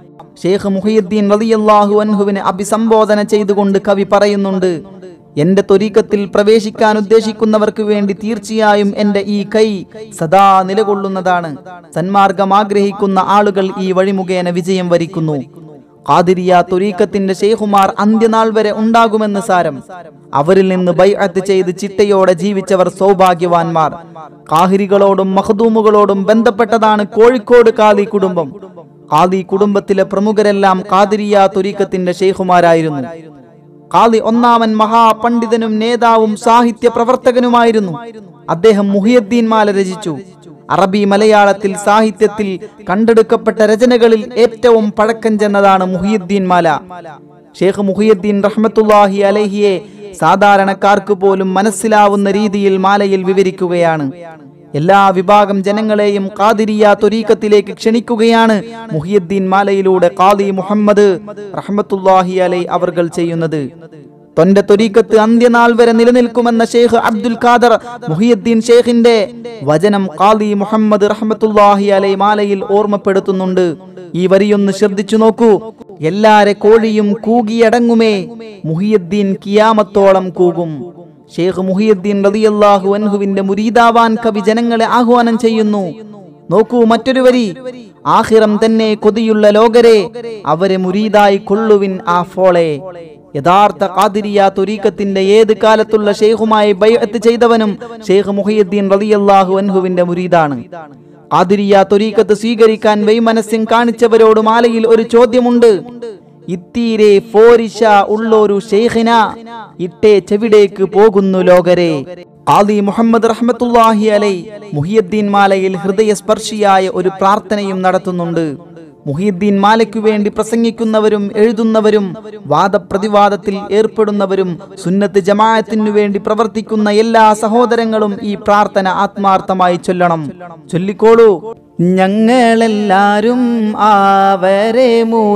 ഷേഖ് മുഹിയുദ്ദീൻ റളിയല്ലാഹു അൻഹുവിനെ അഭിസംബോധന ചെയ്തുകൊണ്ട് കവി പറയുന്നുണ്ട് എന്റെ ത്വരീക്കത്തിൽ പ്രവേശിക്കാൻ ഉദ്ദേശിക്കുന്നവർക്ക് വേണ്ടി തീർച്ചയായും എന്റെ ഈ കൈ സദാ നിലകൊള്ളുന്നതാണ് സന്മാർഗം ആഗ്രഹിക്കുന്ന ആളുകൾ ഈ വഴി മുഖേന വിജയം വരിക്കുന്നു ഖാദിരിയ തുരീക്കത്തിന്റെ ഷെയ്ഖുമാർ അന്ത്യനാൾ വരെ ഉണ്ടാകുമെന്ന് സാരം അവരിൽ നിന്ന് ബൈഅത്ത് ചെയ്ത് ചിട്ടയോടെ ജീവിച്ചവർ സൗഭാഗ്യവാന്മാർ കാഹിരികളോടും മഹദൂമുകളോടും ബന്ധപ്പെട്ടതാണ് കോഴിക്കോട് കാദി കുടുംബം കാദി കുടുംബത്തിലെ പ്രമുഖരെല്ലാം ഖാദിരിയ തുരീക്കത്തിന്റെ ഷെയ്ഖുമാരായിരുന്നു ഖാദി ഒന്നാമൻ മഹാപണ്ഡിതനും നേതാവും സാഹിത്യ പ്രവർത്തകനുമായിരുന്നു അദ്ദേഹം മുഹിയുദ്ദീൻ മാല രചിച്ചു അറബി മലയാളത്തിൽ സാഹിത്യത്തിൽ കണ്ടെടുക്കപ്പെട്ട രചനകളിൽ ഏറ്റവും പഴക്കം ചെന്നതാണ് മുഹിയുദ്ദീൻ മാല ഷേഖ് മുഹിയുദ്ദീൻ റഹ്മത്തുല്ലാഹി അലഹിയെ സാധാരണക്കാർക്ക് പോലും മനസ്സിലാവുന്ന രീതിയിൽ മാലയിൽ വിവരിക്കുകയാണ് എല്ലാ വിഭാഗം ജനങ്ങളെയും ഖാദിരിയ ത്വരീക്കത്തിലേക്ക് ക്ഷണിക്കുകയാണ് മുഹിയുദ്ദീൻ മാലയിലൂടെ ഖാദി മുഹമ്മദ് റഹ്മത്തുല്ലാഹി അലൈ അവർകൾ ചെയ്യുന്നത് തൊന്റെ ത്വരീക്കത്ത് അന്ത്യനാൾ വരെ നിലനിൽക്കുമെന്ന ഷെയ്ഖ് അബ്ദുൽ ഖാദർ മുഹിയുദ്ദീൻ ഷെയ്ഖിന്റെ വചനം ഖാദി മുഹമ്മദ് റഹ്മത്തുല്ലാഹി അലൈ മാലയിൽ ഓർമ്മപ്പെടുത്തുന്നുണ്ട് ഈ വരിയൊന്ന് ശ്രദ്ധിച്ചു നോക്കൂ എല്ലാരെ കോഴിയും കൂകിയടങ്ങുമേ മുഹിയുദ്ദീൻ കിയാമത്തോളം കൂകും ഷെയ്ഖ് മുഹിയുദ്ദീൻ റളിയല്ലാഹു അൻഹുവിന്റെ മുരീദാവാൻ കവി ജനങ്ങളെ ആഹ്വാനം ചെയ്യുന്നു നോക്കൂ മറ്റൊരു വരി ആഹിറം തന്നെ കൊതിയുള്ള ലോകരെ അവരെ മുരീദായി കൊള്ളുവിൻ ആ ഫോളെ യഥാർത്ഥ ഖാദിരിയ തുരീക്കത്തിന്റെ ഏത് കാലത്തുള്ള ഷെയ്ഖുമായി ബൈഅത്ത് ചെയ്തവനും ഷെയ്ഖ് മുഹിയുദ്ദീൻ റളിയല്ലാഹു അൻഹുവിന്റെ മുരീദാണ് ഖാദിരിയ തുരീക്കത്ത് സ്വീകരിക്കാൻ വൈമനസ്യം കാണിച്ചവരോട് മാലയിൽ ഒരു ചോദ്യമുണ്ട് ഇത്തീരെ ഫോരിഷ ഉള്ളൊരു ഷെയ്ഖിന ഇട്ടേ ചെവിടേക്ക് പോകുന്നു ലോകരെ ഖാദി മുഹമ്മദ് റഹ്മത്തുല്ലാഹി അലൈ മുഹിയുദ്ദീൻ മാലയിൽ ഹൃദയസ്പർശിയായ ഒരു പ്രാർത്ഥനയും നടത്തുന്നുണ്ട് മുഹിയുദ്ദീൻ മാലയ്ക്കു വേണ്ടി പ്രസംഗിക്കുന്നവരും എഴുതുന്നവരും വാദപ്രതിവാദത്തിൽ ഏർപ്പെടുന്നവരും സുന്നത്ത് ജമാഅത്തിനു വേണ്ടി പ്രവർത്തിക്കുന്ന എല്ലാ സഹോദരങ്ങളും ഈ പ്രാർത്ഥന ആത്മാർത്ഥമായി ചൊല്ലണം ചൊല്ലിക്കോളൂ ഞങ്ങളെല്ലാരും ആവരെ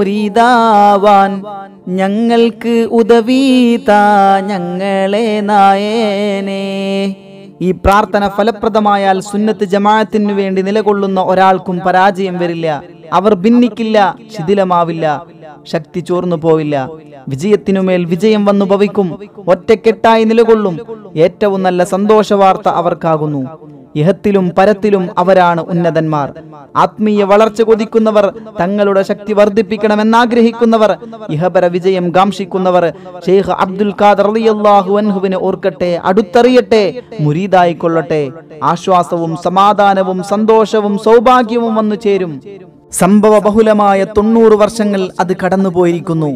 മൂരിതാവാൻ ഞങ്ങൾക്ക് ഉദവീതാ ഞങ്ങളെ നായനെ ഈ പ്രാർത്ഥന ഫലപ്രദമായാൽ സുന്നത്ത് ജമാഅത്തിനു വേണ്ടി നിലകൊള്ളുന്ന ഒരാൾക്കും പരാജയം വരില്ല അവർ ഭിന്നിക്കില്ല ശിഥിലമാവില്ല ശക്തി ചോർന്നു പോവില്ല വിജയത്തിനുമേൽ വിജയം വന്നു ഭവിക്കും ഒറ്റക്കെട്ടായി നിലകൊള്ളും ഏറ്റവും നല്ല സന്തോഷ വാർത്ത അവർക്കാകുന്നു ഇഹത്തിലും പരത്തിലും അവരാണ് ഉന്നതന്മാർ ആത്മീയ വളർച്ച കൊതിക്കുന്നവർ തങ്ങളുടെ ശക്തി വർദ്ധിപ്പിക്കണമെന്നാഗ്രഹിക്കുന്നവർ ഇഹപര വിജയം കാംക്ഷിക്കുന്നവർ ഷെയ്ഖ് അബ്ദുൽ ഖാദർ റളിയല്ലാഹു അൻഹുവിനെ ഓർക്കട്ടെ അടുത്തറിയട്ടെ മുരീദായി കൊള്ളട്ടെ ആശ്വാസവും സമാധാനവും സന്തോഷവും സൗഭാഗ്യവും വന്നു ചേരും സംഭവ ബഹുലമായ തൊണ്ണൂറ് വർഷങ്ങൾ അത് കടന്നുപോയിരിക്കുന്നു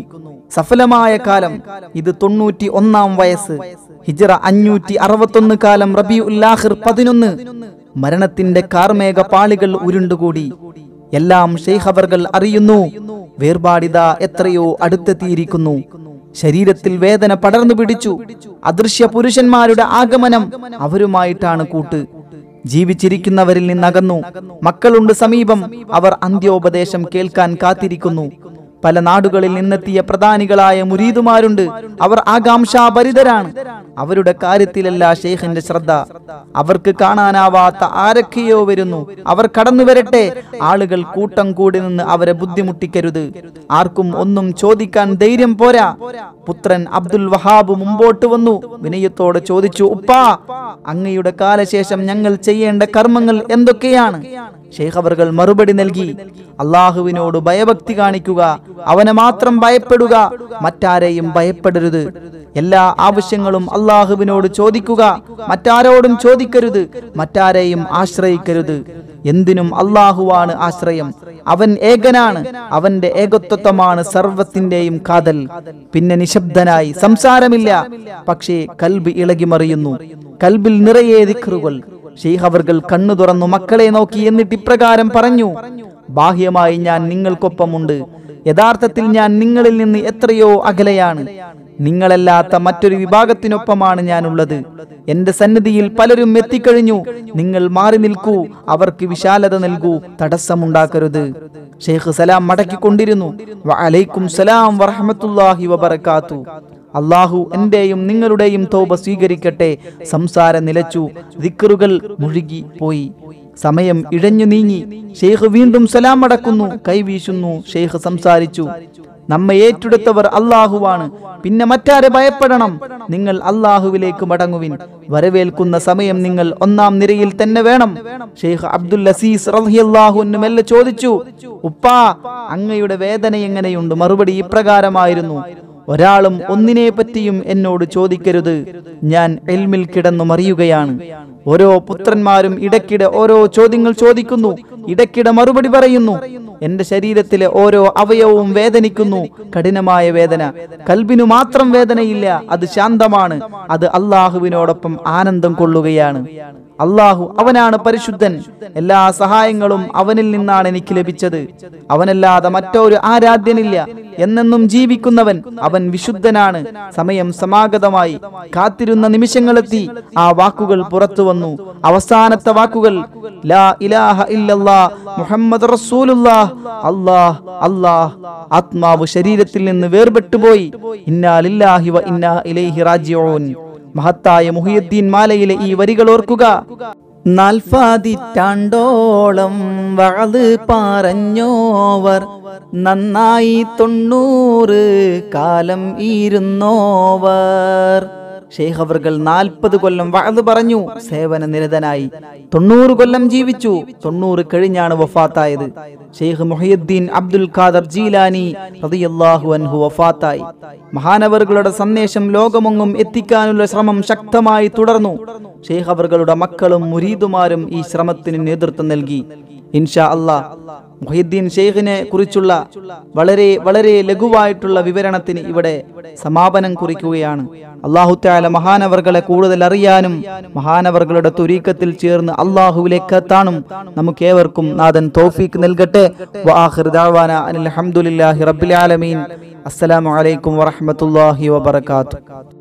സഫലമായ കാലം ഇത് തൊണ്ണൂറ്റി ഒന്നാം വയസ്സ് ഹിജറ അഞ്ഞൂറ്റി അറുപത്തൊന്ന് കാലം റബി ഉല്ലാഹിർ പതിനൊന്ന് മരണത്തിന്റെ കാർമേഘ പാളികൾ ഉരുണ്ടുകൂടി എല്ലാം ഷെയ്ഖ് അവർകൾ അറിയുന്നു വേർപാടിത എത്രയോ അടുത്തെത്തിയിരിക്കുന്നു ശരീരത്തിൽ വേദന പടർന്നു പിടിച്ചു അദൃശ്യ പുരുഷന്മാരുടെ ആഗമനം അവരുമായിട്ടാണ് കൂട്ട് ജീവിച്ചിരിക്കുന്നവരിൽ നിന്നകന്നു മക്കളുണ്ട് സമീപം അവർ അന്ത്യോപദേശം കേൾക്കാൻ കാത്തിരിക്കുന്നു പല നാടുകളിൽ നിന്നെത്തിയ പ്രധാനികളായ മുരീദുമാരുണ്ട് അവർ ആകാംക്ഷാഭരിതരാണ് അവരുടെ കാര്യത്തിലല്ല ഷെയ്ഖിന്റെ ശ്രദ്ധ അവർക്ക് കാണാനാവാത്ത ആരൊക്കെയോ വരുന്നു അവർ കടന്നു വരട്ടെ ആളുകൾ കൂട്ടം കൂടി നിന്ന് അവരെ ബുദ്ധിമുട്ടിക്കരുത് ആർക്കും ഒന്നും ചോദിക്കാൻ ധൈര്യം പോരാ പുത്രൻ അബ്ദുൽ വഹാബ് മുമ്പോട്ട് വന്നു വിനയത്തോടെ ചോദിച്ചു ഉപ്പാ അങ്ങയുടെ കാലശേഷം ഞങ്ങൾ ചെയ്യേണ്ട കർമ്മങ്ങൾ എന്തൊക്കെയാണ് ഷെയ്ഖ് അവർകൾ മറുപടി നൽകി അള്ളാഹുവിനോട് ഭയഭക്തി കാണിക്കുക അവനെ മാത്രം ഭയപ്പെടുക മറ്റാരെയും ഭയപ്പെടരുത് എല്ലാ ആവശ്യങ്ങളും അള്ളാഹുവിനോട് ചോദിക്കുക മറ്റാരോടും ചോദിക്കരുത് മറ്റാരെയും ആശ്രയിക്കരുത് എന്തിനും അള്ളാഹുവാണ് ആശ്രയം അവൻ ഏകനാണ് അവന്റെ ഏകത്വത്വമാണ് സർവത്തിന്റെയും കാതൽ പിന്നെ നിശബ്ദനായി സംസാരമില്ല പക്ഷേ കൽബ് ഇളകിമറിയുന്നു കൽബിൽ നിറയെ ദിക്റുകൾ ഷെയ്ഖ് അവർകൾ കണ്ണു തുറന്നു മക്കളെ നോക്കി എന്നിട്ട് ഇപ്രകാരം പറഞ്ഞു ബാഹ്യമായി ഞാൻ നിങ്ങൾക്കൊപ്പമുണ്ട് യഥാർത്ഥത്തിൽ ഞാൻ നിങ്ങളിൽ നിന്ന് എത്രയോ അകലെയാണ് നിങ്ങളല്ലാത്ത മറ്റൊരു വിഭാഗത്തിനൊപ്പമാണ് ഞാനുള്ളത് എന്റെ സന്നിധിയിൽ പലരും എത്തിക്കഴിഞ്ഞു നിങ്ങൾ മാറി നിൽക്കൂ അവർക്ക് വിശാലത നൽകൂ തടസ്സമുണ്ടാക്കരുത് ഷെയ്ഖ് സലാം മടക്കിക്കൊണ്ടിരുന്നു വഅലൈക്കും സലാം വറഹമത്തുല്ലാഹി വബറകാത്തു അള്ളാഹു എന്റെയും നിങ്ങളുടെയും തോപ സ്വീകരിക്കട്ടെ സംസാരം നിലച്ചു ദിക്റുകൾ മുഴുകി പോയി സമയം ഇഴഞ്ഞു നീങ്ങി ഷെയ്ഖ് വീണ്ടും സലാം അടക്കുന്നു കൈവീശുന്നു ഷെയ്ഖ് സംസാരിച്ചു നമ്മെ ഏറ്റെടുത്തവർ അള്ളാഹുവാണ് പിന്നെ മറ്റാരെ ഭയപ്പെടണം നിങ്ങൾ അള്ളാഹുവിലേക്ക് മടങ്ങുവിൻ വരവേൽക്കുന്ന സമയം നിങ്ങൾ ഒന്നാം നിരയിൽ തന്നെ വേണം ഷെയ്ഖ് അബ്ദുൽ അസീസ് റളിയല്ലാഹു മെല്ലെ ചോദിച്ചു ഉപ്പാ അങ്ങയുടെ വേദന എങ്ങനെയുണ്ട് മറുപടി ഇപ്രകാരമായിരുന്നു ഒരാളും ഒന്നിനെ പറ്റിയും എന്നോട് ചോദിക്കരുത് ഞാൻ എൽമിൽ കിടന്നു മറിയുകയാണ് ഓരോ പുത്രന്മാരും ഇടയ്ക്കിടെ ഓരോ ചോദ്യങ്ങൾ ചോദിക്കുന്നു ഇടയ്ക്കിടെ മറുപടി പറയുന്നു എന്റെ ശരീരത്തിലെ ഓരോ അവയവവും വേദനിക്കുന്നു കഠിനമായ വേദന കൽബിനു മാത്രം വേദനയില്ല അത് ശാന്തമാണ് അത് അള്ളാഹുവിനോടൊപ്പം ആനന്ദം കൊള്ളുകയാണ് അള്ളാഹു അവനാണ് പരിശുദ്ധൻ എല്ലാ സഹായങ്ങളും അവനിൽ നിന്നാണ് എനിക്ക് ലഭിച്ചത് അവനല്ലാതെ മറ്റൊരു ആരാധ്യനില്ല എന്നെന്നും ജീവിക്കുന്നവൻ അവൻ വിശുദ്ധനാണ് സമയം സമാഗതമായി കാത്തിരുന്ന നിമിഷങ്ങളെത്തി ആ വാക്കുകൾ പുറത്തു വന്നു അവസാനത്തെ വാക്കുകൾ ലാ ഇലാഹ ഇല്ലല്ലാ മുഹമ്മദ് റസൂലുള്ളാഹ് അല്ലാഹ് അല്ലാഹ് ആത്മാവ് ശരീരത്തിൽ നിന്ന് വേർപെട്ടുപോയി ഇന്നാ ലില്ലാഹി വ ഇന്നാ ഇലൈഹി റാജിഊൻ മഹത്തായ മുഹിയുദ്ദീൻ മാലയിലെ ഈ വരികൾ ഓർക്കുക നാൽപ്പാതിറ്റാണ്ടോളം വഴത് പറഞ്ഞോവർ നന്നായി തൊണ്ണൂറ് കാലം ഇരുന്നോവർ ഷെയ്ഖ് അവർകൾ നാൽപ്പത് കൊല്ലം വഴത് പറഞ്ഞു സേവന നിരതനായി തൊണ്ണൂറ് കൊല്ലം ജീവിച്ചു തൊണ്ണൂറ് കഴിഞ്ഞാണ് വഫാത്തായത് ഷെയ്ഖ് മുഹിയുദ്ദീൻ അബ്ദുൽ ഖാദർ ജീലാനി റളിയല്ലാഹു അൻഹു വഫാത്തായി മഹാനവറുകളുടെ സന്ദേശം ലോകമൊങ്ങും എത്തിക്കാനുള്ള ശ്രമം ശക്തമായി തുടർന്നു ഷെയ്ഖ് അവർകളുടെ മക്കളും മുരീദുമാരും ഈ ശ്രമത്തിന് നേതൃത്വം നൽകി ഇൻഷാ അല്ലാ മുഹിദ്ദീൻ ഷെയ്ഖിനെ കുറിച്ചുള്ള വളരെ വളരെ ലഘുവായിട്ടുള്ള വിവരണത്തിന് ഇവിടെ സമാപനം കുറിക്കുകയാണ് അള്ളാഹു താല മഹാനവർകളെ കൂടുതൽ അറിയാനും മഹാനവർകളുടെ തുരീക്കത്തിൽ ചേർന്ന് അള്ളാഹുവിലേക്ക് എത്താനും നമുക്ക് ഏവർക്കും നാഥൻ തോഫീക്ക് നൽകട്ടെ വആഖിർ ദഅവാന അനിൽ ഹംദുലില്ലാഹി റബ്ബിൽ ആലമീൻ അസ്സലാമു അലൈക്കും വറഹ്മത്തുള്ളാഹി വബറകാതുഹു